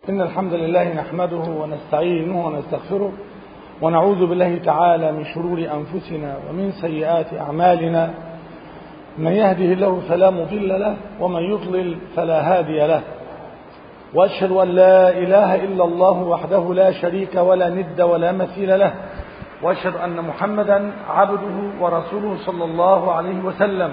إن الحمد لله نحمده ونستعينه ونستغفره ونعوذ بالله تعالى من شرور أنفسنا ومن سيئات أعمالنا من يهده الله فلا مضل له ومن يضلل فلا هادي له وأشهد أن لا إله إلا الله وحده لا شريك ولا ند ولا مثيل له وأشهد أن محمدا عبده ورسوله صلى الله عليه وسلم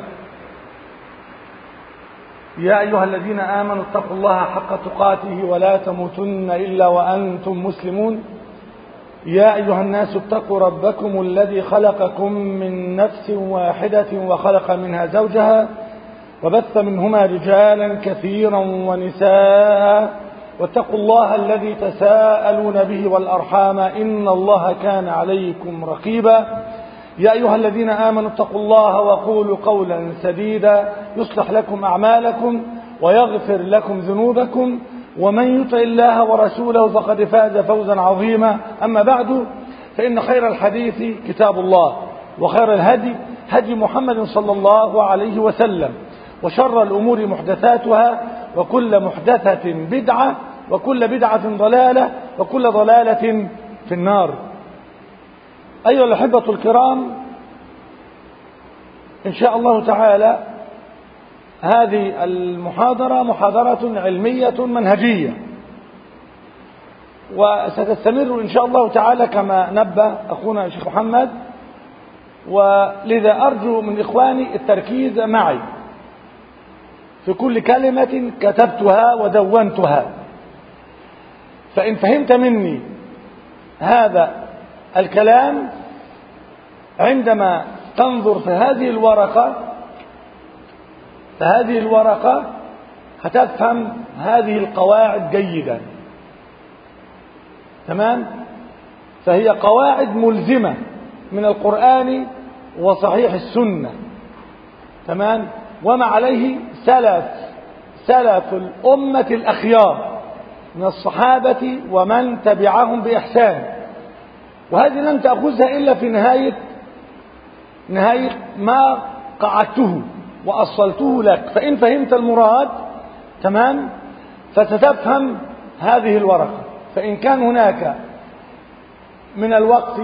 يا أيها الذين آمنوا اتقوا الله حق تقاته ولا تموتن إلا وأنتم مسلمون يا أيها الناس اتقوا ربكم الذي خلقكم من نفس واحدة وخلق منها زوجها وبث منهما رجالا كثيرا ونساء واتقوا الله الذي تساءلون به والأرحام إن الله كان عليكم رقيبا يا أيها الذين آمنوا اتقوا الله وقولوا قولا سديدا يصلح لكم أعمالكم ويغفر لكم ذنوبكم ومن يطع الله ورسوله فقد فاز فوزا عظيما أما بعد فإن خير الحديث كتاب الله وخير الهدي هدي محمد صلى الله عليه وسلم وشر الأمور محدثاتها وكل محدثة بدعة وكل بدعة ضلالة وكل ضلالة في النار أيها الأحبة الكرام إن شاء الله تعالى هذه المحاضرة محاضرة علمية منهجية وستستمر إن شاء الله تعالى كما نبه أخونا الشيخ محمد ولذا أرجو من إخواني التركيز معي في كل كلمة كتبتها ودونتها فإن فهمت مني هذا الكلام عندما تنظر في هذه الورقة فهذه الورقة هتفهم هذه القواعد جيدا تمام فهي قواعد ملزمة من القرآن وصحيح السنة تمام وما عليه سلف سلف الأمة الأخيار من الصحابة ومن تبعهم بإحسان وهذه لن تأخذها إلا في نهاية نهاية ما قعدته وأصلته لك فإن فهمت المراد تمام فستفهم هذه الورقة فإن كان هناك من الوقت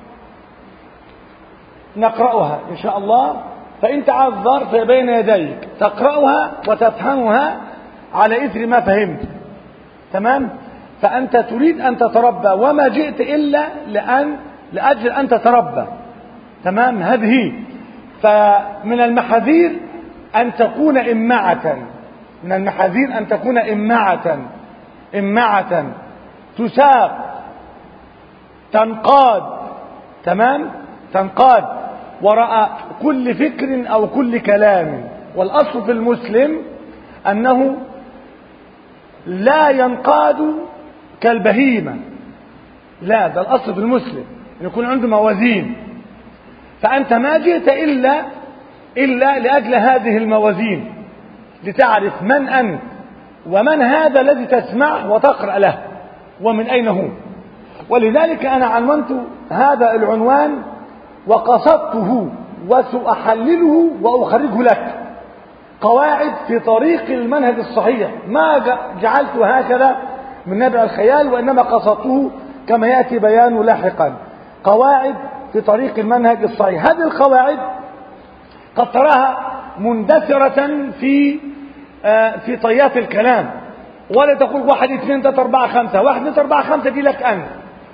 نقرأها إن شاء الله فإن تعذر في بين يديك تقرأها وتفهمها على إثر ما فهمت تمام فأنت تريد أن تتربى وما جئت إلا لأن لأجل أن تتربى تمام هذه فمن المحاذير أن تكون إمعة من المحاذير أن تكون إمعة إمعة تساق تنقاد تمام تنقاد وراء كل فكر أو كل كلام والأصل في المسلم أنه لا ينقاد كالبهيمة لا ده الأصل في المسلم أن يكون عنده موازين فأنت ما جئت إلا إلا لأجل هذه الموازين لتعرف من أنت ومن هذا الذي تسمع وتقرأ له ومن أين هو ولذلك أنا عنونت هذا العنوان وقصدته وسأحلله وأخرجه لك قواعد في طريق المنهج الصحيح ما جعلت هكذا من نبع الخيال وإنما قصدته كما يأتي بيانه لاحقا قواعد في طريق المنهج الصحيح هذه القواعد قد تراها مندثرة في آه في طيات الكلام ولا تقول واحد اثنين ثلاثة أربعة خمسة واحد اثنين أربعة خمسة دي لك أنت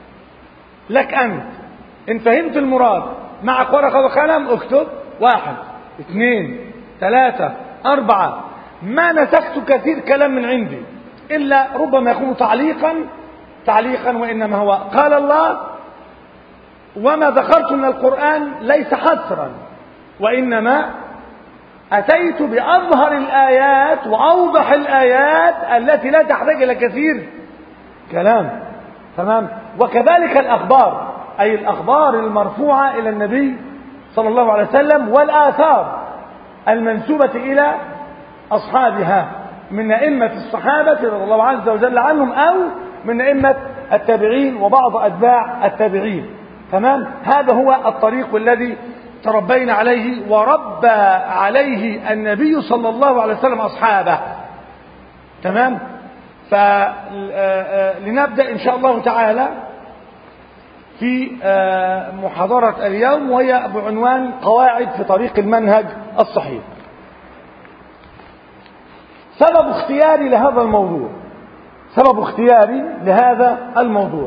لك أنت إن فهمت المراد معك ورقة وقلم اكتب واحد اثنين ثلاثة أربعة ما نسخت كثير كلام من عندي إلا ربما يكون تعليقا تعليقا وإنما هو قال الله وما ذكرت من القرآن ليس حصرا وإنما أتيت بأظهر الآيات وأوضح الآيات التي لا تحتاج إلى كثير كلام تمام وكذلك الأخبار أي الأخبار المرفوعة إلى النبي صلى الله عليه وسلم والآثار المنسوبة إلى أصحابها من أئمة الصحابة رضي الله عز وجل عنهم أو من أئمة التابعين وبعض أتباع التابعين تمام هذا هو الطريق الذي تربينا عليه وربى عليه النبي صلى الله عليه وسلم أصحابه تمام فلنبدأ إن شاء الله تعالى في محاضرة اليوم وهي بعنوان قواعد في طريق المنهج الصحيح سبب اختياري لهذا الموضوع سبب اختياري لهذا الموضوع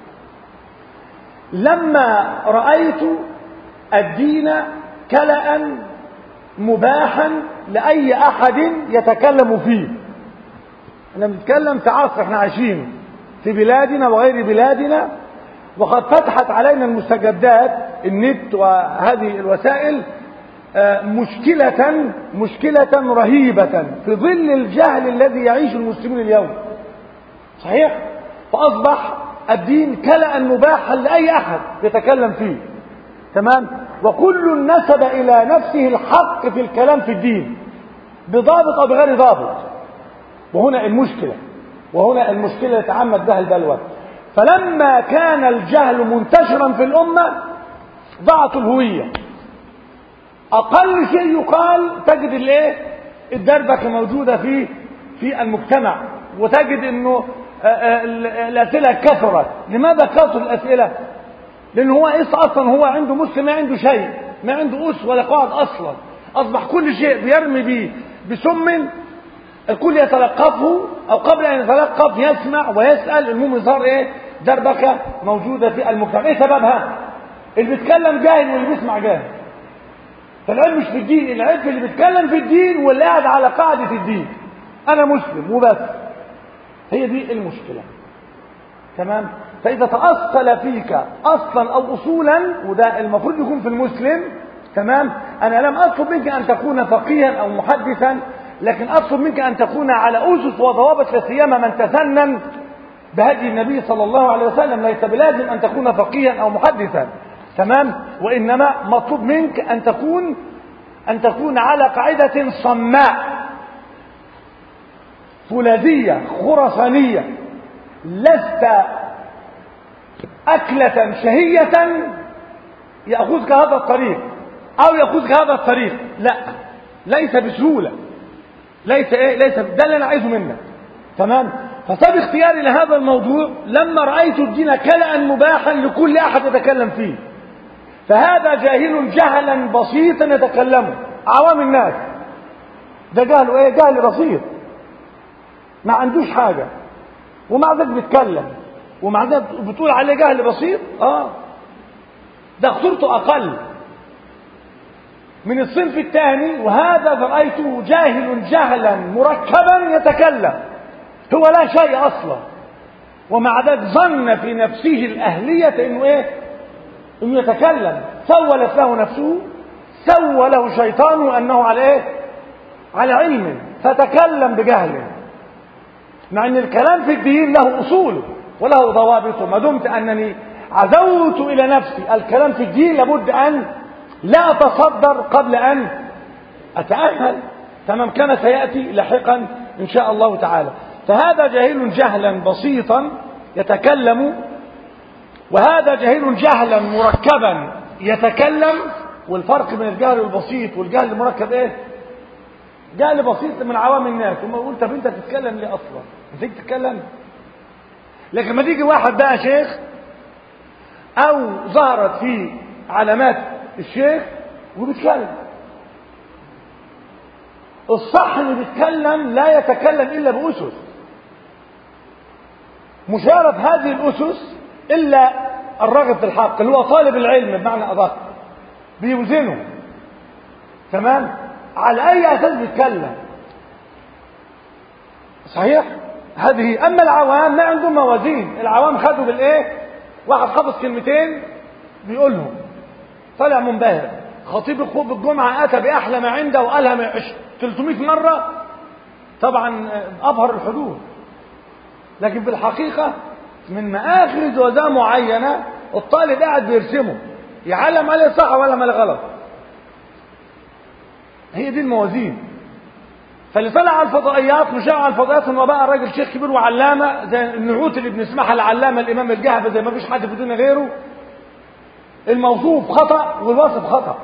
لما رأيت الدين كلأ مباحا لأي أحد يتكلم فيه احنا بنتكلم في عصر احنا عايشين في بلادنا وغير بلادنا وقد فتحت علينا المستجدات النت وهذه الوسائل مشكلة مشكلة رهيبة في ظل الجهل الذي يعيش المسلمون اليوم صحيح فأصبح الدين كلأ مباحا لأي أحد يتكلم فيه تمام وكل نسب إلى نفسه الحق في الكلام في الدين بضابط أو بغير ضابط وهنا المشكلة وهنا المشكلة يتعمد بها البلوى فلما كان الجهل منتشرا في الأمة ضاعت الهوية أقل شيء يقال تجد الايه الدربكة موجودة في في المجتمع وتجد انه الأسئلة كثرت لماذا كثرت الأسئلة لأن هو إيش أصلا هو عنده مسلم ما عنده شيء ما عنده أس ولا قاعد أصلا أصبح كل شيء بيرمي به بسم الكل يتلقفه أو قبل أن يتلقف يسمع ويسأل المهم صار إيه دربكة موجودة في المجتمع إيه سببها اللي بيتكلم جاهل واللي بيسمع جاهل فالعلم مش في الدين العلم في اللي بيتكلم في الدين واللي قاعد على قاعدة الدين أنا مسلم وبس هي دي المشكلة تمام فإذا تأصل فيك أصلا أو أصولا وده المفروض يكون في المسلم تمام أنا لم أطلب منك أن تكون فقيها أو محدثا لكن أطلب منك أن تكون على أسس وضوابط لا سيما من تسنن بهدي النبي صلى الله عليه وسلم ليس بلازم أن تكون فقيها أو محدثا تمام وإنما مطلوب منك أن تكون أن تكون على قاعدة صماء فولاذية خرسانية لست أكلة شهية يأخذك هذا الطريق أو يأخذك هذا الطريق لا ليس بسهولة ليس إيه ليس ده اللي أنا عايزه منك تمام فسبب اختياري لهذا الموضوع لما رأيت الدين كلأ مباحا لكل أحد يتكلم فيه فهذا جاهل جهلا بسيطا يتكلمه عوام الناس ده جهله ايه جهل بسيط ما عندوش حاجة ومع ذلك بيتكلم ومع ذلك بتقول عليه جهل بسيط اه ده خطورته اقل من الصنف الثاني وهذا رأيته جاهل جهلا مركبا يتكلم هو لا شيء اصلا ومع ذلك ظن في نفسه الاهلية انه ايه انه يتكلم سولت له نفسه سوى له شيطانه انه على ايه على علم فتكلم بجهل مع ان الكلام في الدين له اصوله وله ضوابطه ما دمت انني عزوت الى نفسي الكلام في الدين لابد ان لا اتصدر قبل ان اتاهل تمام كما سياتي لاحقا ان شاء الله تعالى فهذا جاهل جهلا بسيطا يتكلم وهذا جاهل جهلا مركبا يتكلم والفرق بين الجهل البسيط والجهل المركب ايه جهل بسيط من عوام الناس ثم يقول طب انت تتكلم ليه اصلا انت تتكلم لكن ما تيجي واحد بقى شيخ او ظهرت فيه علامات الشيخ وبيتكلم الصح اللي بيتكلم لا يتكلم الا باسس مشارف هذه الاسس الا الراغب في الحق اللي هو طالب العلم بمعنى ادق بيوزنه تمام على اي اساس بيتكلم صحيح هذه اما العوام ما عندهم موازين العوام خدوا بالايه واحد حافظ كلمتين بيقولهم طلع منبهر خطيب الخطب الجمعه اتى باحلى ما عنده وقالها 300 مره طبعا ابهر الحدود لكن في الحقيقه من مآخذ جوازات معينه الطالب قاعد بيرسمه يعلم عليه صح ولا عليه غلط هي دي الموازين فاللي طلع على الفضائيات مش على الفضائيات انه بقى راجل شيخ كبير وعلامه زي النعوت اللي بنسمعها العلامه الامام الجهبي زي ما فيش حد في الدنيا غيره الموصوف خطا والوصف خطا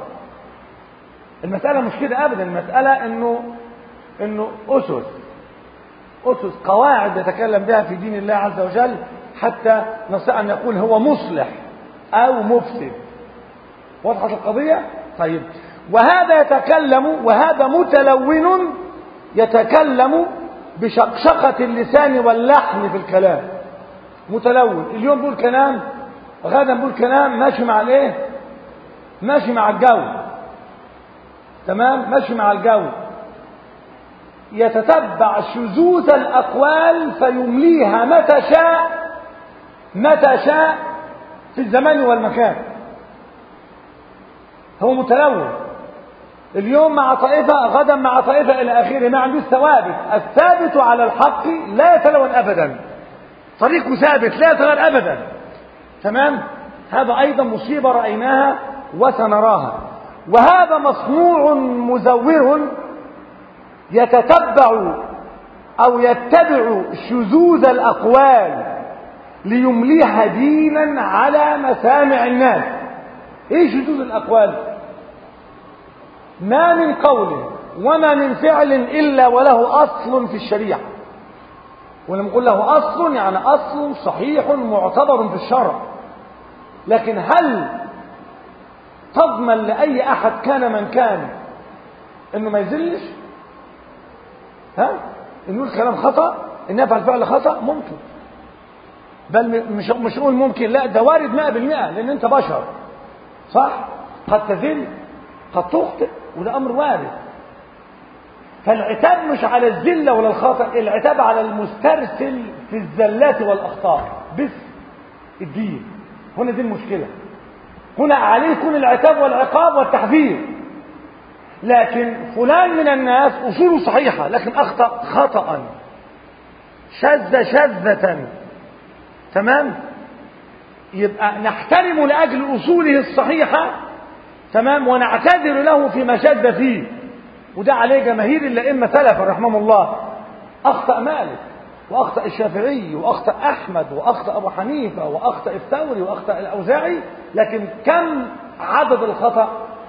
المساله مش كده ابدا المساله انه انه اسس أسس قواعد يتكلم بها في دين الله عز وجل حتى نستطيع أن نقول هو مصلح أو مفسد وضحت القضية؟ طيب وهذا يتكلم وهذا متلون يتكلم بشقشقة اللسان واللحن في الكلام متلون اليوم بيقول كلام غدا بيقول كلام ماشي مع الايه ماشي مع الجو تمام ماشي مع الجو يتتبع شذوذ الأقوال فيمليها متى شاء متى شاء في الزمان والمكان هو متلون اليوم مع طائفة غدا مع طائفة إلى آخره ما عندوش ثوابت الثابت على الحق لا يتلون أبدا طريقه ثابت لا يتغير أبدا تمام هذا أيضا مصيبة رأيناها وسنراها وهذا مصنوع مزور يتتبع أو يتبع شذوذ الأقوال ليمليها دينا على مسامع الناس ايه شذوذ الأقوال ما من قول وما من فعل إلا وله أصل في الشريعة ولما نقول له أصل يعني أصل صحيح معتبر في الشرع لكن هل تضمن لأي أحد كان من كان إنه ما يزلش ها إنه يقول كلام خطأ إن يفعل فعل خطأ ممكن بل مش مش نقول ممكن لا ده وارد 100% لأن أنت بشر صح قد تزل قد تخطئ وده أمر وارد فالعتاب مش على الذلة ولا الخطأ العتاب على المسترسل في الزلات والأخطاء بس الدين هنا دي المشكلة هنا عليه يكون العتاب والعقاب والتحذير لكن فلان من الناس أصوله صحيحة لكن أخطأ خطأ شذ شذة تمام يبقى نحترم لأجل أصوله الصحيحة تمام ونعتذر له فيما شذ فيه وده عليه جماهير الأئمة سلفا رحمهم الله أخطأ مالك وأخطأ الشافعي وأخطأ أحمد وأخطأ أبو حنيفة وأخطأ الثوري وأخطأ الأوزاعي لكن كم عدد الخطأ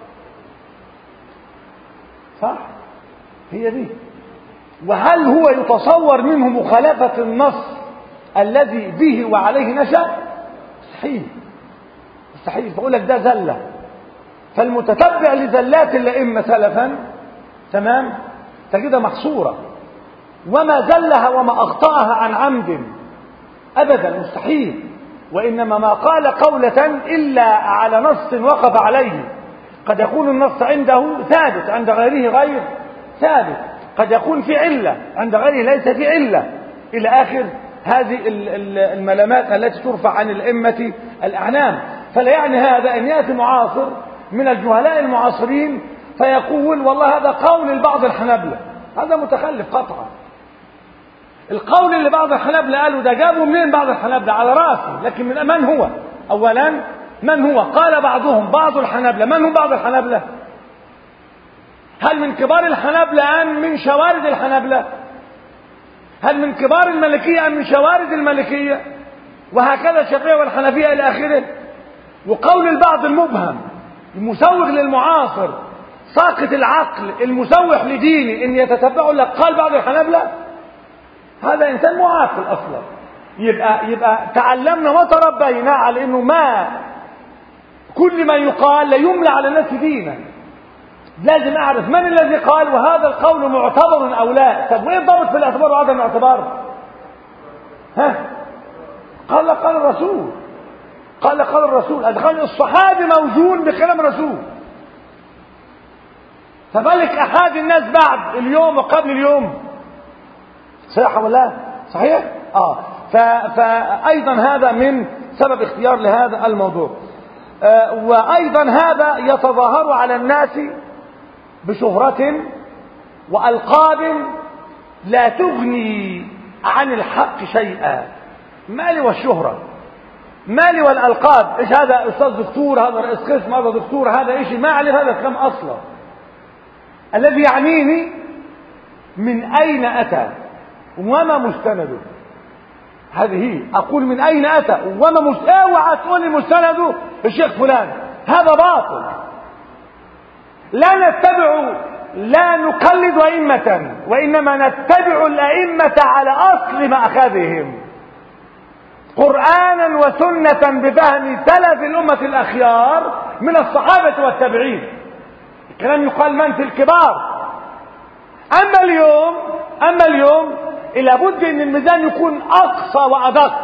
صح هي دي وهل هو يتصور منه مخالفة النص الذي به وعليه نشأ مستحيل مستحيل بقول لك ده زلة فالمتتبع لزلات الأئمة سلفا تمام تجدها محصورة وما زلها وما أخطأها عن عمد أبدا مستحيل وإنما ما قال قولة إلا على نص وقف عليه قد يكون النص عنده ثابت عند غيره غير ثابت قد يكون في علة عند غيره ليس في علة إلى آخر هذه الملامات التي ترفع عن الأئمة الأعلام فلا يعني هذا أن يأتي معاصر من الجهلاء المعاصرين فيقول والله هذا قول لبعض الحنابلة هذا متخلف قطعا القول اللي بعض الحنابلة قالوا ده جابوا منين بعض الحنابلة على راسه لكن من من هو أولا من هو قال بعضهم بعض الحنابلة من هم بعض الحنابلة هل من كبار الحنابلة أم من شوارد الحنابلة هل من كبار الملكية أم من شوارد الملكية وهكذا الشافعية والحنفية إلى آخره وقول البعض المبهم المسوغ للمعاصر ساقط العقل المسوح لديني ان يتتبعوا لك قال بعض الحنابلة هذا انسان معاقل اصلا يبقى يبقى تعلمنا وتربينا على انه ما كل ما يقال لا يملى على الناس دينا لازم اعرف من الذي قال وهذا القول معتبر او لا طب وايه الضابط في الاعتبار وعدم الاعتبار ها قال قال الرسول قال قال الرسول أدخل الصحابي موزون بكلام الرسول فبالك أحد الناس بعد اليوم وقبل اليوم صحيح ولا صحيح آه فأيضا هذا من سبب اختيار لهذا الموضوع آه وأيضا هذا يتظاهر على الناس بشهرة وألقاب لا تغني عن الحق شيئا مالي والشهرة مالي والألقاب إيش هذا أستاذ دكتور هذا رئيس قسم هذا دكتور هذا إيش ما أعرف هذا الكلام أصلا الذي يعنيني من أين أتى وما مستنده هذه هي أقول من أين أتى وما مست... اوعى تقول لي الشيخ فلان هذا باطل لا نتبع لا نقلد أئمة وإنما نتبع الأئمة على أصل مأخذهم قرآنا وسنة بفهم سلف الأمة الأخيار من الصحابة والتابعين الكلام يقال من في الكبار أما اليوم أما اليوم لابد أن الميزان يكون أقصى وأدق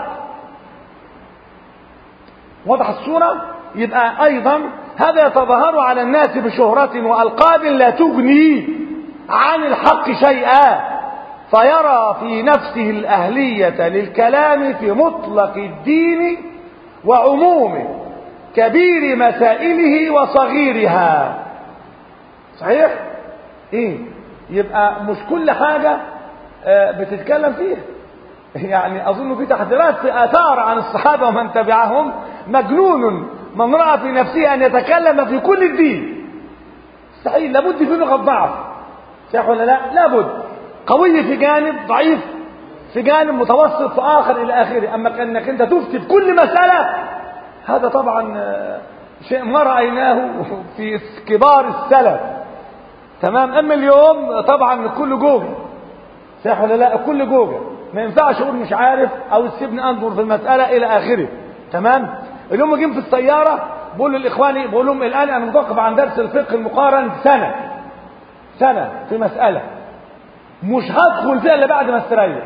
واضح الصورة يبقى أيضا هذا يتظاهر على الناس بشهرة وألقاب لا تغني عن الحق شيئا فيرى في نفسه الأهلية للكلام في مطلق الدين وعمومه كبير مسائله وصغيرها صحيح ايه يبقى مش كل حاجة بتتكلم فيها يعني اظن في تحذيرات في اثار عن الصحابة ومن تبعهم مجنون من رأى في نفسه ان يتكلم في كل الدين مستحيل لابد في نقط ضعف صح ولا لا لابد قوي في جانب ضعيف في جانب متوسط في اخر الى اخره اما كانك انت تفتي في كل مسألة هذا طبعا شيء ما رأيناه في كبار السلف تمام اما اليوم طبعا كل جوجل صح ولا لا كل جوجل ما ينفعش اقول مش عارف او سيبني انظر في المساله الى اخره تمام اليوم جيم في السياره بقول لاخواني بقول لهم الان انا متوقف عن درس الفقه المقارن سنه سنه في مساله مش هدخل فيها الا بعد ما استريح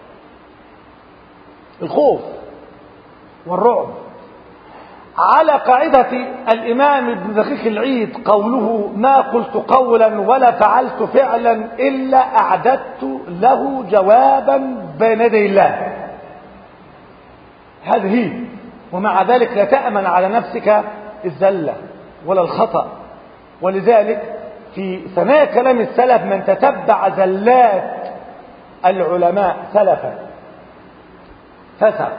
الخوف والرعب على قاعدة الإمام ابن دقيق العيد قوله ما قلت قولا ولا فعلت فعلا إلا أعددت له جوابا بين يدي الله هذه هي ومع ذلك لا تأمن على نفسك الزلة ولا الخطأ ولذلك في ثنايا كلام السلف من تتبع زلات العلماء سلفا فسق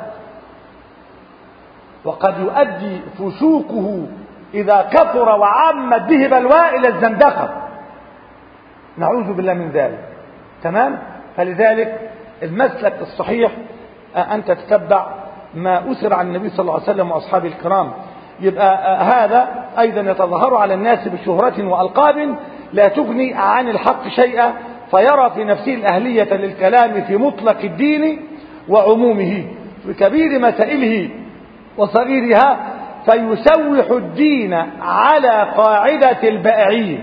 وقد يؤدي فسوقه إذا كثر وعمت به بلواء إلى الزندقة نعوذ بالله من ذلك تمام فلذلك المسلك الصحيح أن تتبع ما أسر عن النبي صلى الله عليه وسلم وأصحابه الكرام يبقى هذا أيضا يتظاهر على الناس بشهرة وألقاب لا تغني عن الحق شيئا فيرى في نفسه الأهلية للكلام في مطلق الدين وعمومه في كبير مسائله وصغيرها فيسوح الدين على قاعدة البائعين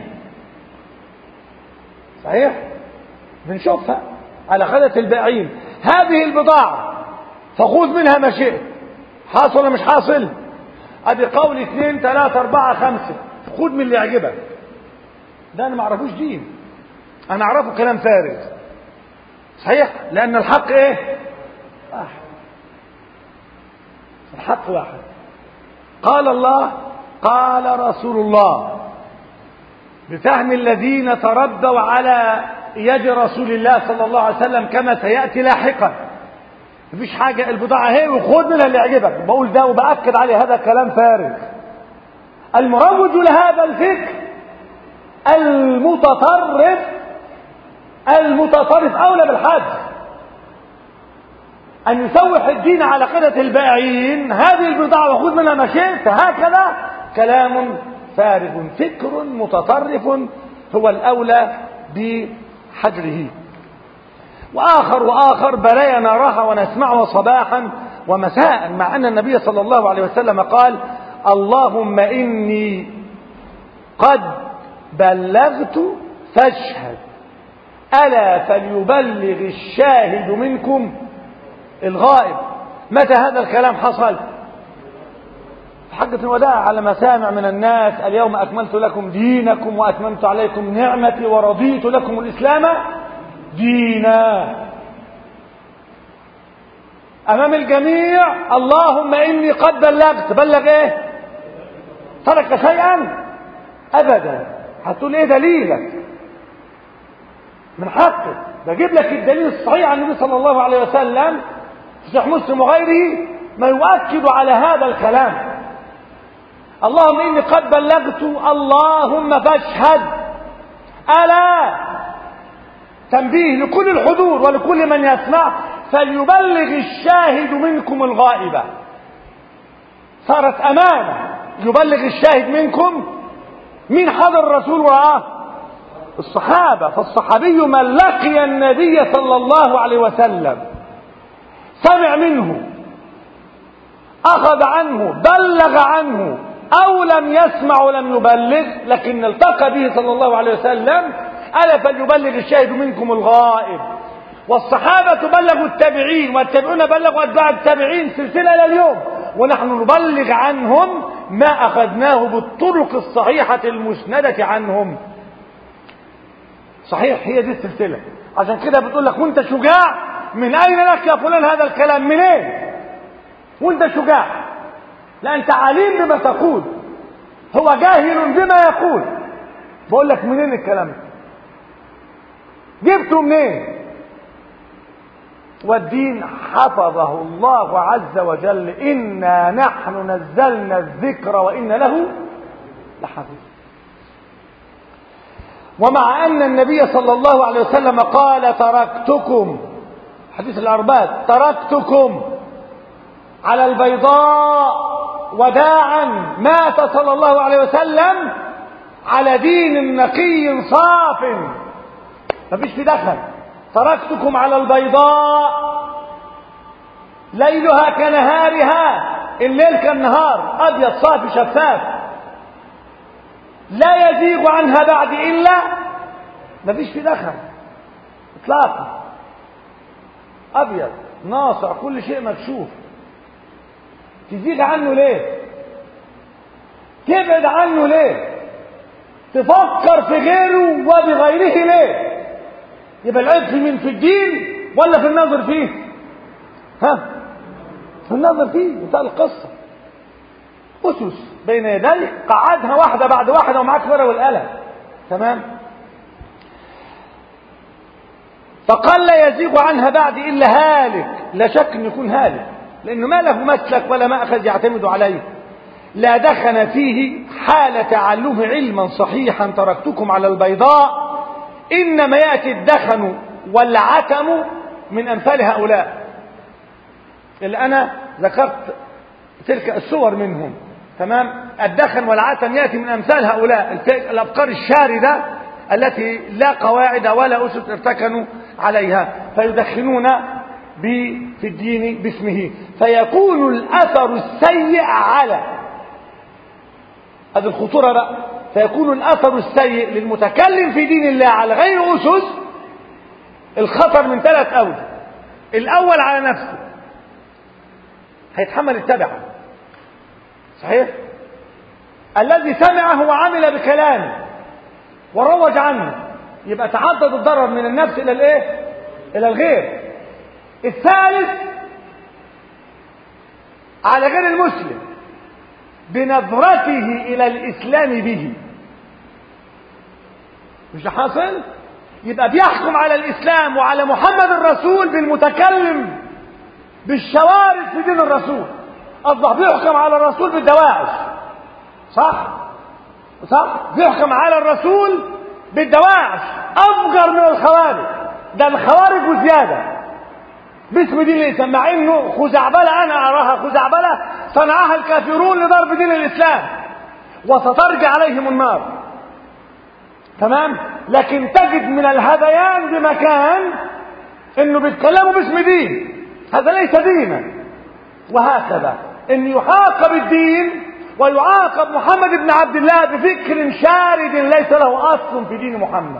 صحيح بنشوفها على قاعدة البائعين هذه البضاعة فخذ منها ما شئت حاصل ولا مش حاصل ادي قول اثنين ثلاثة اربعة خمسة خذ من اللي يعجبك ده انا ما اعرفوش دين انا اعرفه كلام فارغ صحيح لان الحق ايه واحد الحق واحد قال الله قال رسول الله بفهم الذين تربوا على يد رسول الله صلى الله عليه وسلم كما سيأتي لاحقا مفيش حاجة البضاعة هي وخد منها اللي يعجبك بقول ده وبأكد عليه هذا كلام فارغ المروج لهذا الفكر المتطرف المتطرف أولى بالحد أن يسوح الدين على قدة البائعين هذه البضاعة وخذ منها ما شئت هكذا كلام فارغ فكر متطرف هو الأولى بحجره وآخر وآخر بلايا نراها ونسمعها صباحا ومساء مع أن النبي صلى الله عليه وسلم قال اللهم إني قد بلغت فاشهد ألا فليبلغ الشاهد منكم الغائب متى هذا الكلام حصل حقة الوداع على مسامع من الناس اليوم أكملت لكم دينكم وأتممت عليكم نعمتي ورضيت لكم الإسلام دينا أمام الجميع اللهم إني قد بلغت بلغ إيه ترك شيئا أبدا هتقول إيه دليلك من حقك بجيب لك الدليل الصحيح عن النبي صلى الله عليه وسلم في صحيح مسلم وغيره ما يؤكد على هذا الكلام اللهم إني قد بلغت اللهم فاشهد ألا تنبيه لكل الحضور ولكل من يسمع فليبلغ الشاهد منكم الغائبة صارت أمانة يبلغ الشاهد منكم مين حضر الرسول ورآه الصحابة فالصحابي من لقي النبي صلى الله عليه وسلم سمع منه أخذ عنه بلغ عنه أو لم يسمع ولم يبلغ لكن التقى به صلى الله عليه وسلم ألا فليبلغ الشاهد منكم الغائب والصحابة بلغوا التابعين والتابعون بلغوا أتباع التابعين سلسلة إلى اليوم ونحن نبلغ عنهم ما أخذناه بالطرق الصحيحة المسندة عنهم صحيح هي دي السلسلة عشان كده بتقول لك وانت شجاع من أين لك يا فلان هذا الكلام منين وانت شجاع لا انت عليم بما تقول هو جاهل بما يقول بقول لك منين الكلام ده جبته منين والدين حفظه الله عز وجل إنا نحن نزلنا الذكر وإن له لحفظ ومع أن النبي صلى الله عليه وسلم قال تركتكم حديث الأرباد تركتكم على البيضاء وداعا مات صلى الله عليه وسلم على دين نقي صاف مفيش في دخل تركتكم على البيضاء ليلها كنهارها الليل كالنهار ابيض صافي شفاف لا يزيغ عنها بعد الا مفيش في دخل اطلاقا ابيض ناصع كل شيء مكشوف تزيغ عنه ليه تبعد عنه ليه تفكر في غيره وبغيره ليه يبقى العيب في مين في الدين ولا في النظر فيه ها في النظر فيه انتهى القصة أسس بين يديك قعدها واحدة بعد واحدة ومعاك ورقة والقلم تمام فقال لا يزيغ عنها بعد إلا هالك لا شك أن يكون هالك لأنه ما له مسلك ولا مأخذ يعتمد عليه لا دخن فيه حال تعلمه علما صحيحا تركتكم على البيضاء إنما يأتي الدخن والعتم من أمثال هؤلاء اللي أنا ذكرت تلك الصور منهم تمام الدخن والعتم يأتي من أمثال هؤلاء الأفكار الشاردة التي لا قواعد ولا أسس ارتكنوا عليها فيدخنون في الدين باسمه فيكون الأثر السيء على هذه الخطورة بقى فيكون الأثر السيء للمتكلم في دين الله على غير أسس الخطر من ثلاث أوجه الأول على نفسه هيتحمل التبعة صحيح الذي سمعه وعمل بكلامه وروج عنه يبقى تعدد الضرر من النفس إلى الإيه؟ إلى الغير الثالث على غير المسلم بنظرته إلى الإسلام به مش ده حاصل يبقى بيحكم على الإسلام وعلى محمد الرسول بالمتكلم بالشوارد في دين الرسول أصبح بيحكم على الرسول بالدواعش صح صح بيحكم على الرسول بالدواعش أفجر من الخوارج ده الخوارج وزيادة باسم دين الإسلام مع إنه خزعبلة أنا أراها خزعبلة صنعها الكافرون لضرب دين الإسلام وسترجع عليهم النار تمام لكن تجد من الهذيان بمكان انه بيتكلموا باسم دين هذا ليس دينا وهكذا ان يعاقب الدين ويعاقب محمد بن عبد الله بفكر شارد ليس له اصل في دين محمد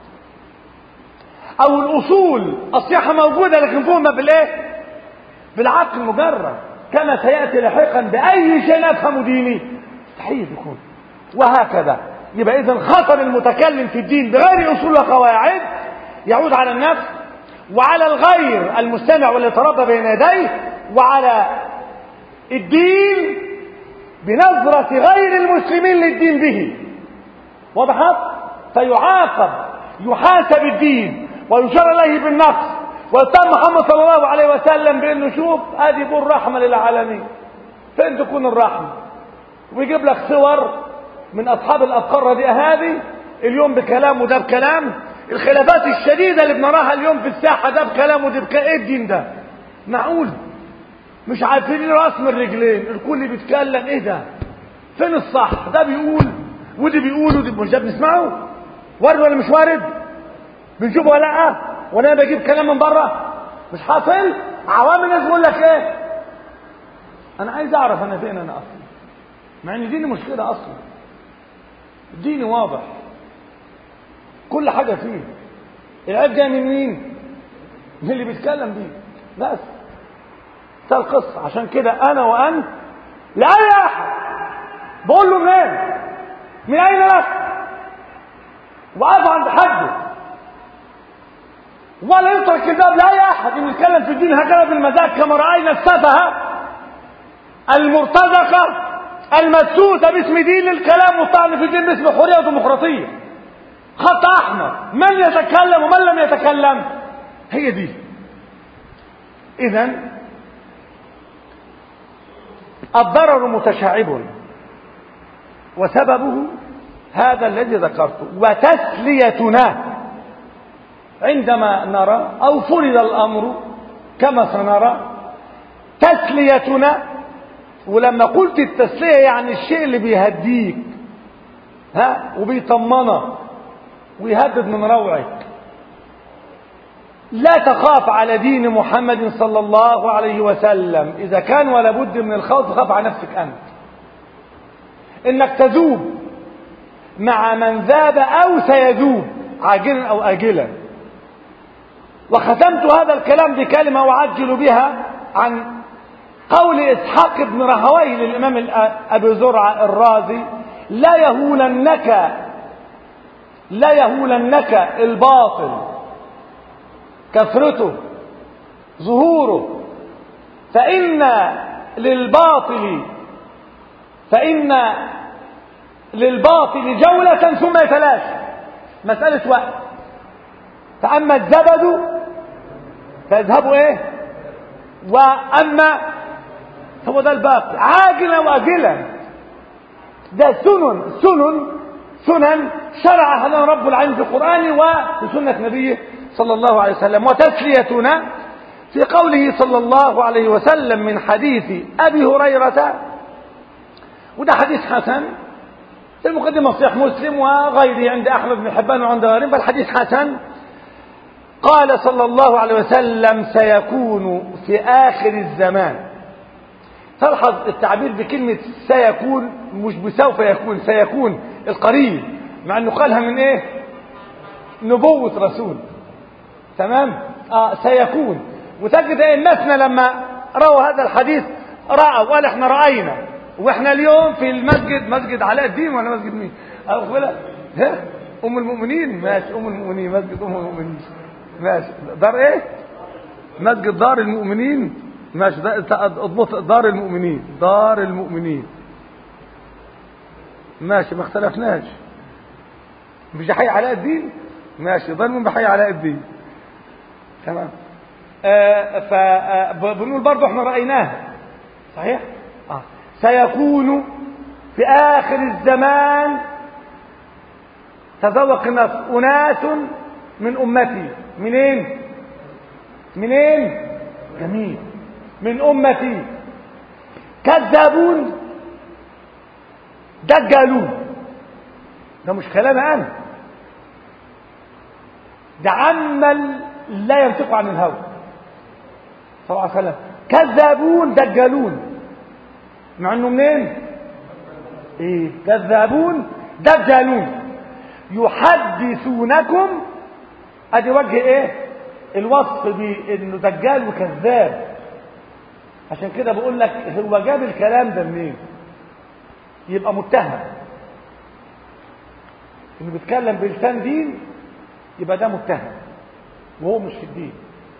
او الاصول الصيحة موجودة لكن فهمها بالايه بالعقل مجرد كما سيأتي لاحقا بأي شيء نفهم ديني مستحيل يكون وهكذا يبقى إذا خطر المتكلم في الدين بغير أصول وقواعد يعود على النفس وعلى الغير المستمع واللي تربى بين يديه وعلى الدين بنظرة غير المسلمين للدين به وضحت فيعاقب يحاسب الدين ويشار إليه بالنقص ويتم محمد صلى الله عليه وسلم بأنه شوف هذه بور رحمة للعالمين فين تكون الرحمة ويجيب لك صور من أصحاب الأفكار الرديئة هذه اليوم بكلام وده بكلام الخلافات الشديدة اللي بنراها اليوم في الساحة ده بكلام وده بكلام ايه الدين ده معقول مش عارفين راس من الرجلين الكل بيتكلم ايه ده فين الصح ده بيقول ودي بيقول ودي مش ده بنسمعه وارد ولا مش وارد بنشوفه ولا لا ولا انا بجيب كلام من بره مش حاصل عوام الناس بيقول لك ايه انا عايز اعرف انا فين انا اصلا مع ان ديني مشكله اصلا ديني واضح كل حاجه فيه العيب جاي من مين من اللي بيتكلم بيه بس ده القصه عشان كده انا وانت لاي احد بقول له منين من اين لك وقف عند حده ولا يترك الباب لاي احد ان يتكلم في الدين هكذا بالمزاج كما راينا السفهه المرتزقه المدسوسه باسم دين الكلام والطعن في الدين باسم حريه وديمقراطيه خط احمر من يتكلم ومن لم يتكلم هي دي اذا الضرر متشعب وسببه هذا الذي ذكرته وتسليتنا عندما نرى او فرض الامر كما سنرى تسليتنا ولما قلت التسليه يعني الشيء اللي بيهديك ها وبيطمنك ويهدد من روعك لا تخاف على دين محمد صلى الله عليه وسلم إذا كان ولا بد من الخوف خاف على نفسك أنت إنك تذوب مع من ذاب أو سيذوب عاجلا أو آجلا وختمت هذا الكلام بكلمة أعجل بها عن قول إسحاق بن رهويه للإمام أبي زرعة الرازي لا يهولنك لا يهولنك الباطل كثرته ظهوره فإن للباطل فإن للباطل جولة ثم يتلاشى مسألة وقت فأما الزبد فيذهب إيه وأما هو ده الباقي عاجلا وأجلا ده سنن سنن سنن شرعها لنا رب العالمين في القرآن وفي سنة نبيه صلى الله عليه وسلم وتسليتنا في قوله صلى الله عليه وسلم من حديث أبي هريرة وده حديث حسن في المقدمة صحيح مسلم وغيره عند أحمد بن حبان وعند غيرهم فالحديث حسن قال صلى الله عليه وسلم سيكون في آخر الزمان تلحظ التعبير بكلمة سيكون مش بسوف يكون سيكون القريب مع انه قالها من ايه نبوة رسول تمام اه سيكون وتجد ايه الناسنا لما رووا هذا الحديث رأوا وقال احنا رأينا واحنا اليوم في المسجد مسجد علاء الدين ولا مسجد مين أقول ها ام المؤمنين ماشي ام المؤمنين مسجد ام المؤمنين ماشي دار ايه مسجد دار المؤمنين ماشي اضبط دار المؤمنين دار المؤمنين ماشي ما اختلفناش مش بحي علاء الدين ماشي ظن بحي علاء الدين تمام آه فبنقول برضه احنا رأيناها صحيح آه. سيكون في آخر الزمان تذوق الناس أناس من أمتي منين منين جميل من أمتي كذابون دجالون ده مش كلامي أنا ده عمل لا ينطق عن الهوى صلى الله عليه وسلم كذابون دجالون مع انه منين ايه كذابون دجالون يحدثونكم ادي وجه ايه الوصف بانه دجال وكذاب عشان كده بقول لك هو جاب الكلام ده منين يبقى متهم انه بيتكلم بلسان دين يبقى ده متهم وهو مش في الدين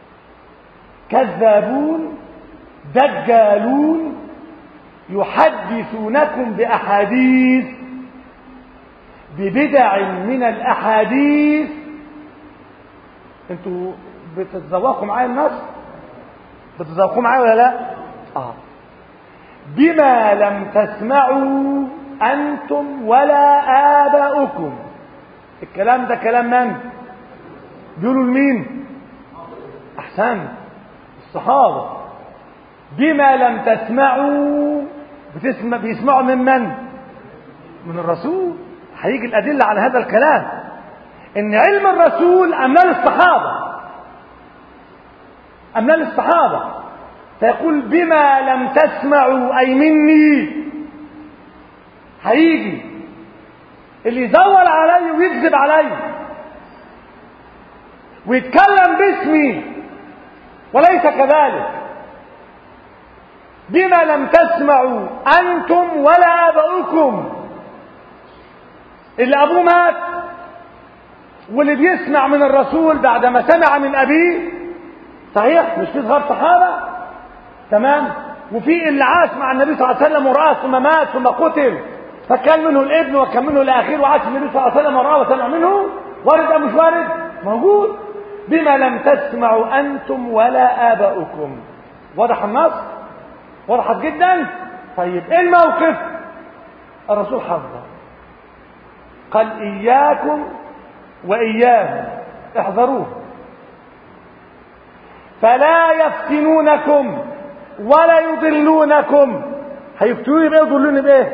كذابون دجالون يحدثونكم بأحاديث ببدع من الأحاديث انتوا بتتذوقوا معايا النص بتتذوقوا معايا ولا لا اه بما لم تسمعوا انتم ولا اباؤكم الكلام ده كلام من بيقولوا لمين احسن الصحابه بما لم تسمعوا بتسمع بيسمعوا من من من الرسول هيجي الادله على هذا الكلام ان علم الرسول امنال الصحابة امنال الصحابة فيقول بما لم تسمعوا اي مني هيجي اللي يزور علي ويكذب علي ويتكلم باسمي وليس كذلك بما لم تسمعوا انتم ولا اباؤكم اللي ابوه مات واللي بيسمع من الرسول بعدما سمع من ابيه صحيح مش في صغار صحابه تمام وفي اللي عاش مع النبي صلى الله عليه وسلم وراه ثم مات ثم قتل فكان منه الابن وكان منه الاخير وعاش النبي صلى الله عليه وسلم وراه وسمع منه وارد ام مش وارد موجود بما لم تسمعوا انتم ولا اباؤكم واضح النص وضحت جدا طيب ايه الموقف الرسول حذر قال اياكم واياهم احذروه فلا يفتنونكم ولا يضلونكم هيفتنوني بايه يضلوني بايه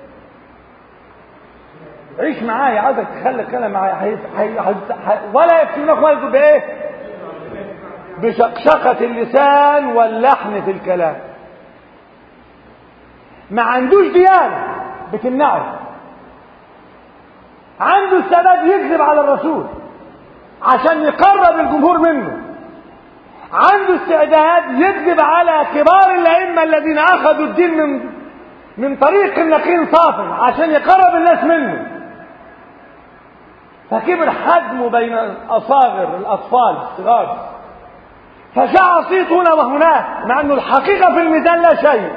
عيش معايا عايزك تخلي الكلام معايا هي... هي... هي... ولا يفتنونكم ولا يضلونكم بايه بشقشقة اللسان واللحن في الكلام ما عندوش ديانة بتمنعه عنده استعداد يكذب على الرسول عشان يقرب الجمهور منه عنده استعداد يكذب على كبار الأئمة الذين أخذوا الدين من من طريق النقيل صافي عشان يقرب الناس منه فكبر حجمه بين الأصاغر الأطفال الصغار فشاع صيت هنا وهناك مع أنه الحقيقة في الميزان لا شيء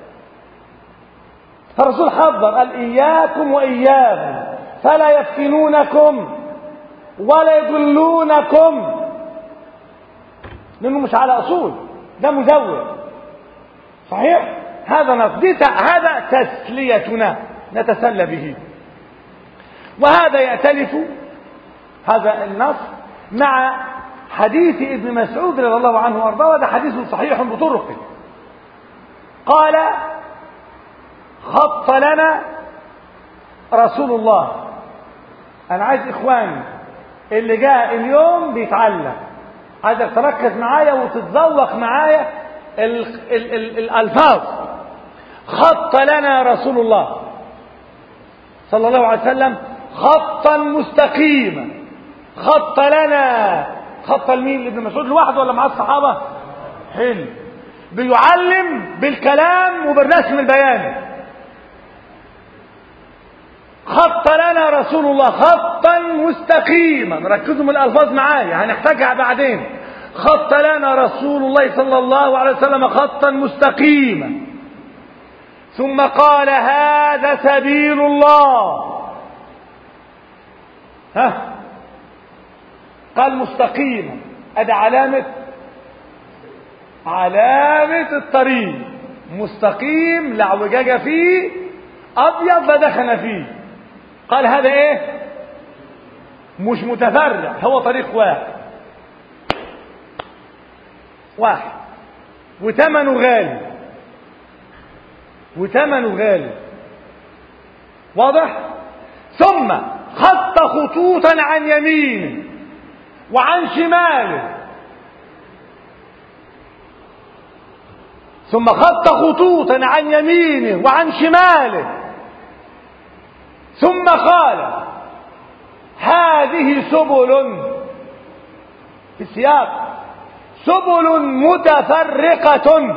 فالرسول حذر قال إياكم وإياهم فلا يفتنونكم ولا يضلونكم لأنه مش على أصول ده مزور صحيح هذا نص هذا تسليتنا نتسلى به وهذا يأتلف هذا النص مع حديث ابن مسعود رضي الله عنه وارضاه وهذا حديث صحيح بطرقه قال خط لنا رسول الله انا عايز اخواني اللي جاء اليوم بيتعلم عايزك تركز معايا وتتذوق معايا ال ال ال الالفاظ خط لنا رسول الله صلى الله عليه وسلم خطا مستقيما خط لنا خط لمين لابن مسعود لوحده ولا مع الصحابه حلو بيعلم بالكلام وبالرسم البياني خط لنا رسول الله خطا مستقيما ركزوا من الالفاظ معايا هنحتاجها بعدين خط لنا رسول الله صلى الله عليه وسلم خطا مستقيما ثم قال هذا سبيل الله ها قال مستقيما ادي علامة علامة الطريق مستقيم لا اعوجاج فيه ابيض لا دخن فيه قال هذا ايه مش متفرع هو طريق واحد واحد وثمنه غالي وثمنه غالي واضح ثم خط خطوطا عن يمينه وعن شماله ثم خط خطوطا عن يمينه وعن شماله ثم قال هذه سبل في السياق سبل متفرقة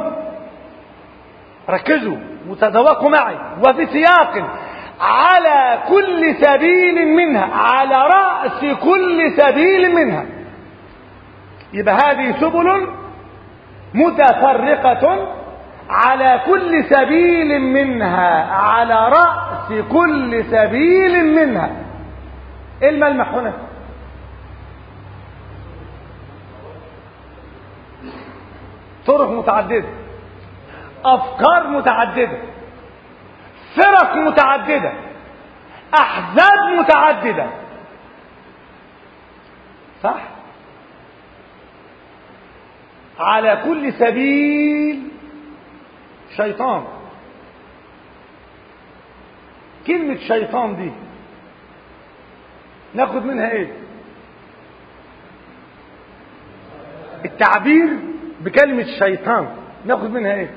ركزوا وتذوقوا معي وفي سياق على كل سبيل منها على رأس كل سبيل منها يبقى هذه سبل متفرقة على كل سبيل منها على رأس كل سبيل منها ايه الملمح هنا طرق متعددة افكار متعددة فرق متعددة احزاب متعددة صح على كل سبيل شيطان كلمة شيطان دي ناخد منها ايه التعبير بكلمة شيطان ناخد منها ايه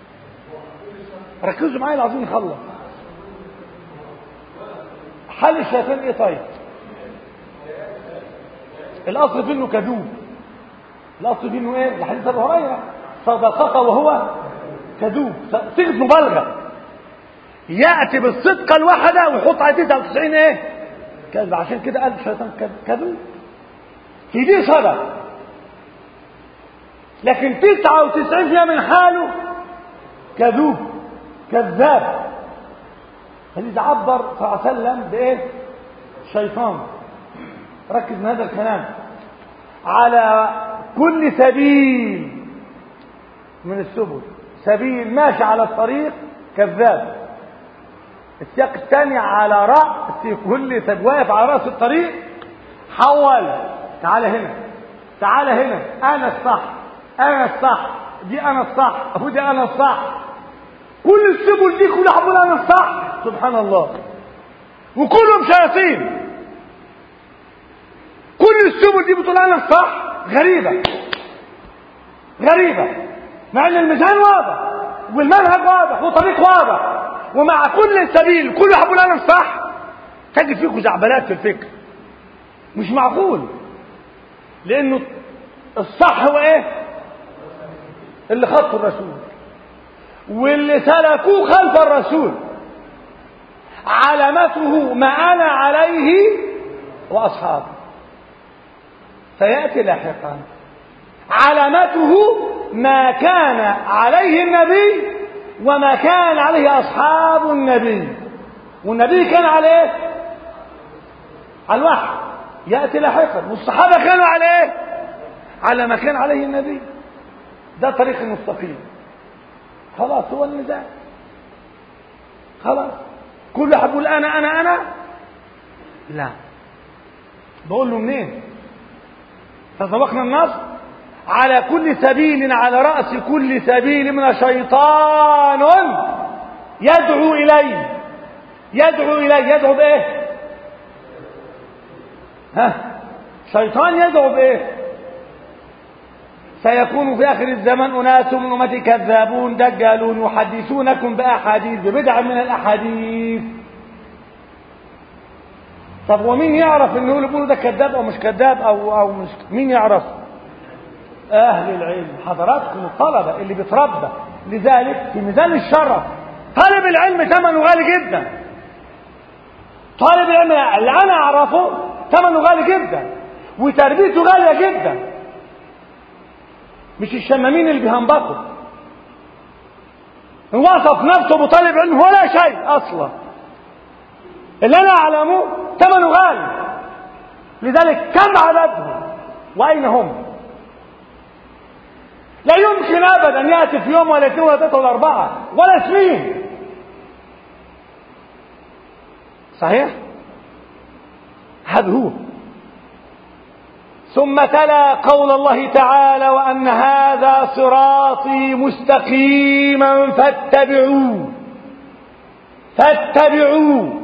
ركزوا معايا العظيم نخلص حل الشيطان ايه طيب الاصل فيه انه كذوب الاصل فيه انه ايه الحديث ابو هريره صدقك وهو كذوب صيغه مبالغه ياتي بالصدقه الواحده ويحط على 99 ايه كذب عشان كده قال الشيطان كذوب في دي صدق لكن 99% من حاله كذوب كذاب فلذا عبر صلى الله عليه وسلم بايه شيطان ركز من هذا الكلام على كل سبيل من السبل سبيل ماشي على الطريق كذاب السياق الثاني على رأس كل سبيل واقف على رأس الطريق حول تعال هنا تعال هنا انا الصح انا الصح دي انا الصح ودي انا الصح كل السبل دي كلها حبول انا الصح سبحان الله وكلهم شياطين كل السبل دي بتقول انا الصح غريبة غريبة مع ان الميزان واضح والمنهج واضح والطريق واضح ومع كل سبيل كل واحد بيقول انا الصح تجد فيكم زعبلات في الفكر مش معقول لانه الصح هو ايه اللي خطوا الرسول واللي سلكوه خلف الرسول علامته ما انا عليه واصحابه سياتي لاحقا علامته ما كان عليه النبي وما كان عليه اصحاب النبي والنبي كان عليه على الوحي ياتي لاحقا والصحابه كانوا على ايه على ما كان عليه النبي ده طريق المستقيم خلاص هو النزاع خلاص كل واحد يقول انا انا انا لا بقول له منين تذوقنا النص على كل سبيل على رأس كل سبيل من شيطان يدعو إليه يدعو إليه يدعو بإيه ها شيطان يدعو بإيه سيكون في آخر الزمن أناس من أمتي كذابون دجالون يحدثونكم بأحاديث ببدع من الأحاديث طب ومين يعرف ان اللي بيقوله ده كذاب او مش كذاب او او مش مين يعرف اهل العلم حضراتكم الطلبه اللي بيتربى لذلك في ميزان الشرف طالب العلم ثمنه غالي جدا طالب العلم اللي انا اعرفه ثمنه غالي جدا وتربيته غاليه جدا مش الشمامين اللي بيهنبطوا وصف نفسه بطالب علم ولا شيء اصلا اللي انا اعلمه ثمنه غالي لذلك كم عددهم واين هم لا يمكن ابدا ياتي في يوم ولا اثنين ولا ثلاثه ولا اربعه ولا سنين صحيح هذا هو ثم تلا قول الله تعالى وان هذا صراطي مستقيما فاتبعوه فاتبعوه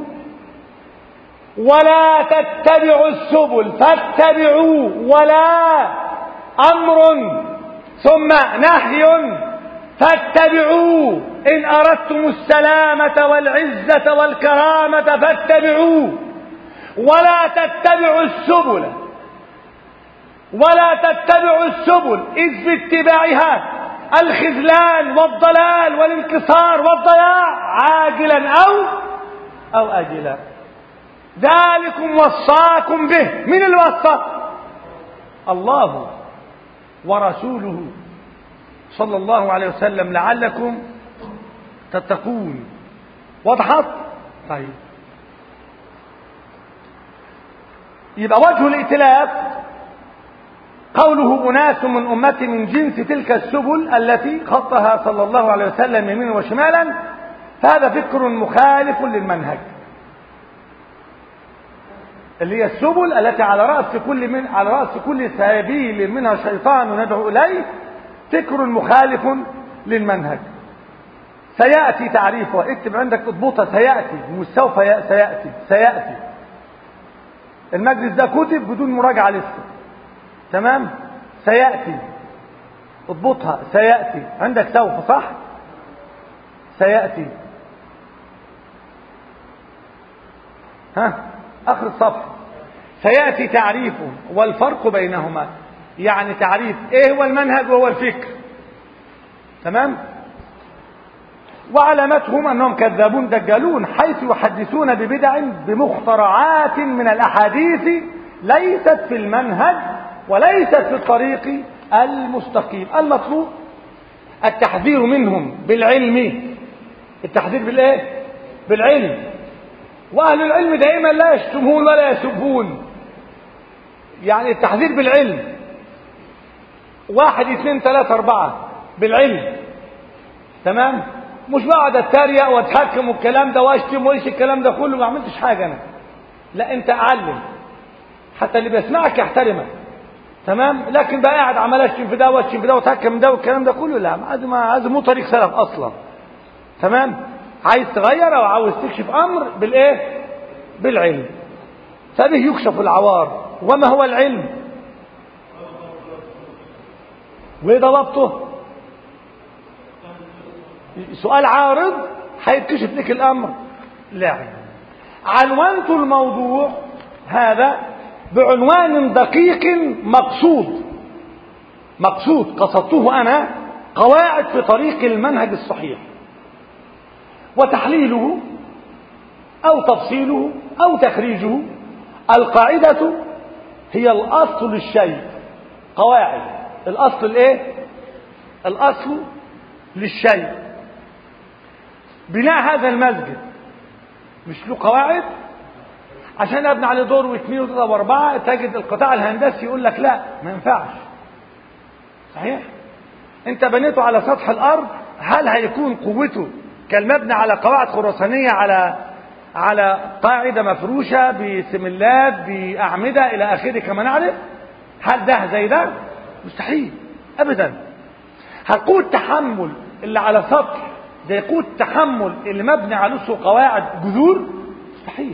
ولا تتبعوا السبل فاتبعوا ولا امر ثم نهي فاتبعوا ان اردتم السلامه والعزه والكرامه فاتبعوا ولا تتبعوا السبل ولا تتبعوا السبل اذ باتباعها الخذلان والضلال والانكسار والضياع عاجلا او او اجلا ذلكم وصاكم به من الوصى الله ورسوله صلى الله عليه وسلم لعلكم تتقون وضحت طيب يبقى وجه الائتلاف قوله أناس من أمتي من جنس تلك السبل التي خطها صلى الله عليه وسلم يمينا وشمالا فهذا فكر مخالف للمنهج اللي هي السبل التي على رأس كل من على رأس كل سبيل منها شيطان ندعو إليه فكر مخالف للمنهج سيأتي تعريفها اكتب عندك اضبطها سيأتي مش سوف سيأتي سيأتي المجلس ده كتب بدون مراجعة لسه تمام سيأتي اضبطها سيأتي عندك سوف صح سيأتي ها اخر الصفحة سيأتي تعريفه والفرق بينهما يعني تعريف ايه هو المنهج وهو الفكر تمام وعلامتهم انهم كذابون دجالون حيث يحدثون ببدع بمخترعات من الاحاديث ليست في المنهج وليست في الطريق المستقيم المطلوب التحذير منهم بالعلم التحذير بالايه بالعلم واهل العلم دائما لا يشتمون ولا يسبون يعني التحذير بالعلم واحد اثنين ثلاثة اربعة بالعلم تمام مش بقعد اتريق واتحكم والكلام ده واشتم وايش الكلام ده كله ما عملتش حاجه انا لا انت اعلم حتى اللي بيسمعك يحترمك تمام لكن بقى قاعد عمال اشتم في ده واشتم في ده واتحكم من ده والكلام ده كله لا هذا ما هذا مو طريق سلف اصلا تمام عايز تغير او عاوز تكشف امر بالايه بالعلم فبه يكشف العوار وما هو العلم وايه ضبطه سؤال عارض هيكشف لك الامر لا عنوانت الموضوع هذا بعنوان دقيق مقصود مقصود قصدته انا قواعد في طريق المنهج الصحيح وتحليله او تفصيله او تخريجه القاعدة هي الاصل للشيء قواعد الاصل الايه الاصل للشيء بناء هذا المسجد مش له قواعد عشان ابني عليه دور واثنين وثلاثه واربعه تجد القطاع الهندسي يقول لك لا ما ينفعش صحيح انت بنيته على سطح الارض هل هيكون قوته كالمبنى على قواعد خرسانيه على على قاعده مفروشه بسملات باعمده الى اخره كما نعرف هل ده زي ده مستحيل ابدا هل قوه التحمل اللي على سطح زي قوه التحمل اللي مبني على قواعد جذور مستحيل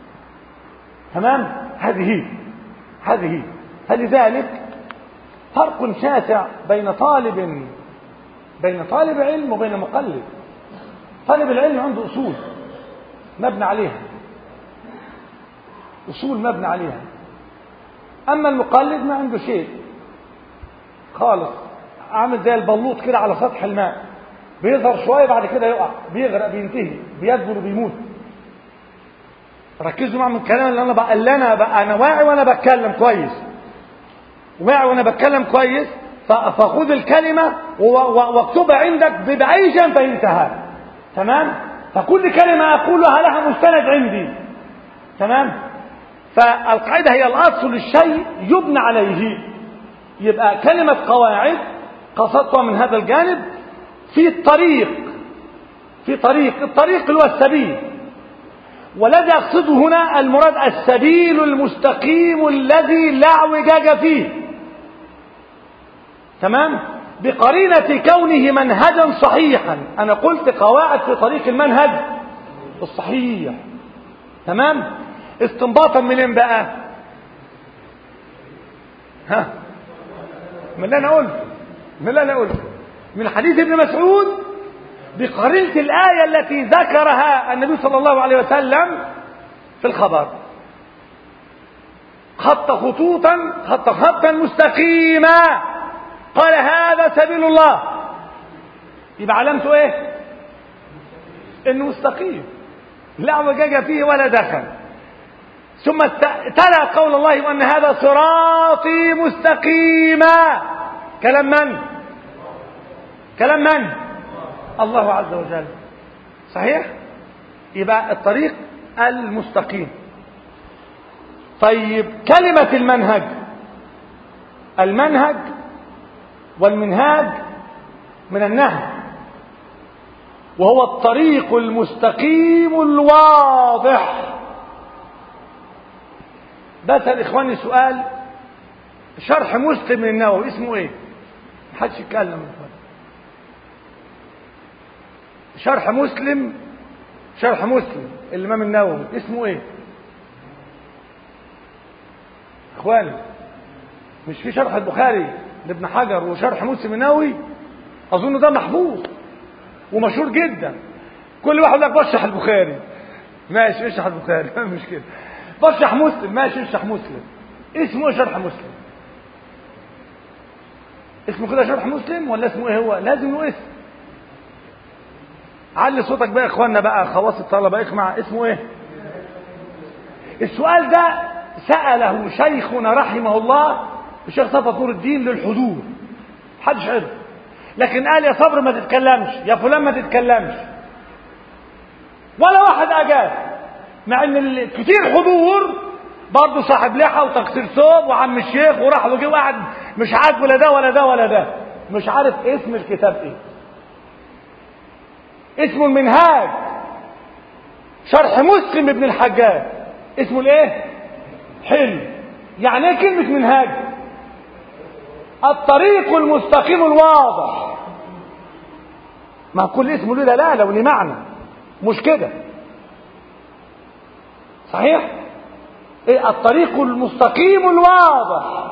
تمام هذه هي هذه هي فلذلك فرق شاسع بين طالب بين طالب علم وبين مقلد طالب العلم عنده اصول مبني عليها اصول مبني عليها اما المقلد ما عنده شيء خالص عامل زي البلوط كده على سطح الماء بيظهر شويه بعد كده يقع بيغرق بينتهي بيدبر وبيموت ركزوا معي من الكلام اللي انا بقى اللي انا بقى انا واعي وانا بتكلم كويس واعي وانا بتكلم كويس فخذ الكلمه واكتبها عندك باي شيء فهمتها تمام فكل كلمه اقولها لها مستند عندي تمام فالقاعده هي الاصل للشيء يبنى عليه يبقى كلمه قواعد قصدتها من هذا الجانب في الطريق في طريق الطريق اللي هو السبيل والذي أقصده هنا المراد السبيل المستقيم الذي لا اعوجاج فيه تمام بقرينة كونه منهجا صحيحا أنا قلت قواعد في طريق المنهج الصحيح تمام استنباطا منين بقى ها من اللي أنا قلت من اللي أنا قلت من حديث ابن مسعود بقرينة الآية التي ذكرها النبي صلى الله عليه وسلم في الخبر خط خطوطا خط خطا مستقيما قال هذا سبيل الله يبقى علامته ايه انه مستقيم لا اعوجاج فيه ولا دخل ثم تلا قول الله وان هذا صراطي مستقيما كلام من كلام من الله عز وجل صحيح يبقى الطريق المستقيم طيب كلمة المنهج المنهج والمنهاج من النهج وهو الطريق المستقيم الواضح بسأل إخواني سؤال شرح مسلم من النووي اسمه ايه محدش يتكلم من شرح مسلم شرح مسلم الإمام النووي اسمه ايه اخواني مش في شرح البخاري لابن حجر وشرح مسلم النووي اظن ده محفوظ ومشهور جدا كل واحد يقول لك بشرح البخاري ماشي اشرح البخاري مش كده بشرح مسلم ماشي اشرح مسلم اسمه ايه شرح مسلم اسمه كده شرح مسلم ولا اسمه ايه هو لازم له اسم علي صوتك بقى يا اخوانا بقى خواص الطلبه اقمع اسمه ايه السؤال ده سأله شيخنا رحمه الله الشيخ صفوت نور الدين للحضور محدش عرف لكن قال يا صبر ما تتكلمش يا فلان ما تتكلمش ولا واحد اجاب مع ان كتير حضور برضه صاحب لحى وتقصير ثوب وعم الشيخ وراح وجه واحد مش عارف ولا ده ولا ده ولا ده مش عارف اسم الكتاب ايه اسمه المنهاج شرح مسلم ابن الحجاج اسمه الايه حلو يعني ايه كلمه منهاج الطريق المستقيم الواضح ما كل اسمه له دلاله وليه معنى مش كده صحيح ايه الطريق المستقيم الواضح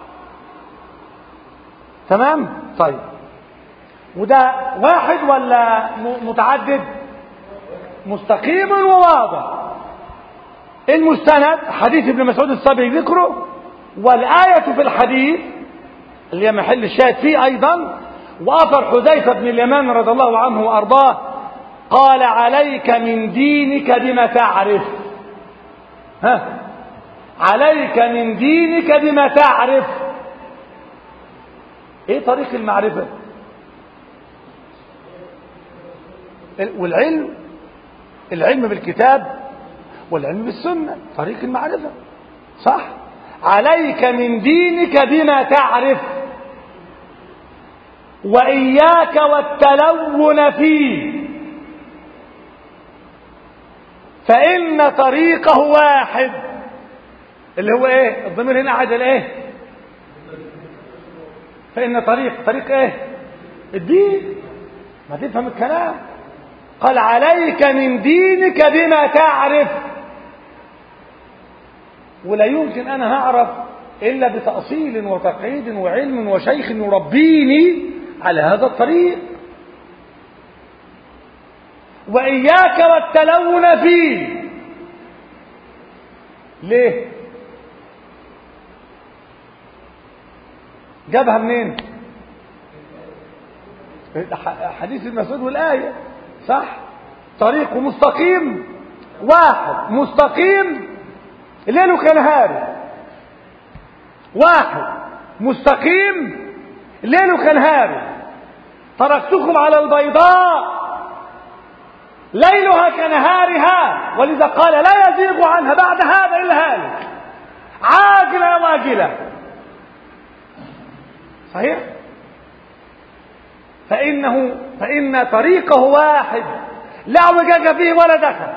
تمام طيب وده واحد ولا متعدد مستقيم وواضح المستند حديث ابن مسعود الصبي ذكره والآية في الحديث اللي هي محل الشاهد فيه أيضا وأثر حذيفة بن اليمان رضي الله عنه وأرضاه قال عليك من دينك بما تعرف ها عليك من دينك بما تعرف ايه طريق المعرفة والعلم العلم بالكتاب والعلم بالسنة طريق المعرفة صح عليك من دينك بما تعرف وإياك والتلون فيه فإن طريقه واحد اللي هو ايه الضمير هنا عاد الايه فإن طريق طريق ايه الدين ما تفهم الكلام قال عليك من دينك بما تعرف ولا يمكن أنا هعرف إلا بتأصيل وتقعيد وعلم وشيخ يربيني على هذا الطريق وإياك والتلون فيه ليه جابها منين حديث المسعود والآية صح طريق مستقيم واحد مستقيم ليله كنهاري واحد مستقيم ليله كنهاري تركتكم على البيضاء ليلها كنهارها ولذا قال لا يزيغ عنها بعد هذا الا هالك عاجله واجله صحيح فانه فان طريقه واحد لا اعوجاج فيه ولا دخل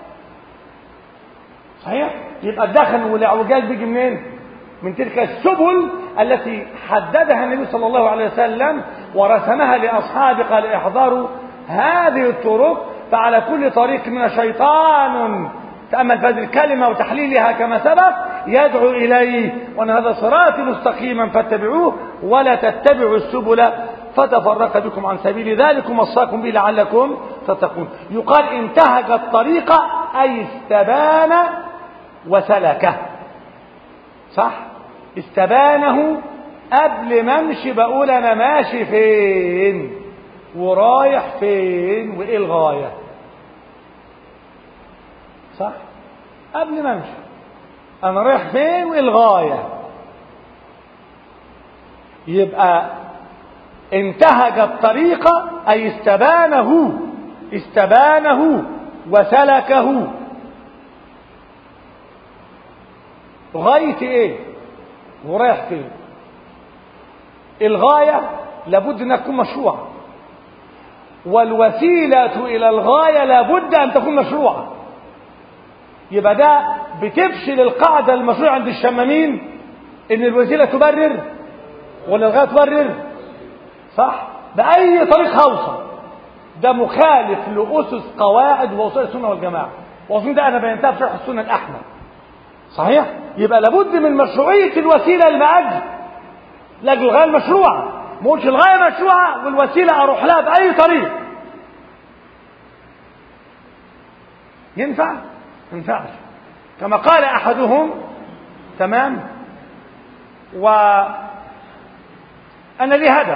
صحيح يبقى الدخل والاعوجاج بيجي منين من تلك السبل التي حددها النبي صلى الله عليه وسلم ورسمها لاصحابه قال احذروا هذه الطرق فعلى كل طريق من شيطان تأمل في هذه الكلمة وتحليلها كما سبق يدعو إليه وأن هذا صراطي مستقيما فاتبعوه ولا تتبعوا السبل فتفرق بكم عن سبيل ذلكم وصاكم به لعلكم تتقون يقال انتهج الطريق أي استبان وسلكه صح استبانه قبل ما امشي بقول انا ماشي فين ورايح فين وايه الغايه صح قبل ما امشي انا رايح فين وايه الغايه يبقى انتهج الطريق اي استبانه استبانه وسلكه غايه ايه ورايح فين الغايه لابد انها تكون مشروعه والوسيله الى الغايه لابد ان تكون مشروعه يبقى ده بتفشل القاعده المشروعه عند الشمامين ان الوسيله تبرر ولا الغايه تبرر صح باي طريق هوصل ده مخالف لاسس قواعد واصول السنه والجماعه واظن ده انا بينتهى في شرح السنه الاحمد صحيح يبقى لابد من مشروعيه الوسيله المأجل لاجل الغايه المشروعه ما اقولش الغايه مشروعه والوسيله اروح لها باي طريق ينفع ما ينفعش كما قال احدهم تمام و انا لي هدف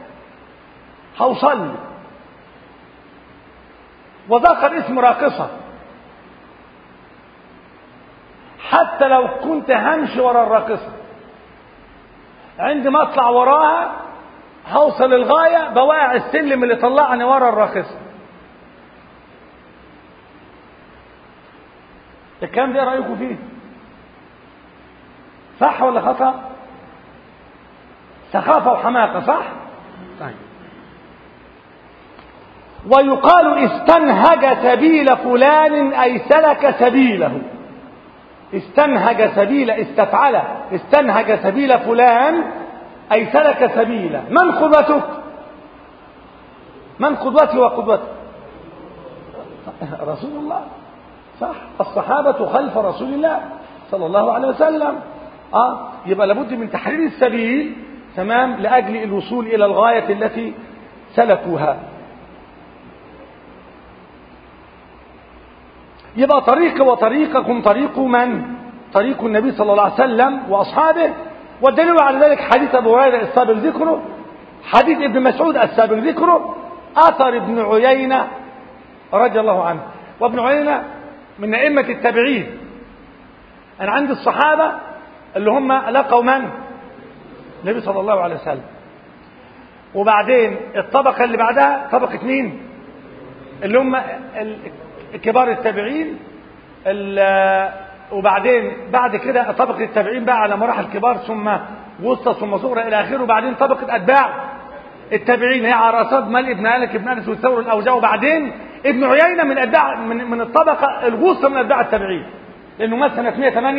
هوصل وذكر اسم راقصه حتى لو كنت همشي ورا الراقصه عندما اطلع وراها هوصل الغايه بواقع السلم اللي طلعني ورا الراقصه الكلام ده رايكم فيه صح ولا خطا سخافه وحماقه صح طيب ويقال استنهج سبيل فلان اي سلك سبيله استنهج سبيل استفعل استنهج سبيل فلان اي سلك سبيله من قدوتك من قدوتي وقدوتك رسول الله صح الصحابة خلف رسول الله صلى الله عليه وسلم اه يبقى لابد من تحرير السبيل تمام لأجل الوصول إلى الغاية التي سلكوها يبقى طريق وطريقكم طريق من طريق النبي صلى الله عليه وسلم وأصحابه والدليل على ذلك حديث أبو هريرة السابق ذكره حديث ابن مسعود السابق ذكره أثر ابن عيينة رضي الله عنه وابن عيينة من أئمة التابعين أنا عندي الصحابة اللي هم لقوا من النبي صلى الله عليه وسلم وبعدين الطبقة اللي بعدها طبقة مين اللي هم كبار التابعين وبعدين بعد كده طبقة التابعين بقى على مراحل كبار ثم وسطى ثم صغرى إلى آخره وبعدين طبقة أتباع التابعين هي على رأسات مال ابن مالك ابن أنس والثور الأوجاع وبعدين ابن عيينة من أتباع من, من الطبقة الوسطى من أتباع التابعين لأنه مات سنة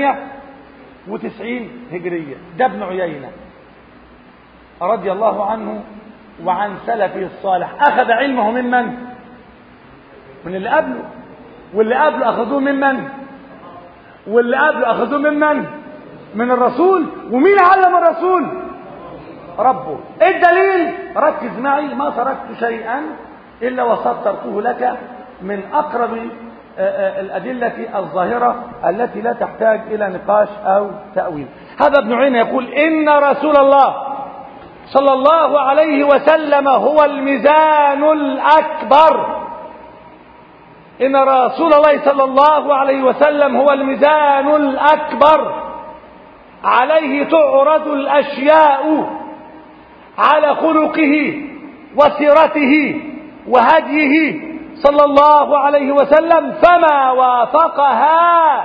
198 هجرية ده ابن عيينة رضي الله عنه وعن سلفه الصالح أخذ علمه ممن؟ من اللي قبله واللي قبله أخذوه ممن؟ واللي قبله أخذوه ممن؟ من الرسول ومين علم الرسول؟ ربه ايه الدليل؟ ركز معي ما تركت شيئا إلا وسطرته لك من أقرب الأدلة الظاهرة التي لا تحتاج إلى نقاش أو تأويل هذا ابن عيينة يقول إن رسول الله صلى الله عليه وسلم هو الميزان الأكبر إن رسول الله صلى الله عليه وسلم هو الميزان الأكبر عليه تعرض الأشياء على خلقه وسيرته وهديه صلى الله عليه وسلم فما وافقها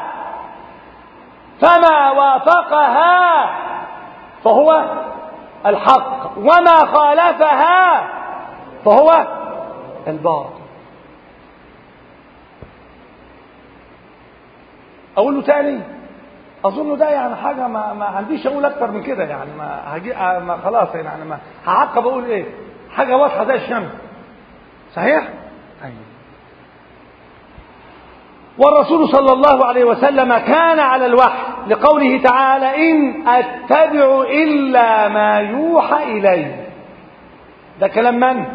فما وافقها فهو الحق وما خالفها فهو الباطل اقول له تاني اظن ده يعني حاجه ما, ما عنديش اقول اكتر من كده يعني ما هجي ما خلاص يعني ما هعقب اقول ايه حاجه واضحه زي الشمس صحيح أيوة. والرسول صلى الله عليه وسلم كان على الوحي لقوله تعالى إن أتبع إلا ما يوحى إلي ده كلام من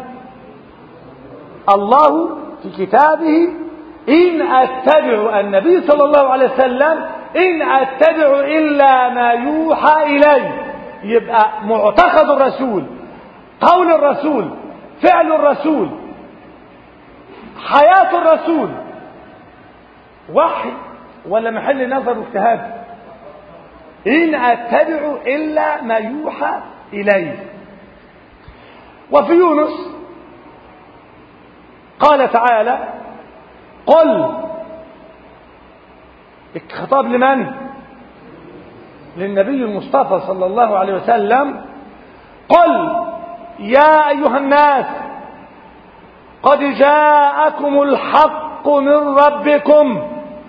الله في كتابه إن أتبع النبي صلى الله عليه وسلم إن أتبع إلا ما يوحى إلي يبقى معتقد الرسول قول الرسول فعل الرسول حياة الرسول وحي ولا محل نظر واجتهاد إن أتبع إلا ما يوحى إلي وفي يونس قال تعالى قل الخطاب لمن للنبي المصطفى صلى الله عليه وسلم قل يا أيها الناس قد جاءكم الحق من ربكم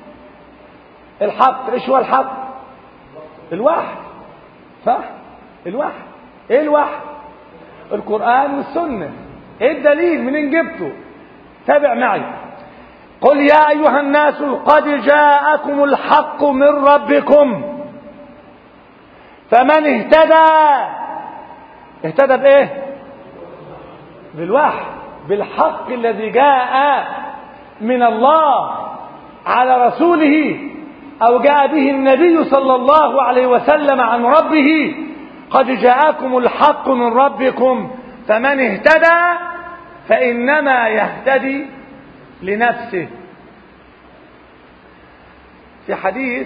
الحق ايش هو الحق الوحي صح الوحي ايه الوحي القرآن والسنة ايه الدليل منين جبته تابع معي قل يا ايها الناس قد جاءكم الحق من ربكم فمن اهتدى اهتدى بايه بالوحي بالحق الذي جاء من الله على رسوله او جاء به النبي صلى الله عليه وسلم عن ربه قد جاءكم الحق من ربكم فمن اهتدى فانما يهتدي لنفسه في حديث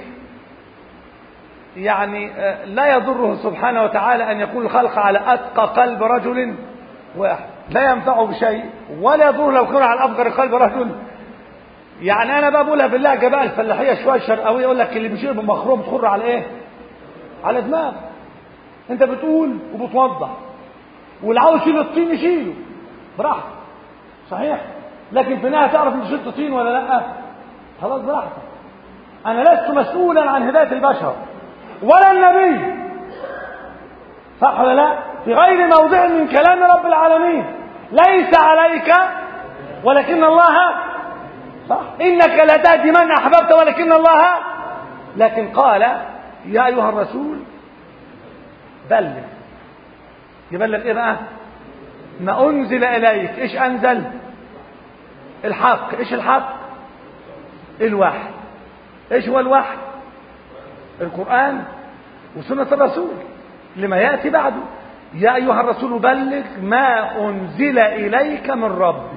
يعني لا يضره سبحانه وتعالى أن يكون الخلق على أتقى قلب رجل واحد لا ينفعه بشيء ولا يضره لو كان على أفجر قلب رجل يعني أنا بقى بقولها بالله بقى الفلاحية شوية الشرقاوية يقول لك اللي بيشيل بمخروم تخر على إيه؟ على دماغ أنت بتقول وبتوضح واللي عاوز يشيل الطين يشيله براحته صحيح لكن في النهاية تعرف أنت شلت طين ولا لأ؟ خلاص براحتك أنا لست مسؤولا عن هداية البشر ولا النبي صح ولا لا في غير موضع من كلام رب العالمين ليس عليك ولكن الله صح انك لا تهدي من احببت ولكن الله لكن قال يا ايها الرسول بلغ يبلغ ايه بقى ما انزل اليك ايش انزل الحق ايش الحق الوحي ايش هو الوحي القرآن وسنة الرسول لما يأتي بعده يا أيها الرسول بلغ ما أنزل إليك من ربك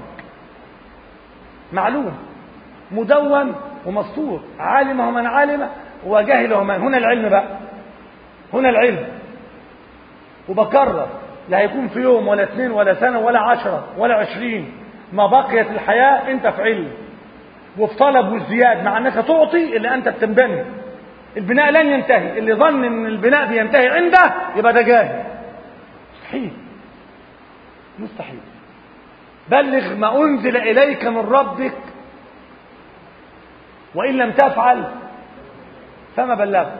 معلوم مدون ومسطور عالمه من علم وجهله من هنا العلم بقى هنا العلم وبكرر لا هيكون في يوم ولا اثنين ولا سنة ولا عشرة ولا عشرين ما بقيت الحياة انت في علم وفي طلب والزياد مع انك تعطي اللي انت بتنبني البناء لن ينتهي اللي ظن ان البناء بينتهي عنده يبقى ده جاهل مستحيل مستحيل بلغ ما انزل اليك من ربك وان لم تفعل فما بلغت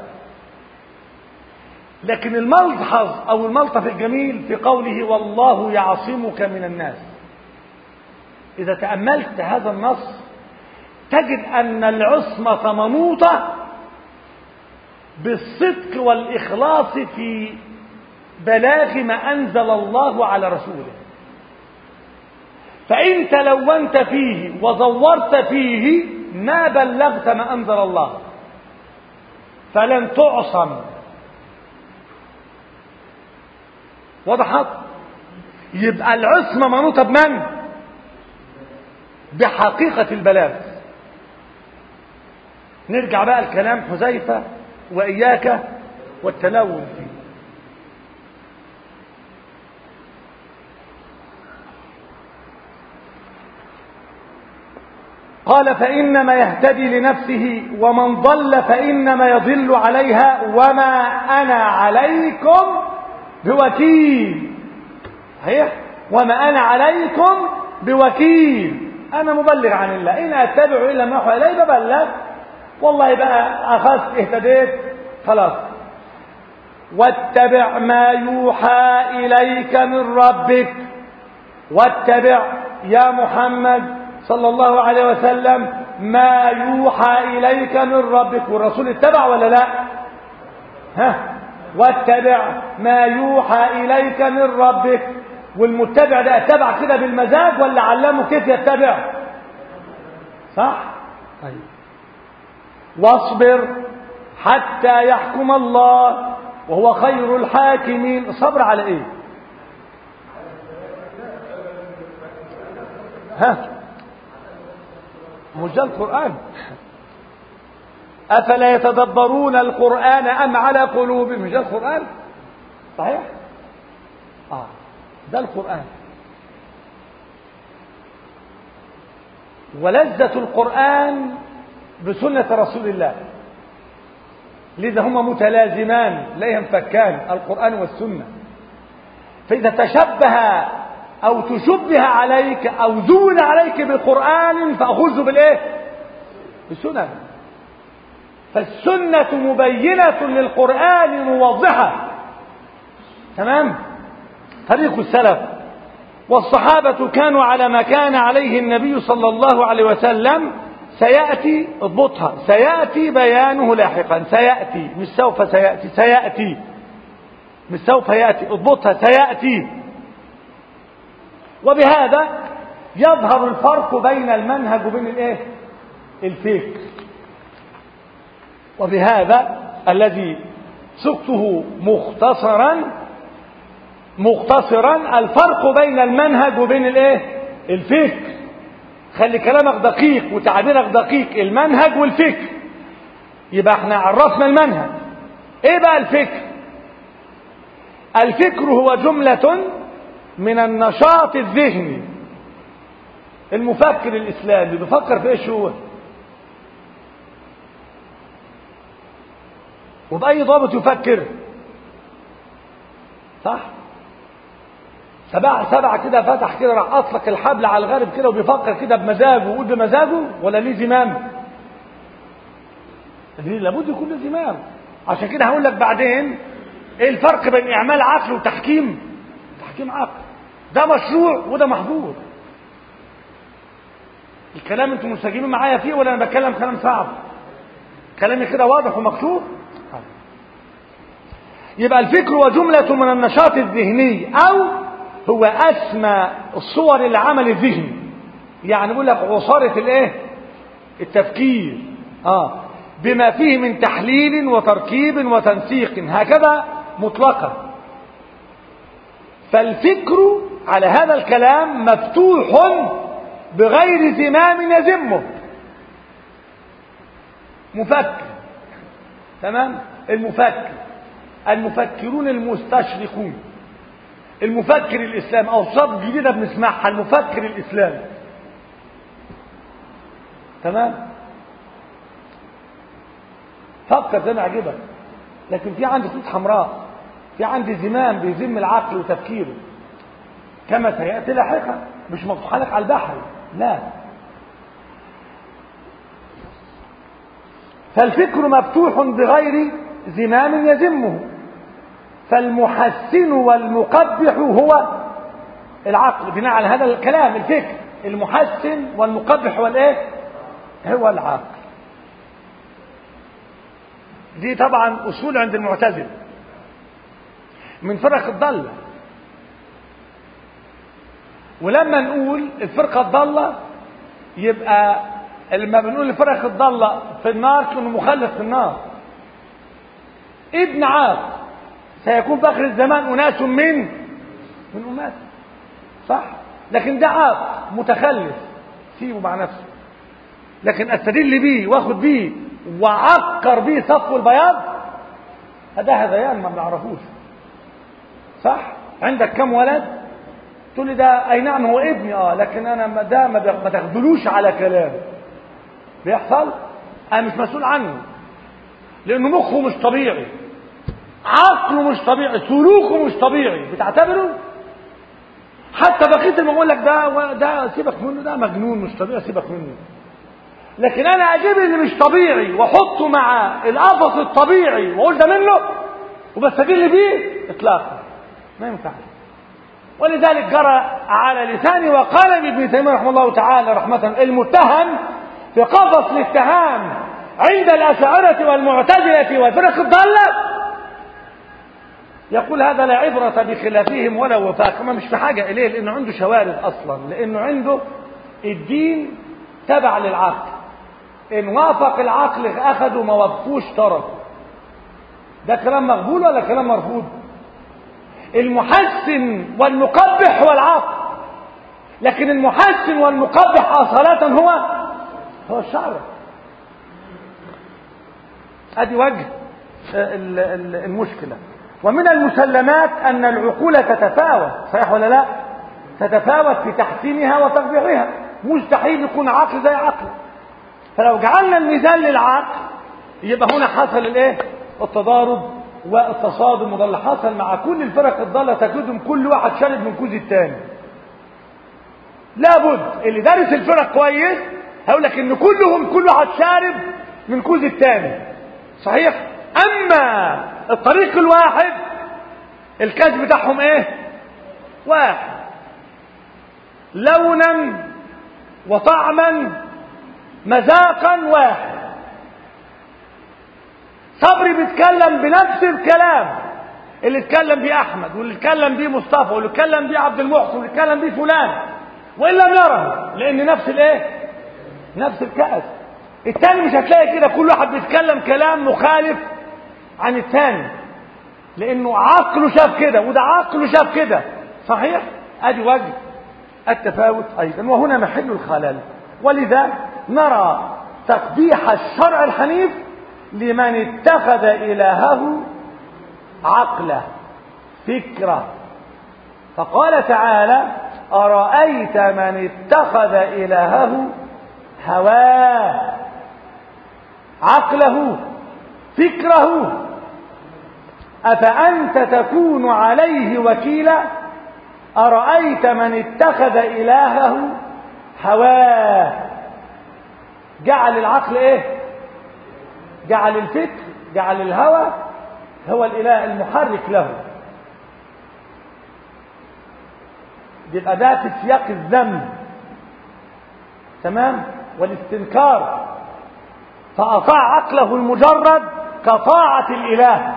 لكن الملحظ او الملطف الجميل في قوله والله يعصمك من الناس اذا تاملت هذا النص تجد ان العصمه منوطه بالصدق والإخلاص في بلاغ ما أنزل الله على رسوله فإن تلونت فيه وزورت فيه ما بلغت ما أنزل الله فلن تعصم وضحت يبقى العصمة منوطة بمن بحقيقة البلاغ نرجع بقى الكلام حذيفة وإياك والتلون فيه قال فإنما يهتدي لنفسه ومن ضل فإنما يضل عليها وما أنا عليكم بوكيل صحيح وما أنا عليكم بوكيل أنا مبلغ عن الله إن أتبع إلا ما يوحى إلي ببلغ والله بقى أخذت اهتديت خلاص واتبع ما يوحى إليك من ربك واتبع يا محمد صلى الله عليه وسلم ما يوحى إليك من ربك والرسول اتبع ولا لا ها واتبع ما يوحى إليك من ربك والمتبع ده اتبع كده بالمزاج ولا علمه كيف يتبع صح أيوه واصبر حتى يحكم الله وهو خير الحاكمين صبر على ايه ها مش ده القرآن أفلا يتدبرون القرآن أم على قلوب مش ده القرآن صحيح آه ده القرآن ولذة القرآن بسنة رسول الله لذا هما متلازمان لا ينفكان القرآن والسنة فإذا تشبه أو تشبه عليك أو زون عليك بقرآن فأخذه بالإيه؟ بالسنن فالسنة مبينة للقرآن موضحة تمام طريق السلف والصحابة كانوا على ما كان عليه النبي صلى الله عليه وسلم سيأتي اضبطها سيأتي بيانه لاحقا سيأتي مش سوف سيأتي سيأتي مش سوف يأتي اضبطها سيأتي وبهذا يظهر الفرق بين المنهج وبين الايه الفكر وبهذا الذي سقته مختصرا مختصرا الفرق بين المنهج وبين الايه الفكر خلي كلامك دقيق وتعبيرك دقيق المنهج والفكر يبقى احنا عرفنا المنهج ايه بقى الفكر الفكر هو جملة من النشاط الذهني المفكر الاسلامي بيفكر في ايش هو وبأي ضابط يفكر صح سبع سبع كده فتح كده راح اطلق الحبل على الغارب كده وبيفكر كده بمزاجه ويقول بمزاجه ولا ليه زمام دي لابد يكون له زمام عشان كده هقول لك بعدين ايه الفرق بين اعمال عقل وتحكيم تحكيم عقل ده مشروع وده محظور الكلام انتم مستجيبين معايا فيه ولا انا بتكلم كلام صعب كلامي كده واضح ومكتوب يبقى الفكر هو جملة من النشاط الذهني أو هو أسمى الصور العمل الذهني يعني بيقول لك عصارة الايه التفكير اه بما فيه من تحليل وتركيب وتنسيق هكذا مطلقا فالفكر على هذا الكلام مفتوح بغير زمام يزمه مفكر تمام المفكر المفكرون المستشرقون المفكر الاسلامي اوصاف جديده بنسمعها المفكر الاسلامي تمام فكر زي ما عجبك لكن في عندي خطوط حمراء في عندي زمام بيزم العقل وتفكيره كما سياتي لاحقا مش مفتوحه لك على البحر لا فالفكر مفتوح بغير زمام يزمه فالمحسن والمقبح هو العقل بناء على هذا الكلام الفكر المحسن والمقبح هو الايه هو العقل دي طبعا اصول عند المعتزله من فرق الضاله ولما نقول الفرقه الضاله يبقى لما بنقول الفرق الضاله في النار كانه مخلف في النار ابن عاق سيكون في اخر الزمان اناس من من امات صح لكن ده عاق متخلف سيبه مع نفسه لكن استدل بيه واخد بيه وعكر بيه صفو البياض هذا هذيان ما بنعرفوش صح عندك كم ولد تقول لي ده اي نعم هو ابني اه لكن انا ده ما تاخدلوش على كلام بيحصل انا مش مسؤول عنه لانه مخه مش طبيعي عقله مش طبيعي سلوكه مش طبيعي بتعتبره حتى بقيه اللي بقول لك ده ده سيبك منه ده مجنون مش طبيعي سيبك منه لكن انا اجيب اللي مش طبيعي واحطه مع القفص الطبيعي واقول ده منه وبستدل بيه اطلاقا ما ينفعش ولذلك جرى على لساني وقال ابن تيميه رحمه الله تعالى رحمه المتهم في قفص الاتهام عند الاشاعره والمعتزله والفرق الضاله يقول هذا لا عبرة بخلافهم ولا وفاق ما مش في حاجة إليه لأنه عنده شوارد أصلا لأنه عنده الدين تبع للعقل إن وافق العقل أخذوا ما وافقوش تركوا ده كلام مقبول ولا كلام مرفوض المحسن والمقبح هو العقل لكن المحسن والمقبح أصالة هو هو الشعر ادي وجه المشكله ومن المسلمات أن العقول تتفاوت صحيح ولا لا تتفاوت في تحسينها وتقبيحها مستحيل يكون عقل زي عقل فلو جعلنا الميزان للعقل يبقى هنا حصل الايه التضارب والتصادم وده اللي حصل مع كل الفرق الضاله تجدهم كل واحد شارب من كوز الثاني لابد اللي دارس الفرق كويس هقول لك ان كلهم كل واحد شارب من كوز الثاني صحيح اما الطريق الواحد الكاس بتاعهم ايه واحد لونا وطعما مذاقا واحد صبري بيتكلم بنفس الكلام اللي اتكلم بيه احمد واللي اتكلم بيه مصطفى واللي اتكلم بيه عبد المحسن واللي اتكلم بيه فلان وان لم يره لان نفس الايه نفس الكأس التاني مش هتلاقي كده كل واحد بيتكلم كلام مخالف عن التاني لانه عقله شاف كده وده عقله شاف كده صحيح ادي وجه التفاوت ايضا وهنا محل الخلل ولذا نرى تقبيح الشرع الحنيف لمن اتخذ الهه عقله فكره فقال تعالى ارايت من اتخذ الهه هواه عقله فكره افانت تكون عليه وكيلا ارايت من اتخذ الهه هواه جعل العقل ايه جعل الفكر جعل الهوى هو الاله المحرك له يبقى ده في سياق الذم تمام والاستنكار فأطاع عقله المجرد كطاعة الإله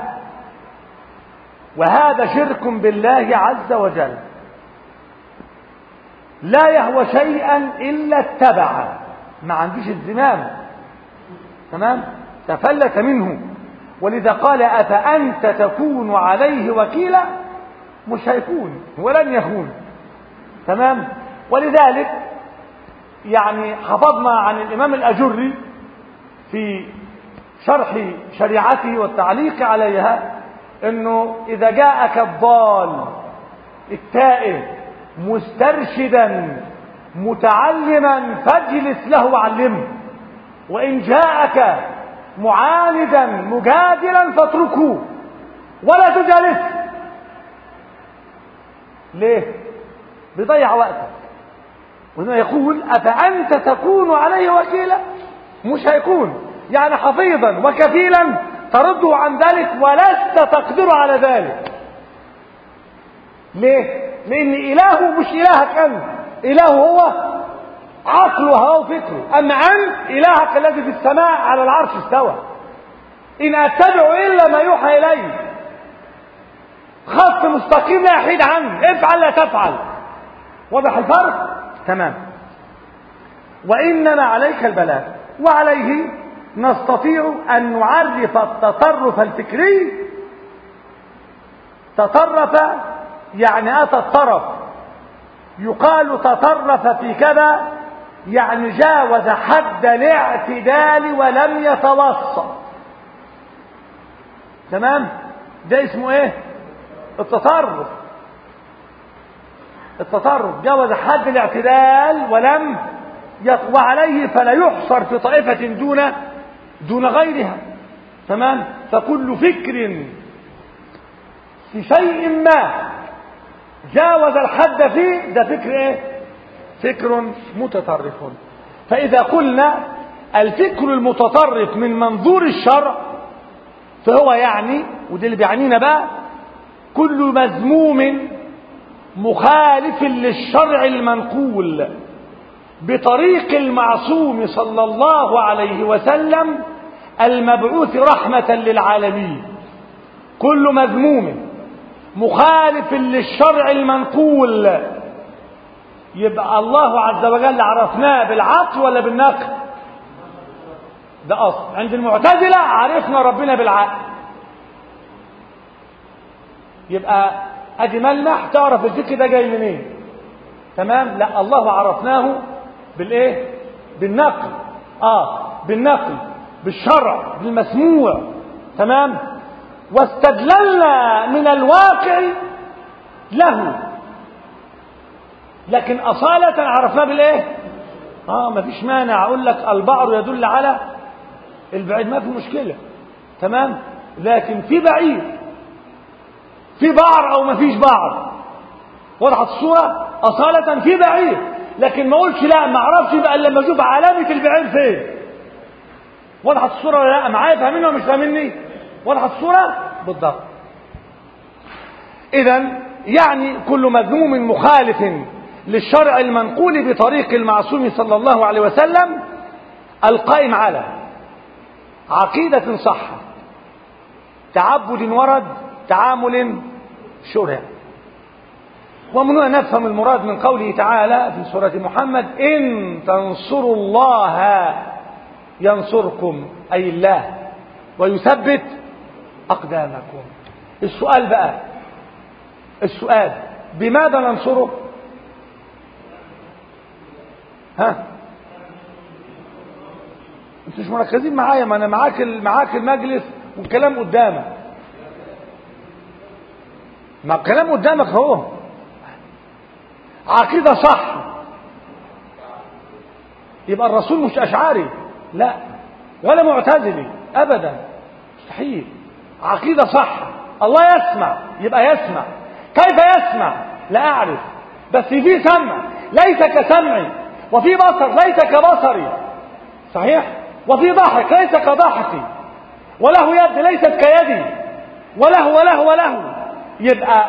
وهذا شرك بالله عز وجل لا يهوى شيئا إلا اتبعه ما عندوش الزمام تمام تفلت منه ولذا قال أفأنت تكون عليه وكيلا مش هيكون ولن يكون تمام ولذلك يعني حفظنا عن الإمام الأجري في شرح شريعته والتعليق عليها انه اذا جاءك الضال التائه مسترشدا متعلما فاجلس له وعلمه وان جاءك معاندا مجادلا فاتركه ولا تجالسه ليه بيضيع وقتك وهنا يقول أفأنت تكون عليه وكيلا مش هيكون يعني حفيظا وكفيلا ترده عن ذلك ولست تقدر على ذلك ليه لان الهه مش الهك انت الهه هو عقله هو فكره اما انت الهك الذي في السماء على العرش استوى ان اتبع الا ما يوحى الي خط مستقيم لا يحيد عنه افعل لا تفعل واضح الفرق تمام وانما عليك البلاغ وعليه نستطيع أن نعرف التطرف الفكري تطرف يعني أتى الطرف يقال تطرف في كذا يعني جاوز حد الاعتدال ولم يتوسط تمام ده اسمه ايه التطرف التطرف جاوز حد الاعتدال ولم وعليه فلا يحصر في طائفة دون دون غيرها تمام فكل فكر في شيء ما جاوز الحد فيه ده فكر ايه فكر متطرف فاذا قلنا الفكر المتطرف من منظور الشرع فهو يعني وده اللي بيعنينا بقى كل مذموم مخالف للشرع المنقول بطريق المعصوم صلى الله عليه وسلم المبعوث رحمة للعالمين كل مذموم مخالف للشرع المنقول يبقى الله عز وجل عرفناه بالعقل ولا بالنقل ده أصل عند المعتزلة عرفنا ربنا بالعقل يبقى ادي ملمح تعرف الذكر ده جاي منين تمام لا الله عرفناه بالايه بالنقل اه بالنقل بالشرع بالمسموع تمام واستدللنا من الواقع له لكن أصالة عرفناه بالايه اه ما فيش مانع اقول لك البعر يدل على البعيد ما في مشكلة تمام لكن في بعيد في بعر او ما فيش بعر وضحت الصورة أصالة في بعيد لكن ما اقولش لا ما اعرفش بقى الا لما اشوف علامة البعير فين وضحت الصورة ولا لا معايا فاهميني ولا مش فاهميني وضحت الصورة بالضبط اذا يعني كل مذموم مخالف للشرع المنقول بطريق المعصوم صلى الله عليه وسلم القائم على عقيدة صح تعبد ورد تعامل شرع ومن هنا نفهم المراد من قوله تعالى في سورة محمد إن تنصروا الله ينصركم أي الله ويثبت أقدامكم السؤال بقى السؤال بماذا ننصره ها انتوا مش مركزين معايا ما انا معاك معاك المجلس والكلام قدامك ما الكلام قدامك اهو عقيدة صح يبقى الرسول مش أشعري لا ولا معتزلي أبدا مستحيل عقيدة صح الله يسمع يبقى يسمع كيف يسمع لا أعرف بس في سمع ليس كسمعي وفي بصر ليس كبصري صحيح وفي ضحك ليس كضحكي وله يد ليست كيدي وله وله وله يبقى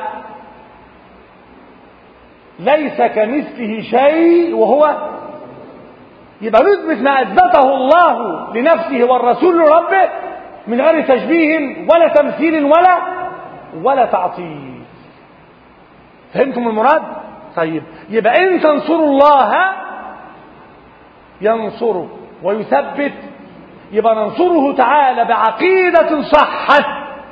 ليس كمثله شيء وهو يبقى نثبت ما أثبته الله لنفسه والرسول لربه من غير تشبيه ولا تمثيل ولا ولا تعطيل فهمتم المراد طيب يبقى إن تنصروا الله ينصره ويثبت يبقى ننصره تعالى بعقيدة صحت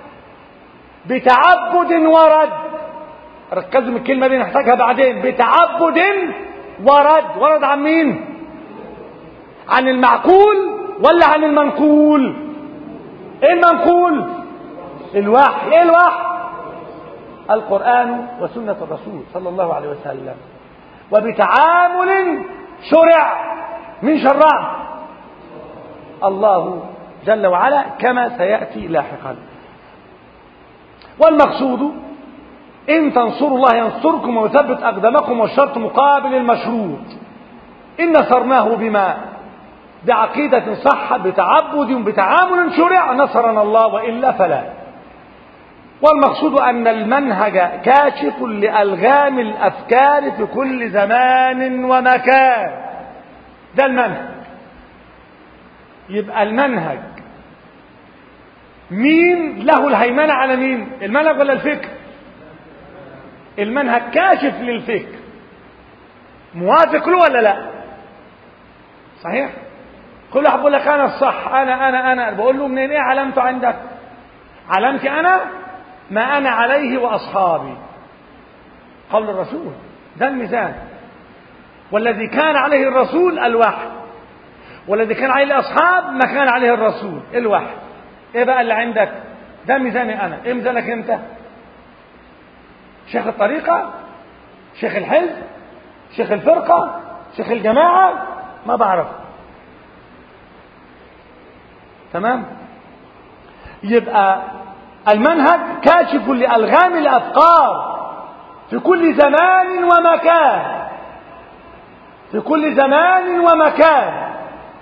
بتعبد ورد ركزوا من الكلمة دي نحتاجها بعدين بتعبد ورد ورد عن مين عن المعقول ولا عن المنقول ايه المنقول الوحي ايه الوحي القرآن وسنة الرسول صلى الله عليه وسلم وبتعامل شرع من شرع الله جل وعلا كما سيأتي لاحقا والمقصود إن تنصروا الله ينصركم ويثبت أقدامكم والشرط مقابل المشروط إن نصرناه بما بعقيدة صح بتعبد بتعامل شرع نصرنا الله وإلا فلا والمقصود أن المنهج كاشف لألغام الأفكار في كل زمان ومكان ده المنهج يبقى المنهج مين له الهيمنة على مين المنهج ولا الفكر المنهج كاشف للفكر موافق له ولا لا صحيح كل واحد بيقول لك انا الصح انا انا انا بقول له منين ايه علامته عندك علامتي انا ما انا عليه واصحابي قول الرسول ده الميزان والذي كان عليه الرسول الوحي والذي كان عليه الاصحاب ما كان عليه الرسول الوحي ايه بقى اللي عندك ده ميزاني انا ايه ميزانك انت شيخ الطريقة شيخ الحزب شيخ الفرقة شيخ الجماعة ما بعرف تمام يبقى المنهج كاشف لألغام الأفكار في كل زمان ومكان في كل زمان ومكان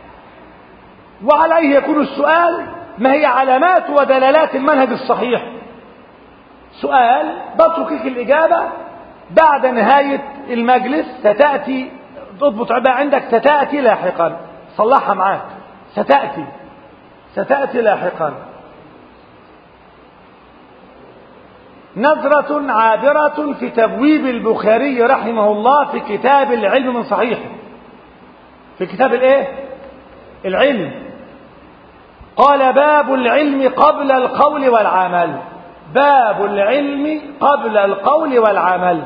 وعليه يكون السؤال ما هي علامات ودلالات المنهج الصحيح سؤال بترك لك الإجابة بعد نهاية المجلس ستأتي تضبط عباء عندك ستأتي لاحقا صلحها معاك ستأتي ستأتي لاحقا نظرة عابرة في تبويب البخاري رحمه الله في كتاب العلم من صحيح في كتاب الايه العلم قال باب العلم قبل القول والعمل باب العلم قبل القول والعمل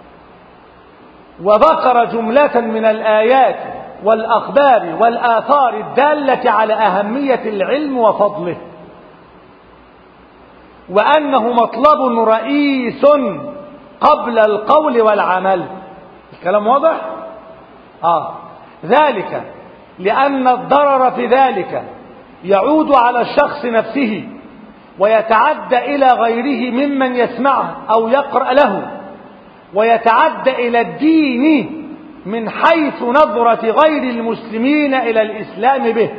وذكر جملة من الآيات والأخبار والآثار الدالة على أهمية العلم وفضله وأنه مطلب رئيس قبل القول والعمل الكلام واضح؟ آه ذلك لأن الضرر في ذلك يعود على الشخص نفسه ويتعدى إلى غيره ممن يسمعه أو يقرأ له ويتعدى إلى الدين من حيث نظرة غير المسلمين إلى الإسلام به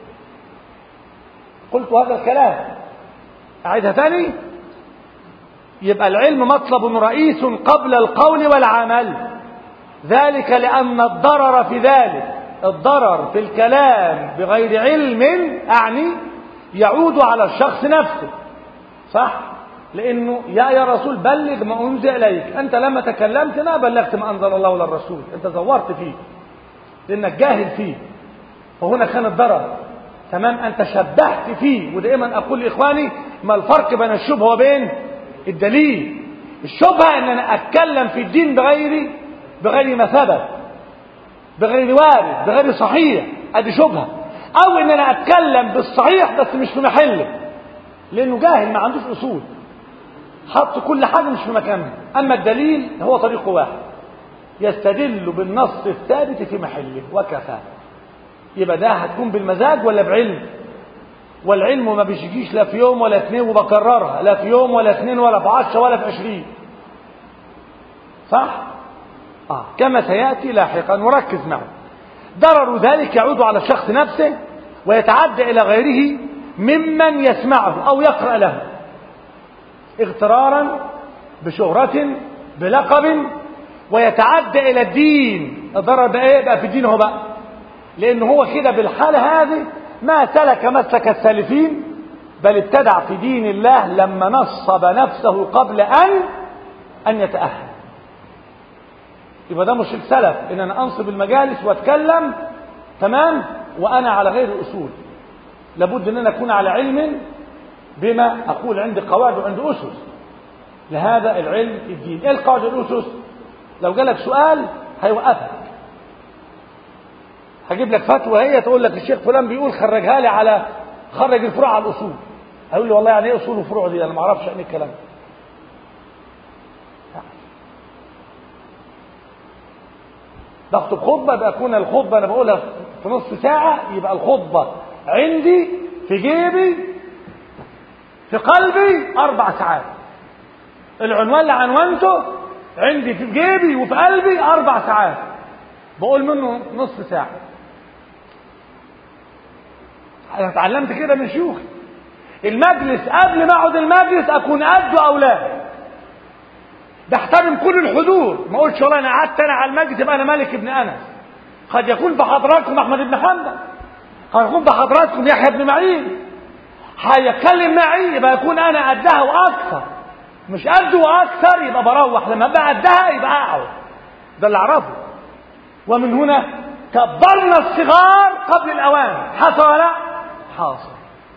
قلت هذا الكلام أعيدها ثاني يبقى العلم مطلب رئيس قبل القول والعمل ذلك لأن الضرر في ذلك الضرر في الكلام بغير علم أعني يعود على الشخص نفسه صح لانه يا يا رسول بلغ ما انزل اليك انت لما تكلمت ما بلغت ما انزل الله ولا الرسول انت زورت فيه لانك جاهل فيه فهنا كان الضرر تمام انت شبهت فيه ودائما اقول لاخواني ما الفرق بين الشبهه وبين الدليل الشبهه ان انا اتكلم في الدين بغير بغير ما ثبت بغير وارد بغير صحيح ادي شبهه او ان انا اتكلم بالصحيح بس مش في محله لانه جاهل ما عندوش اصول حط كل حاجه مش في مكانها اما الدليل هو طريقه واحد يستدل بالنص الثابت في محله وكفى يبقى ده هتكون بالمزاج ولا بعلم والعلم ما بيجيش لا في يوم ولا اثنين وبكررها لا في يوم ولا اثنين ولا في عشرة ولا في عشرين صح آه. كما سيأتي لاحقا وركز معه ضرر ذلك يعود على الشخص نفسه ويتعدى إلى غيره ممن يسمعه أو يقرأ له اغترارا بشهرة بلقب ويتعدى إلى الدين الضرر بقى ايه بقى في الدين هو بقى لأنه هو كده بالحالة هذه ما سلك مسلك السالفين بل ابتدع في دين الله لما نصب نفسه قبل أن أن يتأهل يبقى ده مش السلف ان انا انصب المجالس واتكلم تمام وانا على غير اصول لابد ان انا اكون على علم بما اقول عندي قواعد وعندي اسس لهذا العلم الدين ايه القواعد الاسس لو جالك سؤال هيوقفك هجيب لك فتوى هي تقول لك الشيخ فلان بيقول خرجها لي على خرج الفروع على الاصول هيقول لي والله يعني ايه اصول وفروع دي انا ما اعرفش يعني الكلام ده بخطب خطبة بكون الخطبة أنا بقولها في نص ساعة يبقى الخطبة عندي في جيبي في قلبي أربع ساعات العنوان اللي عنوانته عندي في جيبي وفي قلبي أربع ساعات بقول منه نص ساعة أنا اتعلمت كده من شيوخي المجلس قبل ما أقعد المجلس أكون قده أو لا بحترم كل الحضور ما اقولش والله انا قعدت انا على المجلس يبقى انا مالك ابن انس قد يكون في حضراتكم احمد بن حنبل قد يكون في حضراتكم يحيى بن معين هيتكلم معي يبقى يكون انا قدها واكثر مش قده واكثر يبقى بروح لما ابقى قدها يبقى اقعد ده اللي اعرفه ومن هنا كبرنا الصغار قبل الاوان حصل ولا حاصل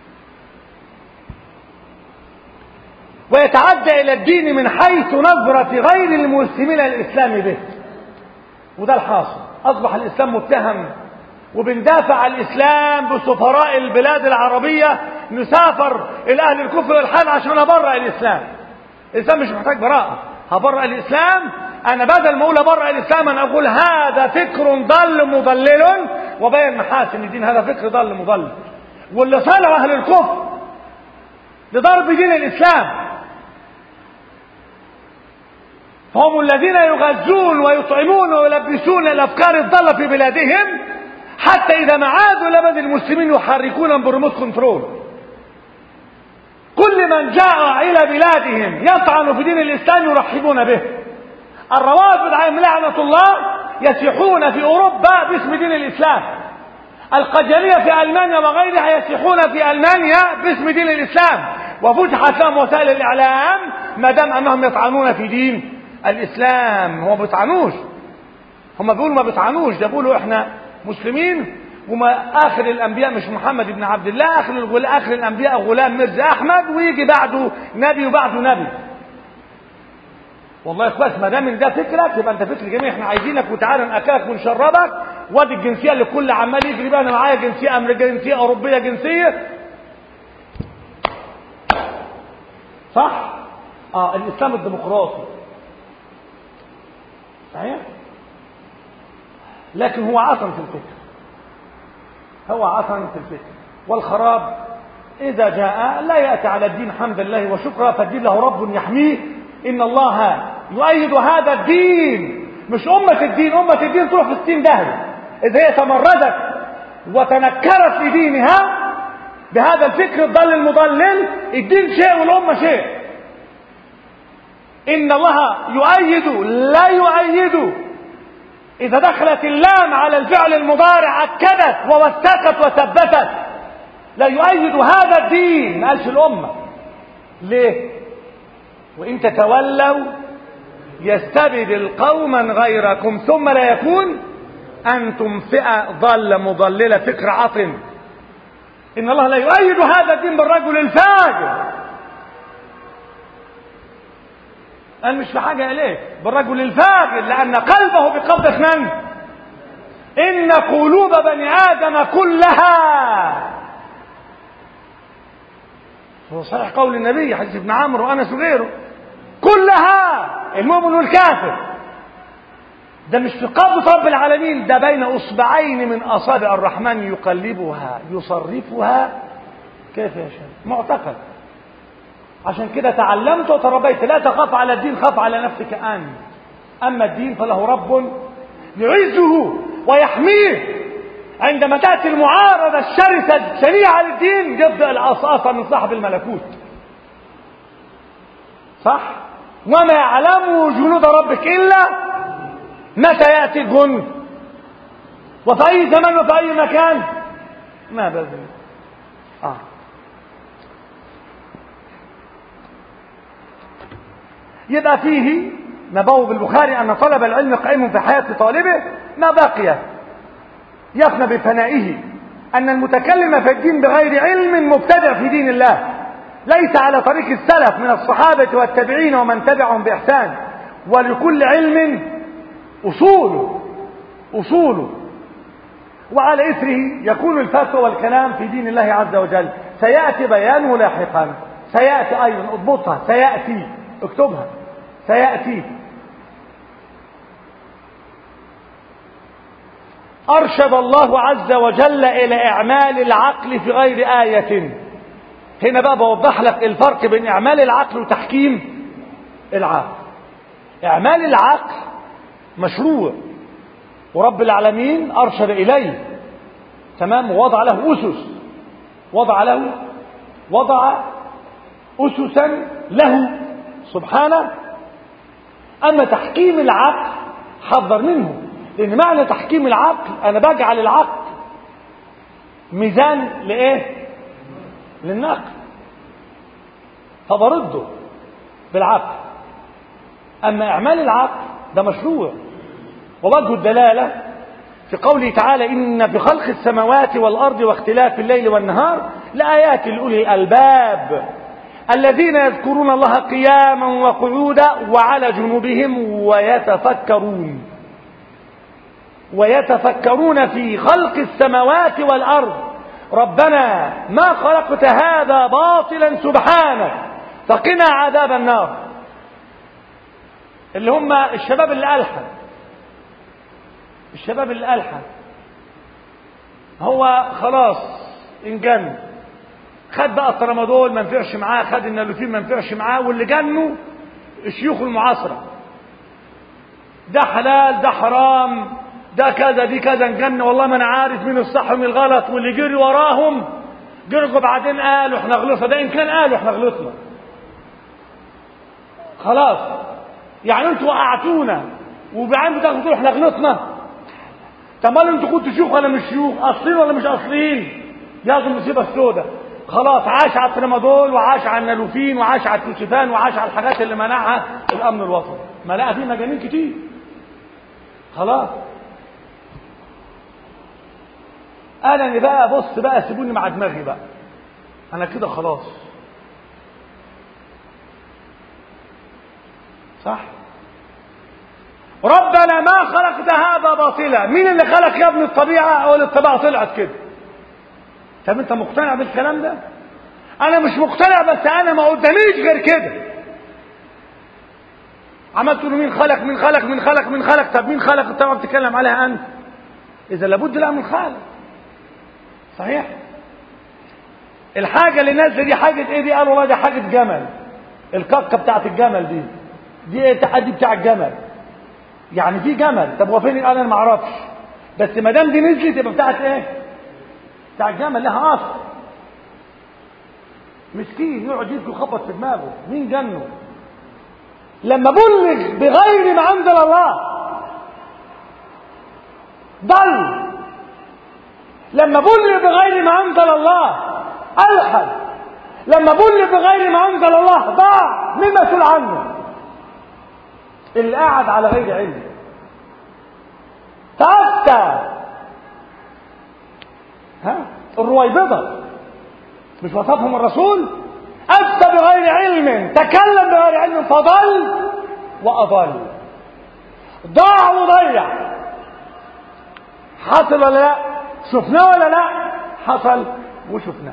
ويتعدى إلى الدين من حيث نظرة غير المسلمين الإسلام به وده الحاصل أصبح الإسلام متهم وبندافع عن الإسلام بسفراء البلاد العربية نسافر إلى أهل الكفر والحال عشان أبرأ الإسلام الإسلام مش محتاج براءة هبرأ الإسلام أنا بدل ما أقول أبرأ الإسلام أنا أقول هذا فكر ضل مضلل وبين محاسن الدين هذا فكر ضل مضلل واللي صنعوا أهل الكفر لضرب دين الإسلام هم الذين يغذون ويطعمون ويلبسون الافكار الضاله في بلادهم حتى اذا ما عادوا لبد المسلمين يحركون بريموت كنترول كل من جاء الى بلادهم يطعن في دين الاسلام يرحبون به الروافض عليهم لعنه الله يسيحون في اوروبا باسم دين الاسلام القجريه في المانيا وغيرها يسيحون في المانيا باسم دين الاسلام وفتحت لهم وسائل الاعلام ما دام انهم يطعنون في دين الاسلام هو ما بيطعنوش هم بيقولوا ما بيطعنوش ده بيقولوا احنا مسلمين وما اخر الانبياء مش محمد بن عبد الله اخر الغل... اخر الانبياء غلام مرزا احمد ويجي بعده نبي وبعده نبي والله كويس ما دام ده فكرك يبقى انت فكر جميل احنا عايزينك وتعالى ناكلك ونشربك وادي الجنسيه اللي كل عمال يجري بقى انا معايا جنسيه امريكيه جنسيه اوروبيه جنسيه صح اه الاسلام الديمقراطي صحيح لكن هو عصم في الفكر هو عصم في الفكر والخراب إذا جاء لا يأتي على الدين حمد الله وشكرا فالدين له رب يحميه إن الله يؤيد هذا الدين مش أمة الدين أمة الدين تروح في السين دهر إذا هي تمردت وتنكرت لدينها بهذا الفكر الضل المضلل الدين شيء والأمة شيء إن الله يؤيد لا يؤيد إذا دخلت اللام على الفعل المضارع أكدت ووثقت وثبتت لا يؤيد هذا الدين ما قالش الأمة ليه؟ وإن تتولوا يستبدل قوما غيركم ثم لا يكون أنتم فئة ضالة مضللة فكر عطن إن الله لا يؤيد هذا الدين بالرجل الفاجر قال مش في حاجة إليه بالرجل الفاجر لأن قلبه بقبضة من؟ إن قلوب بني آدم كلها هو صحيح قول النبي حديث ابن عمرو وأنس وغيره كلها المؤمن والكافر ده مش في قبضة رب العالمين ده بين أصبعين من أصابع الرحمن يقلبها يصرفها كيف يشاء معتقد عشان كده تعلمت وتربيت لا تخاف على الدين خاف على نفسك أنت أما الدين فله رب يعزه ويحميه عندما تأتي المعارضة الشرسة الشنيعة للدين يبدأ الأصاصة من صاحب الملكوت صح وما يعلم جنود ربك إلا متى يأتي الجند وفي أي زمان وفي أي مكان ما بذل آه. يبقى فيه نبوه بالبخاري أن طلب العلم قائم في حياة طالبه ما بقي يفنى بفنائه أن المتكلم في الدين بغير علم مبتدع في دين الله ليس على طريق السلف من الصحابة والتابعين ومن تبعهم بإحسان ولكل علم أصول أصول وعلى إثره يكون الفتوى والكلام في دين الله عز وجل سيأتي بيانه لاحقا سيأتي أيضا اضبطها سيأتي اكتبها سيأتي أرشد الله عز وجل إلى إعمال العقل في غير آية هنا بقى بوضح لك الفرق بين إعمال العقل وتحكيم العقل إعمال العقل مشروع ورب العالمين أرشد إليه تمام ووضع له أسس وضع له وضع أسسا له سبحانه أما تحكيم العقل حذر منه لأن معنى تحكيم العقل أنا بجعل العقل ميزان لإيه؟ للنقل فبرده بالعقل أما إعمال العقل ده مشروع ووجه الدلالة في قوله تعالى إن في خلق السماوات والأرض واختلاف الليل والنهار لآيات لأولي الألباب الذين يذكرون الله قياما وقعودا وعلى جنوبهم ويتفكرون ويتفكرون في خلق السماوات والأرض ربنا ما خلقت هذا باطلا سبحانك فقنا عذاب النار اللي هم الشباب اللي ألحن الشباب اللي ألحن هو خلاص انجن خد بقى الترامادول ما نفعش معاه خد النالوفين ما نفعش معاه واللي جنوا الشيوخ المعاصرة ده حلال ده حرام ده كذا دي كذا نجن والله ما انا عارف مين الصح ومين الغلط واللي جري وراهم جرجوا بعدين قالوا احنا غلطنا ده ان كان قالوا احنا غلطنا خلاص يعني انتوا وقعتونا وبعدين بتاخدوا تقولوا احنا غلطنا طب ما انتوا كنتوا شيوخ ولا مش شيوخ اصلين ولا مش اصلين ياخدوا المصيبه السوداء خلاص عاش على الترامادول وعاش على النالوفين وعاش على التوسيفان وعاش على الحاجات اللي منعها الامن الوطني ما لقى فيه مجانين كتير خلاص انا بقى بص بقى سيبوني مع دماغي بقى انا كده خلاص صح ربنا ما خلقت هذا باطلا مين اللي خلق يا ابن الطبيعه او الطبيعه طلعت كده طب انت مقتنع بالكلام ده انا مش مقتنع بس انا ما قداميش غير كده عملت له مين خلق مين خلق مين خلق مين خلق طب مين خلق الطبيعه بتتكلم عليها انت اذا لابد لها من خالق صحيح الحاجه اللي نازله دي حاجه ايه دي قالوا والله دي حاجه جمل الكاكه بتاعت الجمل دي دي ايه التحدي بتاع الجمل يعني في جمل طب هو فين انا ما اعرفش بس ما دام دي نزلت يبقى بتاعت ايه بتاع الجمل لها اصل مسكين يقعد يبكي ويخبط في دماغه مين جنه لما بلغ بغير ما انزل الله ضل لما بلغ بغير ما انزل الله الحد لما بل بغير ما انزل الله ضاع مين مسؤول عنه اللي قاعد على غير علم تأتى ها الرويبضة مش وصفهم الرسول أفتى بغير علم تكلم بغير علم فضل وأضل ضاع وضيع حصل ولا لا شفناه ولا لا حصل وشفناه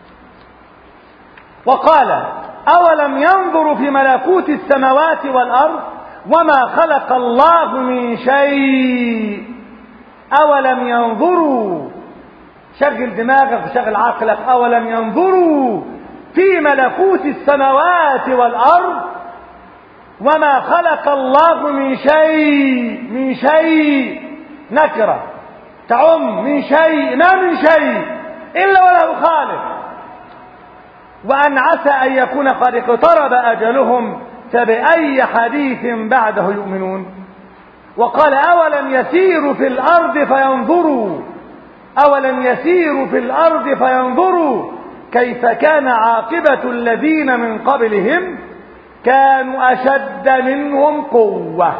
وقال أولم ينظروا في ملكوت السماوات والأرض وما خلق الله من شيء أولم ينظروا شغل دماغك وشغل عقلك أولم ينظروا في ملكوت السماوات والأرض وما خلق الله من شيء من شيء نكرة تعم من شيء ما من شيء إلا وله خالق وأن عسى أن يكون قد اقترب أجلهم فبأي حديث بعده يؤمنون وقال أولم يسيروا في الأرض فينظروا أولم يسيروا في الأرض فينظروا كيف كان عاقبة الذين من قبلهم كانوا أشد منهم قوة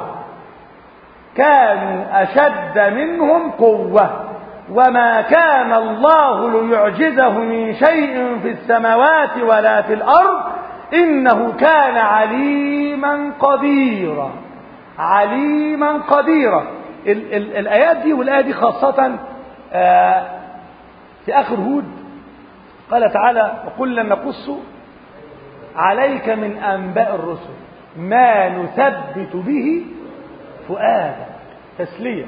كانوا أشد منهم قوة وما كان الله ليعجزه من شيء في السماوات ولا في الأرض إنه كان عليما قديرا عليما قديرا ال ال الآيات دي والآية دي خاصة آه في آخر هود قال تعالى وكلا نقص عليك من أنباء الرسل ما نثبت به فؤادك تسلية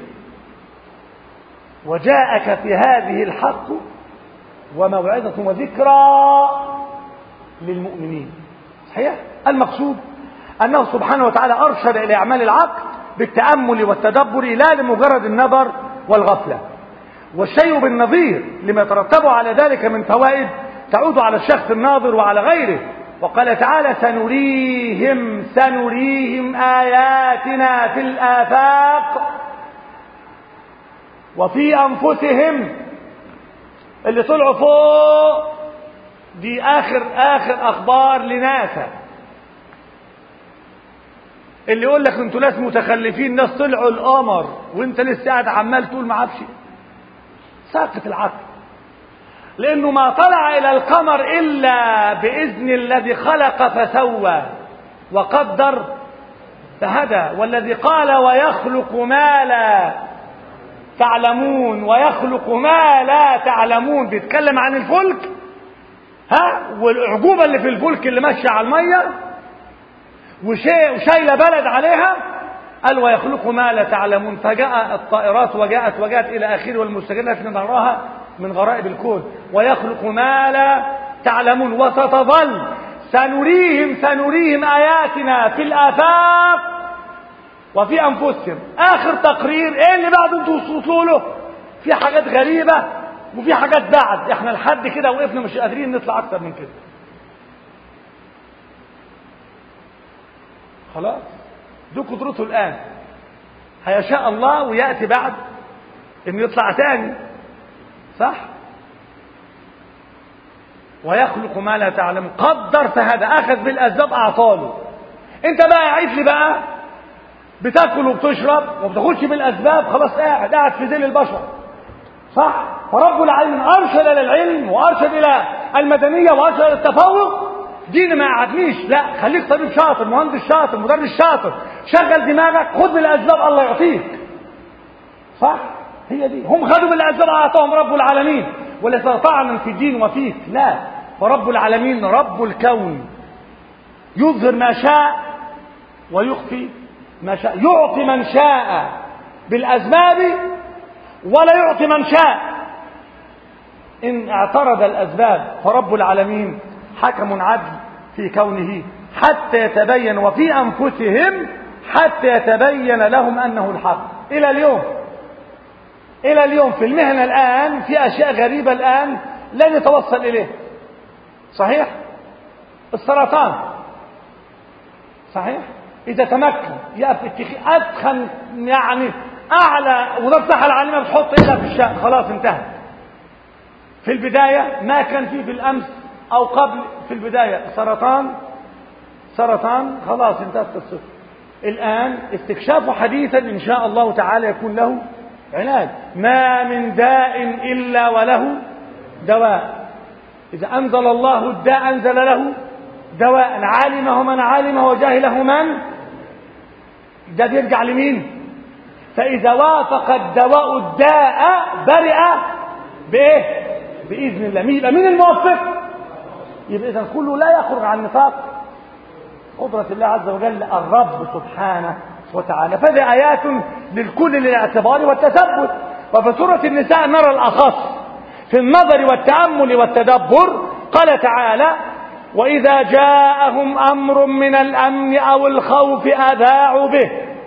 وجاءك في هذه الحق وموعظة وذكرى للمؤمنين صحيح المقصود أنه سبحانه وتعالى أرشد إلى أعمال العقل بالتأمل والتدبر لا لمجرد النظر والغفلة والشيء بالنظير لما يترتب على ذلك من فوائد تعود على الشخص الناظر وعلى غيره وقال تعالى سنريهم سنريهم آياتنا في الآفاق وفي أنفسهم اللي طلعوا فوق دي آخر آخر أخبار لناسا اللي يقول لك انتوا ناس متخلفين ناس طلعوا القمر وانت لسه قاعد عمال تقول ما اعرفش ساقط العقل لانه ما طلع الى القمر الا باذن الذي خلق فسوى وقدر فهدى والذي قال ويخلق ما لا تعلمون ويخلق ما لا تعلمون بيتكلم عن الفلك ها والاعجوبه اللي في الفلك اللي ماشيه على الميه وشايله بلد عليها قال ويخلق ما لا تعلمون فجاء الطائرات وجاءت وجاءت الى اخره والمستجدات من نراها من غرائب الكون ويخلق ما لا تعلمون وستظل سنريهم سنريهم اياتنا في الافاق وفي انفسهم اخر تقرير ايه اللي بعد انتوا وصلتوا له في حاجات غريبه وفي حاجات بعد احنا لحد كده وقفنا مش قادرين نطلع اكتر من كده خلاص دي قدرته الآن هيشاء الله ويأتي بعد انه يطلع تاني صح ويخلق ما لا تعلم قدر فهذا اخذ بالاسباب اعطاله انت بقى قاعد لي بقى بتاكل وبتشرب وما بتاخدش بالاسباب خلاص قاعد قاعد في ذيل البشر صح فرب العالمين ارشد الى العلم وارشد الى المدنيه وارشد الى التفوق دين ما يقعدنيش لا خليك طبيب شاطر مهندس شاطر مدرس شاطر شغل دماغك خد بالاسباب الله يعطيك صح هي دي هم خدوا بالاسباب اعطاهم رب العالمين ولا طعنا في الدين وفيك لا فرب العالمين رب الكون يظهر ما شاء ويخفي ما شاء يعطي من شاء بالاسباب ولا يعطي من شاء ان اعترض الاسباب فرب العالمين حكم عدل في كونه حتى يتبين وفي أنفسهم حتى يتبين لهم أنه الحق إلى اليوم إلى اليوم في المهنة الآن في أشياء غريبة الآن لا نتوصل إليه صحيح السرطان صحيح إذا تمكن يأتي أدخن يعني أعلى وزارة الصحة العالمية بتحط إيدها في الشأن خلاص انتهى في البداية ما كان فيه في الأمس او قبل في البداية سرطان سرطان خلاص انتهت قصته الآن استكشاف حديثا إن شاء الله تعالى يكون له علاج ما من داء إلا وله دواء إذا أنزل الله الداء أنزل له دواء علمه من علمه وجهله من ده بيرجع لمين فإذا وافق الدواء الداء برئ بإيه بإذن الله مين يبقى مين الموفق يبقى إذا كله لا يخرج عن نطاق قدرة الله عز وجل الرب سبحانه وتعالى فهذه آيات للكل للاعتبار والتثبت وفي سورة النساء نرى الأخص في النظر والتأمل والتدبر قال تعالى وإذا جاءهم أمر من الأمن أو الخوف أذاعوا به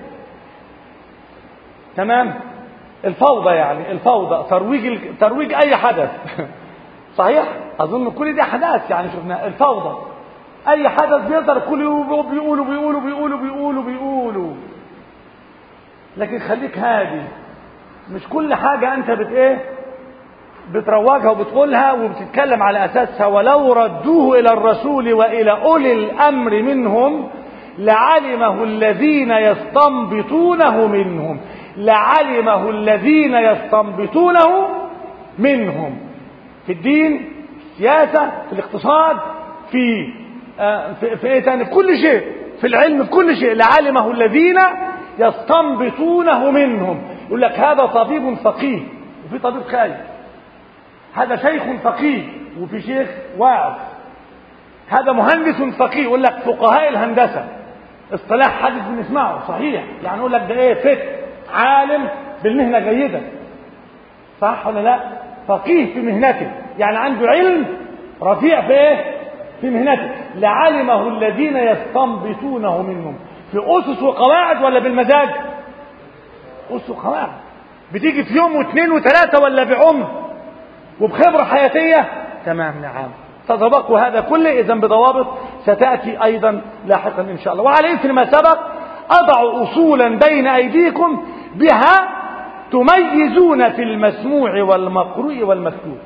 تمام الفوضى يعني الفوضى ترويج ترويج أي حدث صحيح أظن كل دي أحداث يعني شفنا الفوضى أي حدث بيظهر كل يوم بيقولوا بيقولوا بيقولوا بيقولوا بيقولوا لكن خليك هادي مش كل حاجة أنت بت إيه بتروجها وبتقولها وبتتكلم على أساسها ولو ردوه إلى الرسول وإلى أولي الأمر منهم لعلمه الذين يستنبطونه منهم لعلمه الذين يستنبطونه منهم في الدين في السياسة في الاقتصاد في آه في, في ايه تاني في كل شيء في العلم في كل شيء لعلمه الذين يستنبطونه منهم يقول لك هذا طبيب فقيه وفي طبيب خايف هذا شيخ فقيه وفي شيخ واعظ هذا مهندس فقيه يقول لك فقهاء الهندسه اصطلاح حديث بنسمعه صحيح يعني يقول لك ده ايه فت عالم بالمهنه جيدا صح ولا لا فقيه في مهنته يعني عنده علم رفيع في ايه في مهنته لعلمه الذين يستنبطونه منهم في اسس وقواعد ولا بالمزاج اسس وقواعد بتيجي في يوم واثنين وثلاثه ولا بعمر وبخبرة حياتية تمام نعم تطبقوا هذا كله إذا بضوابط ستأتي أيضا لاحقا إن شاء الله وعلى إثر ما سبق أضع أصولا بين أيديكم بها تميزون في المسموع والمقروء والمكتوب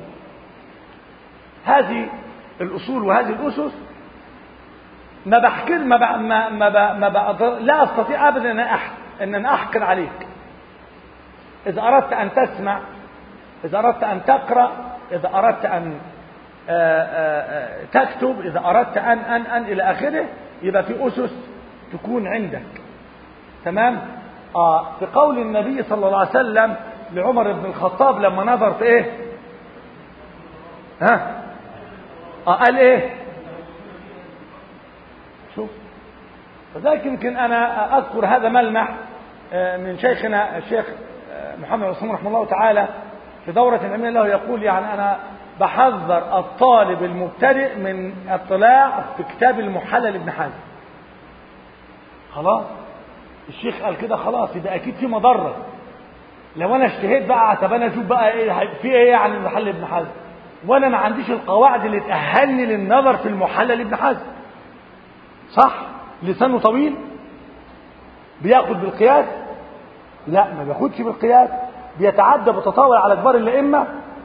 هذه الأصول وهذه الأسس ما بحكي ما ب... ما ما, ب... ما بقدر لا أستطيع أبدا أن أحكي أن أنا أحكر عليك إذا أردت أن تسمع إذا أردت أن تقرأ إذا أردت أن آآ آآ تكتب إذا أردت أن أن أن إلى آخره يبقى في أسس تكون عندك تمام آه في قول النبي صلى الله عليه وسلم لعمر بن الخطاب لما نظر في إيه ها آه قال إيه شوف فذلك يمكن أنا أذكر هذا ملمح من شيخنا الشيخ محمد عثمان رحمه الله تعالى في دورة العلمية له يقول يعني أنا بحذر الطالب المبتدئ من اطلاع في كتاب المحلل ابن حزم خلاص الشيخ قال كده خلاص يبقى أكيد في مضرة لو أنا اشتهيت بقى طب أنا أشوف بقى إيه في إيه يعني المحلل ابن حزم وأنا ما عنديش القواعد اللي تأهلني للنظر في المحلل ابن حزم صح لسانه طويل بياخد بالقياس لا ما بياخدش بالقياس بيتعدى بتطاول على كبار الائمه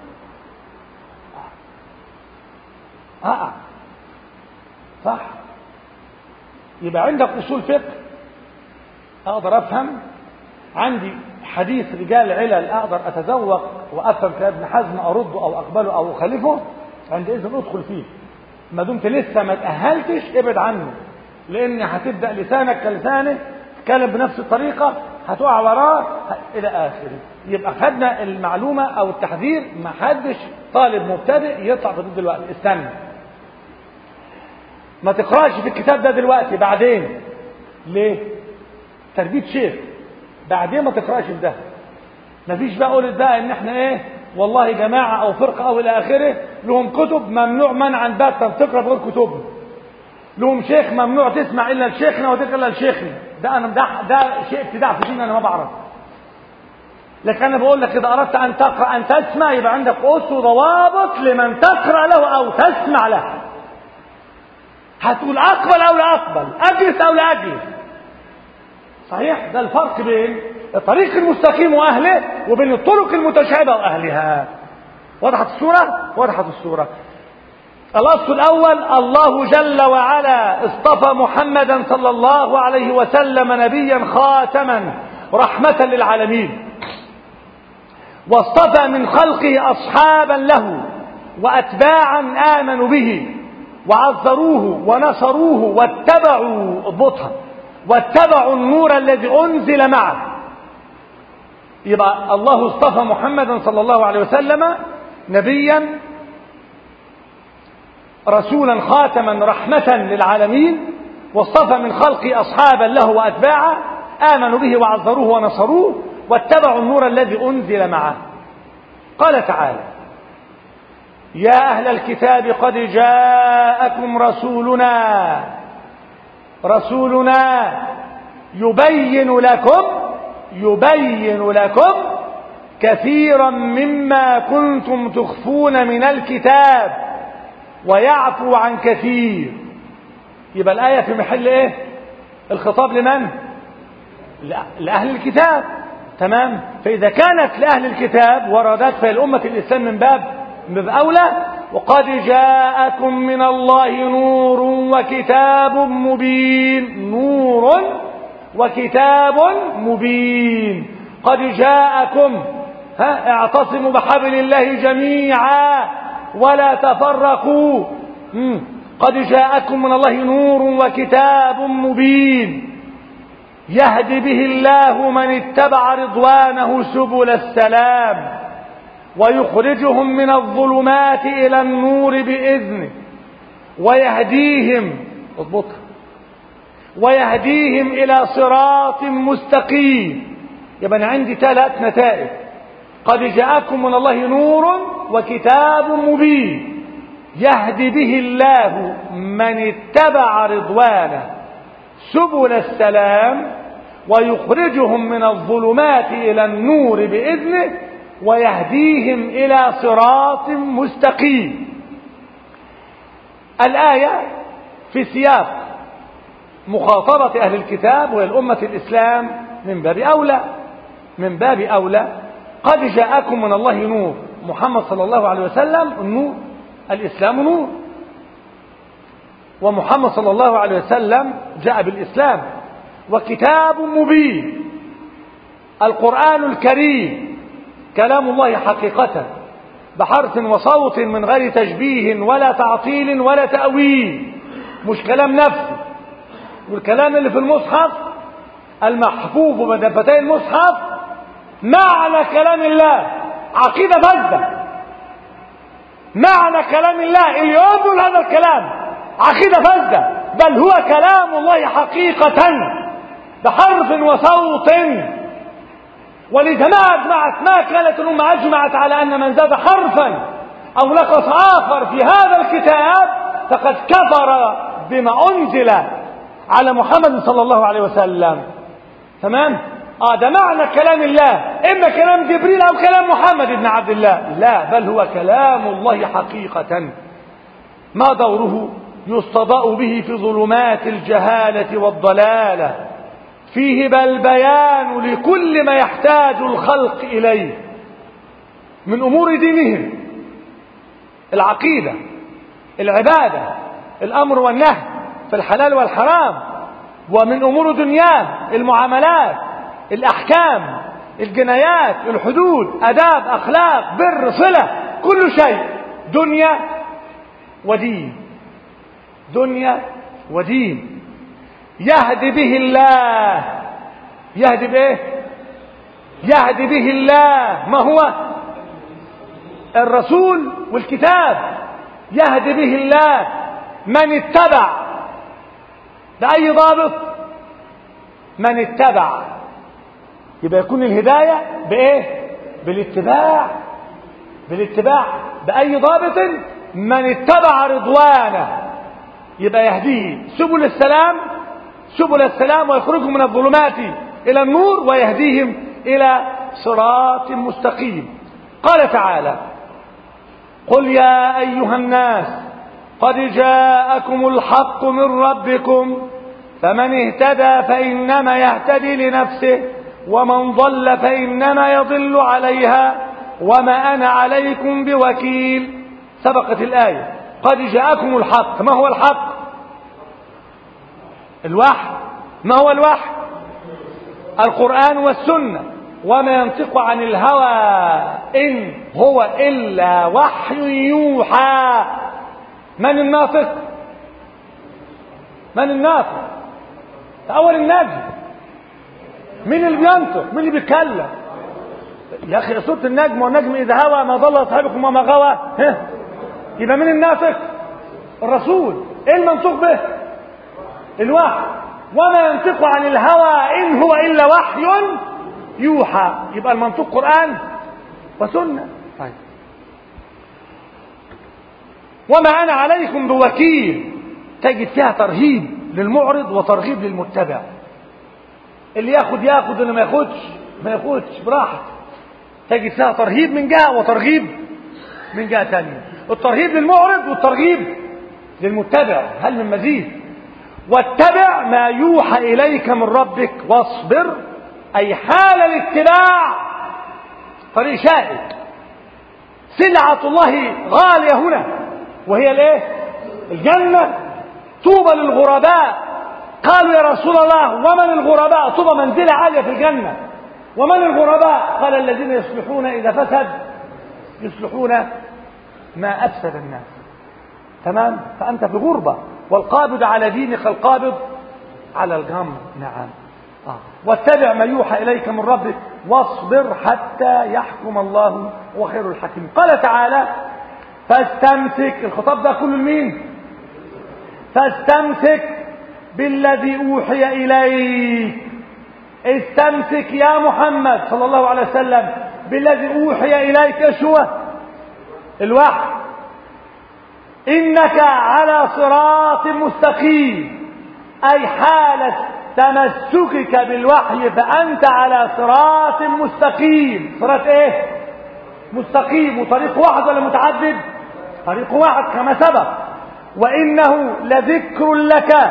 اه صح يبقى عندك اصول فقه اقدر افهم عندي حديث رجال علل اقدر اتذوق وافهم كلام ابن حزم ارده او اقبله او اخالفه عندئذ ادخل فيه ما دمت لسه ما تاهلتش ابعد عنه لان هتبدا لسانك كلسانه تتكلم بنفس الطريقه هتقع وراه الى اخره يبقى خدنا المعلومه او التحذير ما حدش طالب مبتدئ يطلع في ضد الوقت استنى ما تقراش في الكتاب ده دلوقتي بعدين ليه تربيه شيخ بعدين ما تقراش في ده مفيش بقى قول ده ان احنا ايه والله جماعه او فرقه او الى اخره لهم كتب ممنوع منعا باتا تقرا بغير كتبهم لهم شيخ ممنوع تسمع الا لشيخنا وتقرا الا لشيخنا ده انا ده, ده شيء ابتداع في دين انا ما بعرف لكن انا بقول لك اذا اردت ان تقرا ان تسمع يبقى عندك اسس وضوابط لمن تقرا له او تسمع له هتقول اقبل او لا اقبل اجلس او لا اجلس صحيح ده الفرق بين الطريق المستقيم واهله وبين الطرق المتشابهه واهلها وضحت الصوره وضحت الصوره الأصل الأول الله جل وعلا اصطفى محمدا صلى الله عليه وسلم نبيا خاتما رحمة للعالمين واصطفى من خلقه أصحابا له وأتباعا آمنوا به وعذروه ونصروه واتبعوا البطها واتبعوا النور الذي أنزل معه يبقى الله اصطفى محمدا صلى الله عليه وسلم نبيا رسولا خاتما رحمة للعالمين واصطفى من خلقه أصحابا له وأتباعا آمنوا به وعذروه ونصروه واتبعوا النور الذي أنزل معه قال تعالى يا أهل الكتاب قد جاءكم رسولنا رسولنا يبين لكم يبين لكم كثيرا مما كنتم تخفون من الكتاب ويعفو عن كثير يبقى الآية في محل إيه الخطاب لمن لأهل الكتاب تمام فإذا كانت لأهل الكتاب وردت فالأمة الإسلام من باب من باب أولى وقد جاءكم من الله نور وكتاب مبين نور وكتاب مبين قد جاءكم ها اعتصموا بحبل الله جميعا ولا تفرقوا قد جاءكم من الله نور وكتاب مبين يهدي به الله من اتبع رضوانه سبل السلام ويخرجهم من الظلمات إلى النور بإذنه ويهديهم اضبطها ويهديهم إلى صراط مستقيم يبقى أنا عندي ثلاث نتائج قد جاءكم من الله نور وكتاب مبين يهدي به الله من اتبع رضوانه سبل السلام ويخرجهم من الظلمات إلى النور بإذنه ويهديهم إلى صراط مستقيم الآية في سياق مخاطبة أهل الكتاب والأمة الإسلام من باب أولى من باب أولى قد جاءكم من الله نور محمد صلى الله عليه وسلم النور الإسلام نور ومحمد صلى الله عليه وسلم جاء بالإسلام وكتاب مبين القرآن الكريم كلام الله حقيقة بحرف وصوت من غير تشبيه ولا تعطيل ولا تأويل مش كلام نفسي والكلام اللي في المصحف المحفوظ بدفتي المصحف معنى كلام الله عقيدة فاسدة معنى كلام الله اللي يقول هذا الكلام عقيدة فاسدة بل هو كلام الله حقيقة بحرف وصوت ولذا ما أجمعت ما كانت الأمة أجمعت على أن من زاد حرفا أو نقص آخر في هذا الكتاب فقد كفر بما أنزل على محمد صلى الله عليه وسلم تمام اه ده معنى كلام الله اما كلام جبريل او كلام محمد بن عبد الله لا بل هو كلام الله حقيقة ما دوره يستضاء به في ظلمات الجهالة والضلالة فيه بل بيان لكل ما يحتاج الخلق إليه من أمور دينهم العقيدة العبادة الأمر والنهي في الحلال والحرام ومن أمور دنياه المعاملات الأحكام الجنايات الحدود أداب أخلاق بر صلة كل شيء دنيا ودين دنيا ودين يهدي به الله يهدي بايه يهدي به الله ما هو الرسول والكتاب يهدي به الله من اتبع بأي ضابط من اتبع يبقى يكون الهداية بإيه بالاتباع بالاتباع بأي ضابط من اتبع رضوانه يبقى يهديه سبل السلام سبل السلام ويخرجهم من الظلمات إلى النور ويهديهم إلى صراط مستقيم قال تعالى قل يا أيها الناس قد جاءكم الحق من ربكم فمن اهتدى فإنما يهتدي لنفسه ومن ضل فإنما يضل عليها وما أنا عليكم بوكيل سبقت الآية قد جاءكم الحق ما هو الحق الوحي ما هو الوحي القرآن والسنة وما ينطق عن الهوى إن هو إلا وحي يوحى من الناطق من الناطق أول النجم مين اللي بينطق مين اللي بيتكلم يا أخي صوت النجم والنجم إذا هوى ما ضل صاحبكم وما غوى ها يبقى مين الناطق الرسول ايه المنطوق به الوحي وما ينطق عن الهوى إن هو إلا وحي يوحى يبقى المنطوق قرآن وسنة طيب وما أنا عليكم بوكيل تجد فيها ترهيب للمعرض وترغيب للمتبع اللي ياخد ياخد اللي ما ياخدش ما ياخدش براحته تجد فيها ترهيب من جهة وترغيب من جهة ثانية الترهيب للمعرض والترغيب للمتبع هل من مزيد واتبع ما يوحى إليك من ربك واصبر أي حال الاتباع طريق شائك سلعة الله غالية هنا وهي الايه الجنة طوبى للغرباء قالوا يا رسول الله ومن الغرباء طوبى منزلة عالية في الجنة ومن الغرباء قال الذين يصلحون إذا فسد يصلحون ما أفسد الناس تمام فأنت في غربة والقابض على دينك القابض على الجمر نعم آه. واتبع ما يوحى إليك من ربك واصبر حتى يحكم الله وخير الحكيم قال تعالى فاستمسك الخطاب ده كله لمين فاستمسك بالذي أوحي إليك استمسك يا محمد صلى الله عليه وسلم بالذي أوحي إليك ايش هو الوحي إنك على صراط مستقيم أي حالة تمسكك بالوحي فأنت على صراط مستقيم صراط إيه مستقيم وطريق واحد ولا متعدد طريق واحد كما سبق وإنه لذكر لك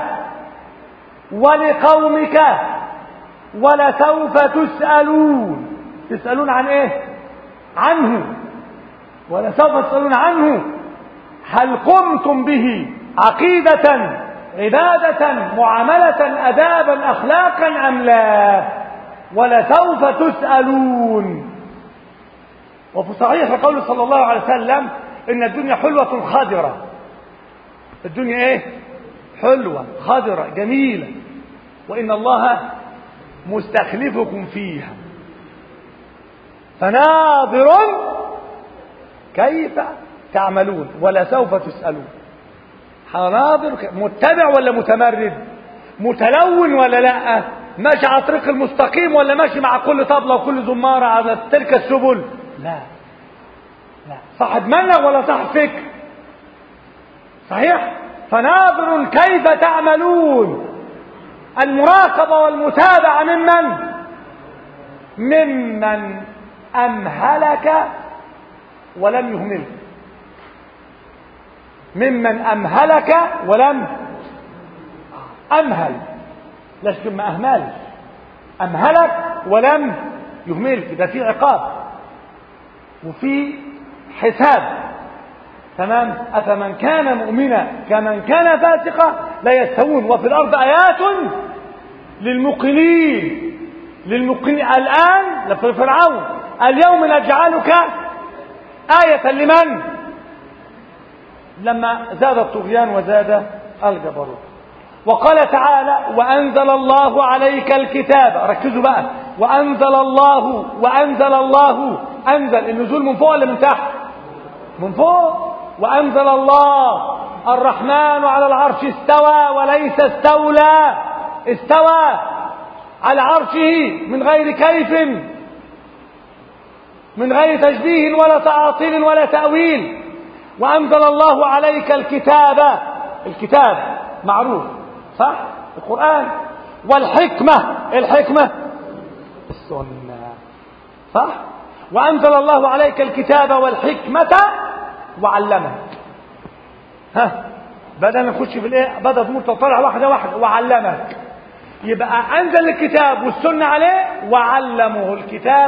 ولقومك ولسوف تسألون تسألون عن إيه عنه ولسوف تسألون عنه هل قمتم به عقيدة عبادة معاملة أدابا أخلاقا أم لا ولسوف تسألون وفي صحيح قول صلى الله عليه وسلم إن الدنيا حلوة خضرة الدنيا إيه حلوة خضرة جميلة وإن الله مستخلفكم فيها فناظر كيف تعملون ولا سوف تسألون حناظر متبع ولا متمرد متلون ولا لا ماشي على الطريق المستقيم ولا ماشي مع كل طبلة وكل زمارة على تلك السبل لا لا صاحب منغ ولا صاحب فكر صحيح فناظر كيف تعملون المراقبة والمتابعة ممن ممن أمهلك ولم يهملك ممن أمهلك ولم أمهل لكن ما أهملش أمهلك ولم يهملك ده في عقاب وفي حساب تمام أفمن كان مؤمنا كمن كان فاسقا لا يستوون وفي الأرض آيات للمقنين للمقنين الآن لفرعون اليوم نجعلك آية لمن لما زاد الطغيان وزاد الجبروت وقال تعالى وأنزل الله عليك الكتاب ركزوا بقى وأنزل الله وأنزل الله أنزل النزول من فوق ولا من تحت من فوق وأنزل الله الرحمن على العرش استوى وليس استولى استوى على عرشه من غير كيف من غير تشبيه ولا تعاطيل ولا تأويل وأنزل الله عليك الكتاب الكتاب معروف صح القرآن والحكمة الحكمة السنة صح وأنزل الله عليك الكتاب والحكمة وعلمك ها بدأ نخش في الايه بدأ الامور تطلع واحدة واحدة وعلمك يبقى أنزل الكتاب والسنة عليه وعلمه الكتاب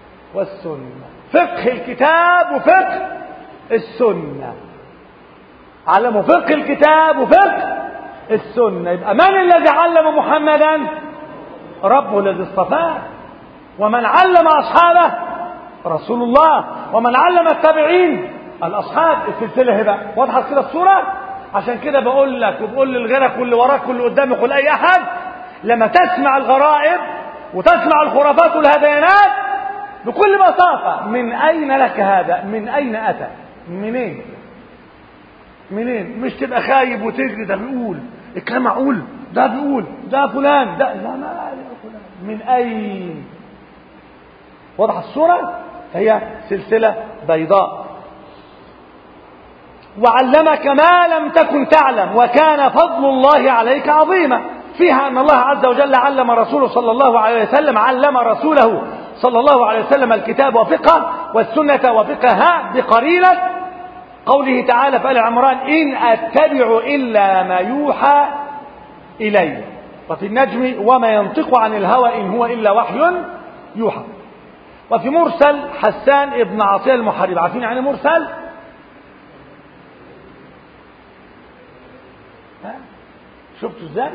والسنة فقه الكتاب وفقه السنة علمه فقه الكتاب وفقه السنة يبقى من الذي علم محمدا ربه الذي اصطفاه ومن علم أصحابه رسول الله ومن علم التابعين الأصحاب السلسلة هي بقى واضحة كده الصورة عشان كده بقول لك وبقول لغيرك واللي وراك واللي قدامك ولأي أحد لما تسمع الغرائب وتسمع الخرافات والهذيانات بكل بساطة من أين لك هذا من أين أتى منين منين مش تبقى خايب وتجري ده بيقول الكلام معقول ده بيقول ده فلان ده لا ما فلان من أين واضح الصورة هي سلسلة بيضاء وعلمك ما لم تكن تعلم وكان فضل الله عليك عظيما فيها أن الله عز وجل علم رسوله صلى الله عليه وسلم علم رسوله صلى الله عليه وسلم الكتاب وفقه والسنة وفقها بقرينة قوله تعالى في آل عمران إن أتبع إلا ما يوحى إلي وفي النجم وما ينطق عن الهوى إن هو إلا وحي يوحى وفي مرسل حسان ابن عطية المحارب عارفين يعني مرسل ها شفتوا ازاي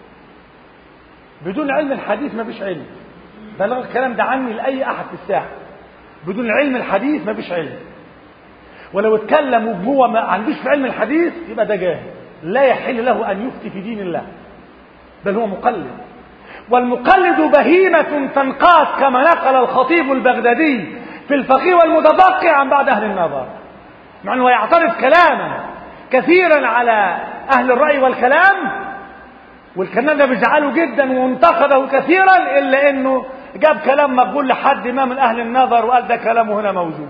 بدون علم الحديث ما فيش علم بلغ الكلام ده عني لأي أحد في الساحة بدون علم الحديث ما فيش علم ولو اتكلم وهو ما عندوش في علم الحديث يبقى ده جاهل لا يحل له أن يفتي في دين الله بل هو مقلد والمقلد بهيمة تنقاس كما نقل الخطيب البغدادي في الفقيه والمتفقه عن بعض أهل النظر مع أنه يعترض كلاما كثيرا على أهل الرأي والكلام والكلام ده بيزعله جدا وانتقده كثيرا إلا أنه جاب كلام مقبول لحد ما من أهل النظر وقال ده كلامه هنا موجود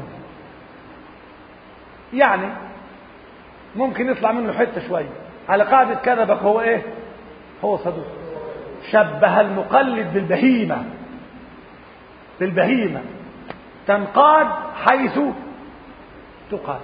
يعني ممكن يطلع منه حتة شوية على قاعدة كذبك هو ايه هو صدوق شبه المقلد بالبهيمة بالبهيمة تنقاد حيث تقال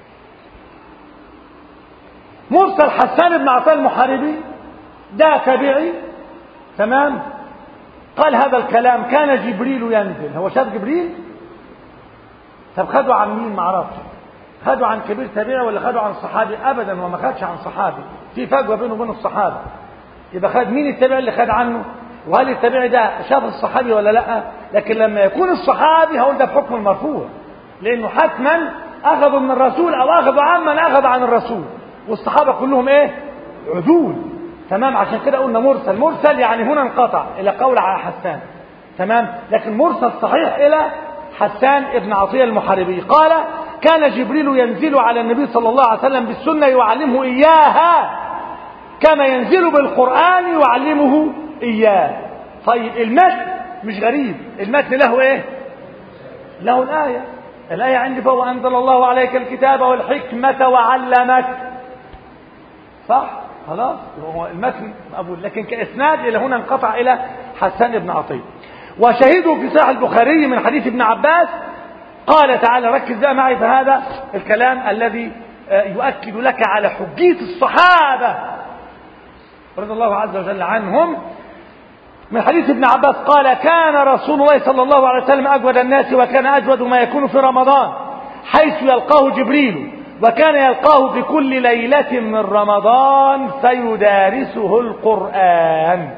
مرسل حسان بن عطاء المحاربي ده تابعي تمام قال هذا الكلام كان جبريل ينزل هو شاف جبريل طب خدوا عن مين معرفش خدوا عن كبير تابعي ولا خدوا عن صحابي ابدا هو ما خدش عن صحابي في فجوه بينه وبين الصحابه يبقى خد مين التابعي اللي خد عنه وهل التابعي ده شاف الصحابي ولا لا لكن لما يكون الصحابي هقول ده بحكم المرفوع لانه حتما اخذوا من الرسول او اخذوا عمن اخذ عن الرسول والصحابه كلهم ايه عدول تمام عشان كده قلنا مرسل مرسل يعني هنا انقطع الى قول على حسان تمام لكن مرسل صحيح الى حسان ابن عطيه المحاربي قال كان جبريل ينزل على النبي صلى الله عليه وسلم بالسنة يعلمه إياها كما ينزل بالقرآن يعلمه إياه طيب المتن مش غريب المتن له إيه له الآية الآية عندي فهو أنزل الله عليك الكتاب والحكمة وعلمك صح خلاص هو المتن مقبول لكن كإسناد إلى هنا انقطع إلى حسان بن عطية وشهدوا في صحيح البخاري من حديث ابن عباس قال تعالى ركز بقى معي في هذا الكلام الذي يؤكد لك على حجية الصحابة رضي الله عز وجل عنهم من حديث ابن عباس قال كان رسول الله صلى الله عليه وسلم أجود الناس وكان أجود ما يكون في رمضان حيث يلقاه جبريل وكان يلقاه في كل ليلة من رمضان فيدارسه القرآن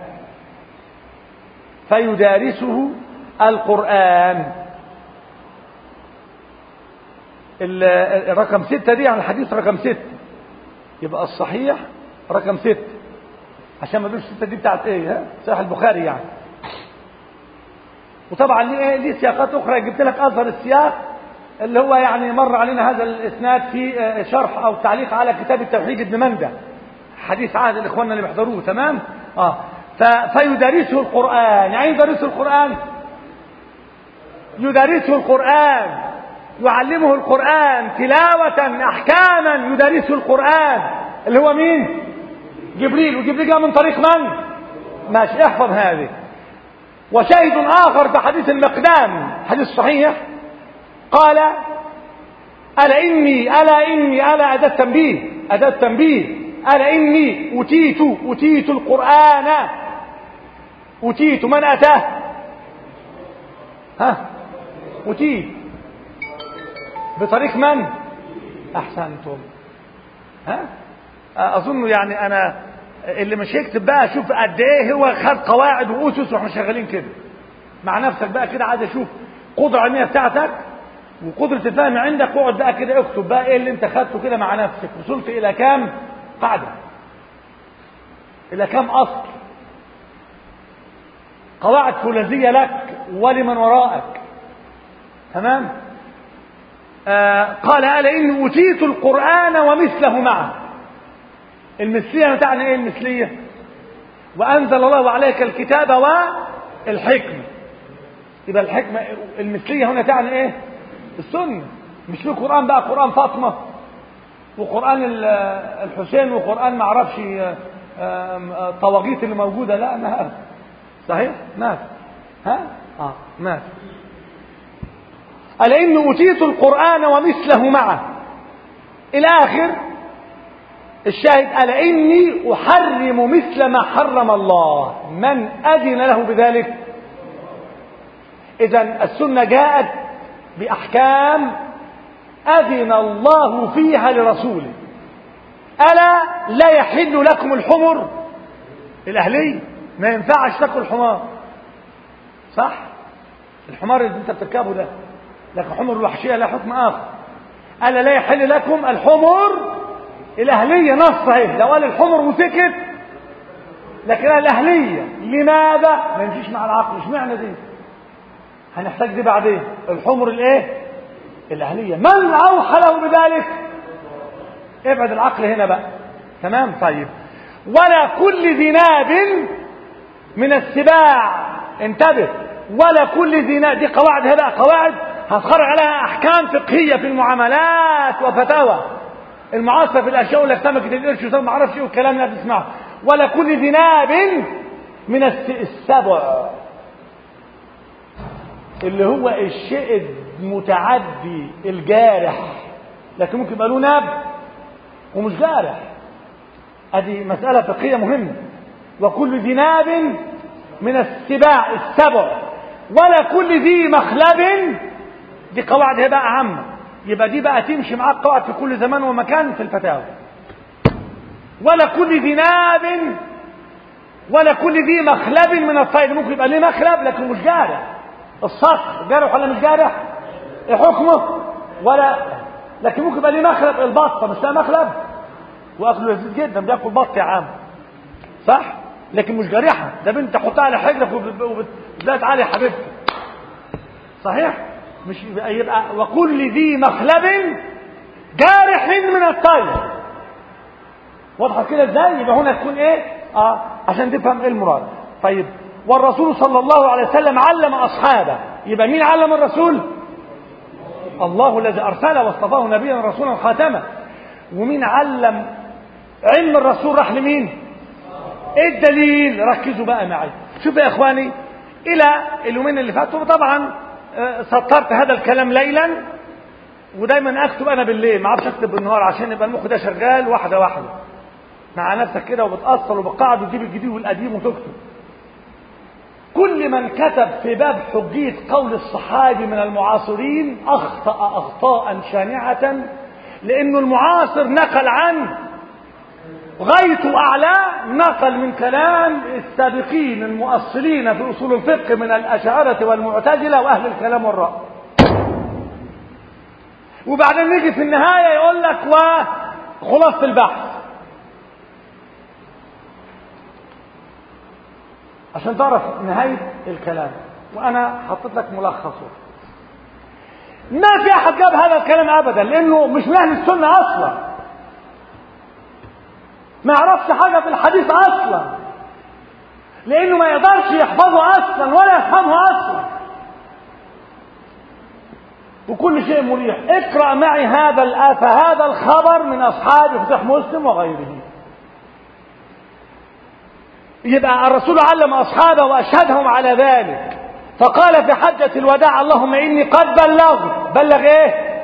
فيدارسه القرآن الرقم ستة دي عن الحديث رقم ستة يبقى الصحيح رقم ستة عشان ما تقولش ستة دي بتاعت ايه ها صحيح البخاري يعني وطبعا ليه ايه ليه سياقات اخرى جبت لك اظهر السياق اللي هو يعني مر علينا هذا الاسناد في شرح او تعليق على كتاب التوحيد ابن منده حديث عهد الاخوان اللي بيحضروه تمام اه فيدرسه القران يعني يدرسه القران يدرسه القران يعلمه القرآن تلاوة أحكاما يدرسه القرآن اللي هو مين جبريل وجبريل جاء من طريق من ماشي احفظ هذه وشاهد آخر في حديث المقدام حديث صحيح قال ألا إني ألا إني ألا أداة تنبيه أداة تنبيه ألا إني أتيت أتيت القرآن أتيت من أتاه ها أتيت بطريق من احسنتم ها اظن يعني انا اللي مش هيكتب بقى شوف قد ايه هو خد قواعد واسس واحنا شغالين كده مع نفسك بقى كده عايز اشوف قدره علميه بتاعتك وقدره الفهم عندك اقعد بقى كده اكتب بقى ايه اللي انت خدته كده مع نفسك وصلت الى كام قاعده الى كام اصل قواعد فولاذيه لك ولمن وراءك تمام آه قال ألا إني أوتيت القرآن ومثله معه المثلية تعني إيه المثلية وأنزل الله عليك الكتاب والحكمة يبقى الحكمة المثلية هنا تعني إيه السنة مش في قرآن بقى قرآن فاطمة وقرآن الحسين وقرآن معرفش طواغيت اللي موجودة لا ما صحيح ما ها اه ما ألا إني أوتيت القرآن ومثله معه إلى آخر الشاهد ألا إني أحرم مثل ما حرم الله من أذن له بذلك إذا السنة جاءت بأحكام أذن الله فيها لرسوله ألا لا يحل لكم الحمر الأهلية ما ينفعش تاكل حمار صح الحمار اللي انت بتركبه ده لكن حمر الوحشية لا حكم آخر ألا لا يحل لكم الحمر الأهلية نص اهي لو قال الحمر وسكت لكن الأهلية لماذا ما يمشيش مع العقل مش معنى دي هنحتاج دي بعدين الحمر الايه الأهلية من أوحى له بذلك ابعد العقل هنا بقى تمام طيب ولا كل ذي ناب من السباع انتبه ولا كل ذي ناب دي قواعد هنا قواعد هتخرج عليها احكام فقهيه في المعاملات وفتاوى المعاصره في الاشياء ولا سمكه القرش وسمك ما اعرفش ايه والكلام اللي بتسمعه ولا كل ذي ناب من السبع اللي هو الشيء المتعدي الجارح لكن ممكن يبقى له ناب ومش جارح ادي مسألة فقهية مهمة وكل ذي ناب من السباع السبع ولا كل ذي مخلب دي قواعد هي بقى عامة يبقى دي بقى تمشي معاك قواعد في كل زمان ومكان في الفتاوى ولا كل ذي ناب ولا كل ذي مخلب من الصيد ممكن يبقى ليه مخلب لكن مش جارح الصقر جارح ولا مش جارح ايه حكمه ولا لكن ممكن يبقى ليه مخلب البطه مش لها مخلب واكله لذيذ جدا بياكل بط يا عم صح لكن مش جارحه ده بنت تحطها على حجرك وبتلاقي تعالى يا حبيبتي صحيح مش يبقى وكل ذي مخلب جارح من الطير واضحه كده ازاي يبقى هنا تكون ايه اه عشان تفهم ايه المراد طيب والرسول صلى الله عليه وسلم علم اصحابه يبقى مين علم الرسول الله الذي ارسله واصطفاه نبيا رسولا خاتما ومين علم علم الرسول راح لمين ايه الدليل ركزوا بقى معي شوف يا اخواني الى اليومين اللي فاتوا طبعا سطرت هذا الكلام ليلا ودايما اكتب انا بالليل ما اعرفش اكتب بالنهار عشان يبقى المخ ده شغال واحده واحده مع نفسك كده وبتاثر وبتقعد وتجيب الجديد والقديم وتكتب كل من كتب في باب حجية قول الصحابي من المعاصرين أخطأ أخطاء شانعة لأنه المعاصر نقل عن غاية أعلى نقل من كلام السابقين المؤصلين في أصول الفقه من الأشاعرة والمعتزلة وأهل الكلام والرأي وبعدين نيجي في النهاية يقول لك وخلاصة البحث عشان تعرف نهاية الكلام وأنا حطيت لك ملخصه ما في أحد جاب هذا الكلام أبدا لأنه مش من أهل السنة أصلا ما يعرفش حاجة في الحديث أصلا لأنه ما يقدرش يحفظه أصلا ولا يفهمه أصلا وكل شيء مريح اقرأ معي هذا الآفة هذا الخبر من أصحاب فتح مسلم وغيره يبقى الرسول علم أصحابه وأشهدهم على ذلك فقال في حجة الوداع اللهم إني قد بلغت بلغ إيه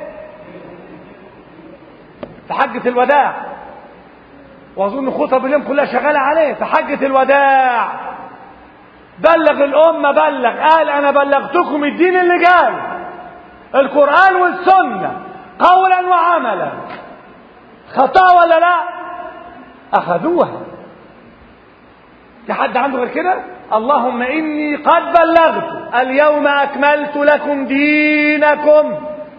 في حجة الوداع وأظن خطب اليوم كلها شغالة عليه في حجة الوداع بلغ الأمة بلغ قال أنا بلغتكم الدين اللي جاي القرآن والسنة قولا وعملا خطأ ولا لا أخذوها في حد عنده غير كده اللهم إني قد بلغت اليوم أكملت لكم دينكم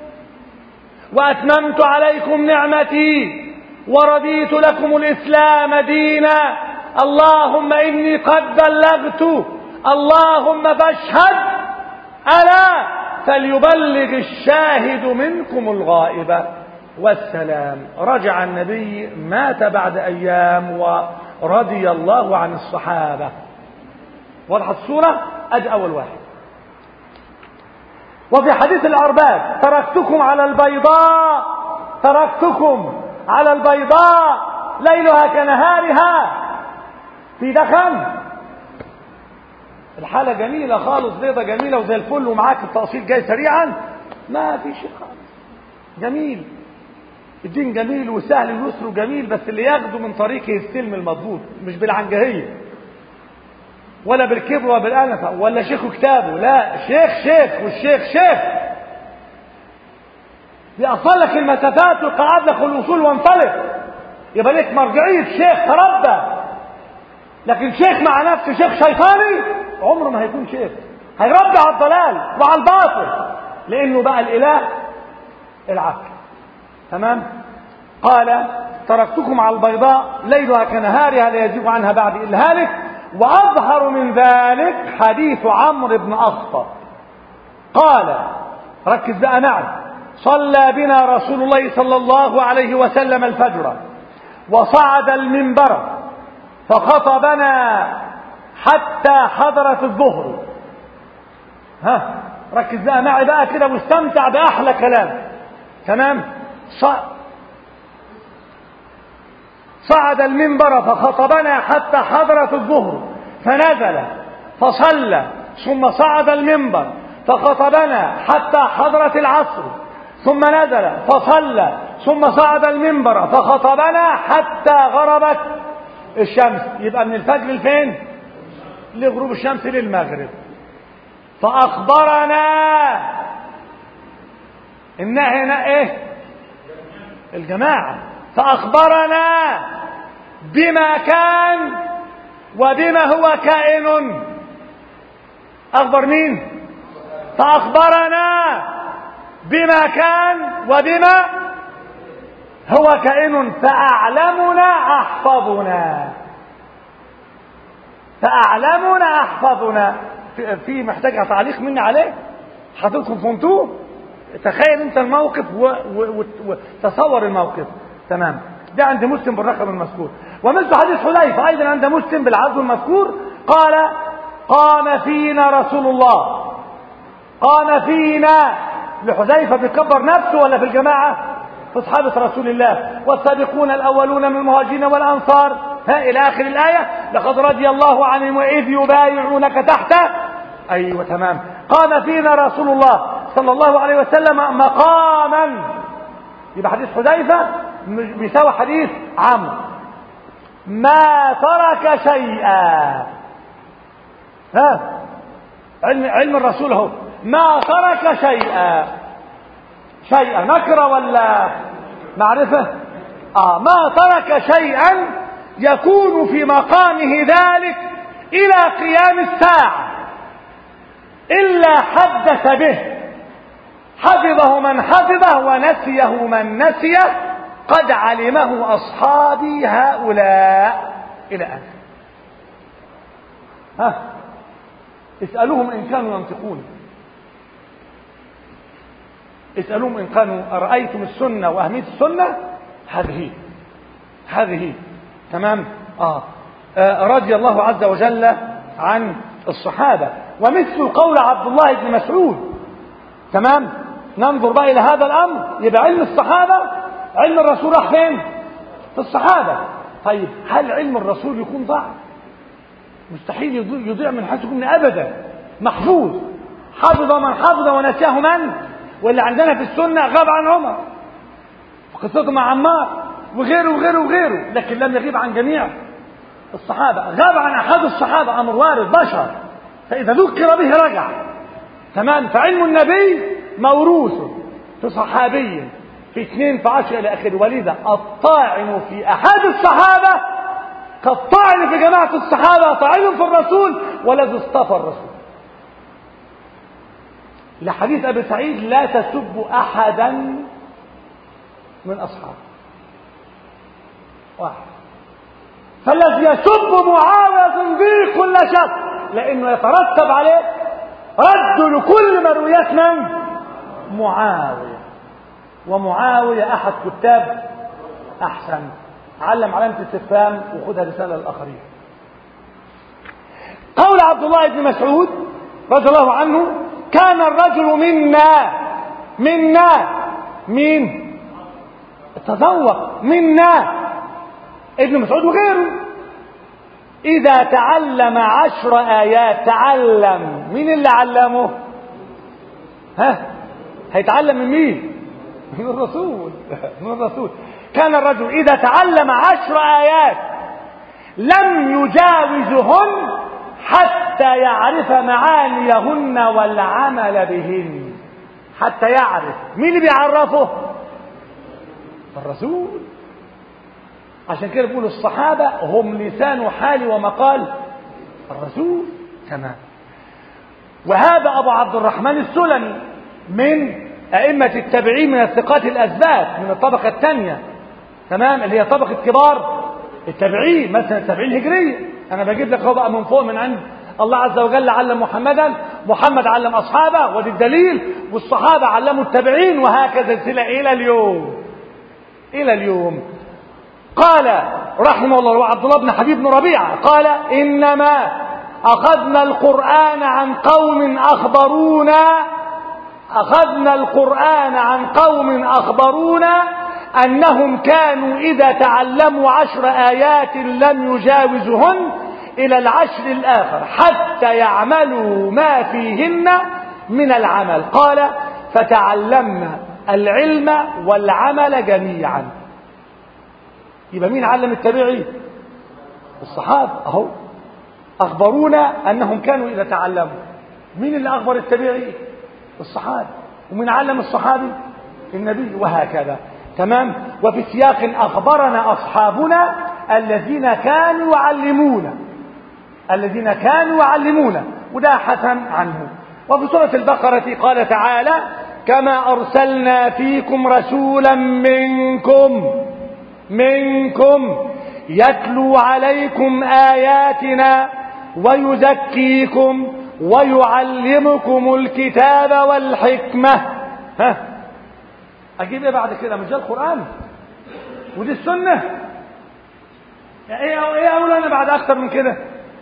وأتممت عليكم نعمتي ورضيت لكم الإسلام دينا اللهم إني قد بلغت اللهم فاشهد ألا فليبلغ الشاهد منكم الغائب والسلام رجع النبي مات بعد أيام ورضي الله عن الصحابة وضحت الصورة أدي أول واحد وفي حديث العرباد تركتكم على البيضاء تركتكم على البيضاء ليلها كنهارها في دخن الحالة جميلة خالص بيضة جميلة وزي الفل ومعاك التقسيط جاي سريعا ما في شيء خالص جميل الدين جميل وسهل ويسر وجميل بس اللي ياخده من طريقه السلم المضبوط مش بالعنجهية ولا بالكبر ولا بالأنفة ولا شيخ كتابه لا شيخ شيخ والشيخ شيخ يأصل لك المسافات ويقعد لك الوصول وانطلق يبقى لك مرجعية شيخ تربى لكن شيخ مع نفسه شيخ شيطاني عمره ما هيكون شيخ هيربي على الضلال وعلى الباطل لانه بقى الاله العقل تمام قال تركتكم على البيضاء ليلها كنهارها لا يزيغ عنها بعد الا هالك واظهر من ذلك حديث عمرو بن اخطب قال ركز بقى معي صلى بنا رسول الله صلى الله عليه وسلم الفجر وصعد المنبر فخطبنا حتى حضرت الظهر ها ركز بقى معي بقى كده واستمتع بأحلى كلام تمام صعد المنبر فخطبنا حتى حضرت الظهر فنزل فصلى ثم صعد المنبر فخطبنا حتى حضرت العصر ثم نزل فصلى ثم صعد المنبر فخطبنا حتى غربت الشمس يبقى من الفجر لفين لغروب الشمس للمغرب فأخبرنا إنها هنا إيه الجماعة فأخبرنا بما كان وبما هو كائن أخبر مين فأخبرنا بما كان وبما هو كائن فأعلمنا أحفظنا فأعلمنا أحفظنا في, في محتاج تعليق مني عليه حضرتكم فهمتوه تخيل انت الموقف وتصور الموقف تمام ده عند مسلم بالرقم المذكور ومثل حديث حذيفه ايضا عند مسلم بالعدد المذكور قال قام فينا رسول الله قام فينا لحذيفه بيكبر نفسه ولا في الجماعه في اصحابه رسول الله والسابقون الاولون من المهاجرين والانصار ها الى اخر الايه لقد رضي الله عنهم واذ يبايعونك تحت ايوه تمام قام فينا رسول الله صلى الله عليه وسلم مقاما يبقى حديث حذيفه بيساوي حديث عمرو ما ترك شيئا ها علم علم الرسول اهو ما ترك شيئا شيئا نكره ولا معرفه اه ما ترك شيئا يكون في مقامه ذلك الى قيام الساعه الا حدث به حفظه من حفظه ونسيه من نسيه قد علمه أصحابي هؤلاء إلى آخر ها اسألوهم إن كانوا ينطقون اسألوهم إن كانوا أرأيتم السنة وأهمية السنة هذه هذه تمام آه. آه رضي الله عز وجل عن الصحابة ومثل قول عبد الله بن مسعود تمام ننظر بقى إلى هذا الأمر يبقى علم الصحابة علم الرسول راح فين في الصحابة طيب هل علم الرسول يكون ضاع مستحيل يضيع من حيث يكون أبدا محفوظ حفظ من حفظ ونساه من واللي عندنا في السنة غاب عن عمر قصته مع عمار وغيره وغيره وغيره لكن لم يغيب عن جميع الصحابة غاب عن أحد الصحابة أمر وارد بشر فإذا ذكر به رجع تمام فعلم النبي موروث في صحابي في اثنين في عشرة إلى آخره ولذا الطاعن في أحد الصحابة كالطاعن في جماعة الصحابة طاعن في الرسول والذي اصطفى الرسول لحديث أبي سعيد لا تسب أحدا من أصحابه واحد فالذي يسب معاوية زنديق كل شك لأنه يترتب عليه رد لكل مرويات من؟ معاوية ومعاوية أحد كتاب أحسن علم علامة استفهام وخدها رسالة للآخرين قول عبد الله بن مسعود رضي الله عنه كان الرجل منا منا مين تذوق منا ابن مسعود وغيره إذا تعلم عشر آيات تعلم مين اللي علمه ها هيتعلم من مين من الرسول من الرسول كان الرجل إذا تعلم عشر آيات لم يجاوزهن حتى يعرف معانيهن والعمل بهن حتى يعرف مين اللي بيعرفه الرسول عشان كده بيقول الصحابة هم لسان حال ومقال الرسول تمام وهذا أبو عبد الرحمن السلمي من أئمة التابعين من الثقات الأثبات من الطبقة الثانية تمام اللي هي طبقة كبار التابعين مثلا التابعين الهجرية أنا بجيب لك هو بقى من فوق من عند الله عز وجل علم محمدا محمد علم أصحابه ودي الدليل والصحابة علموا التابعين وهكذا السلة إلى اليوم إلى اليوم قال رحمه الله وعبد الله بن حبيب بن ربيعة قال إنما أخذنا القرآن عن قوم أخبرونا أخذنا القرآن عن قوم أخبرونا أنهم كانوا إذا تعلموا عشر آيات لم يجاوزهن إلى العشر الآخر حتى يعملوا ما فيهن من العمل قال فتعلمنا العلم والعمل جميعا يبقى مين علم التابعي الصحابة أهو أخبرونا أنهم كانوا إذا تعلموا مين اللي أخبر التابعي الصحابي ومن علم الصحابي النبي وهكذا تمام وفي سياق أخبرنا أصحابنا الذين كانوا يعلمون الذين كانوا يعلمون وده حسن عنه وفي سورة البقرة قال تعالى كما أرسلنا فيكم رسولا منكم منكم يتلو عليكم آياتنا ويزكيكم ويعلمكم الكتاب والحكمة ها أجيب إيه بعد كده مش ده القرآن ودي السنة إيه إيه أقول أنا بعد أكثر من كده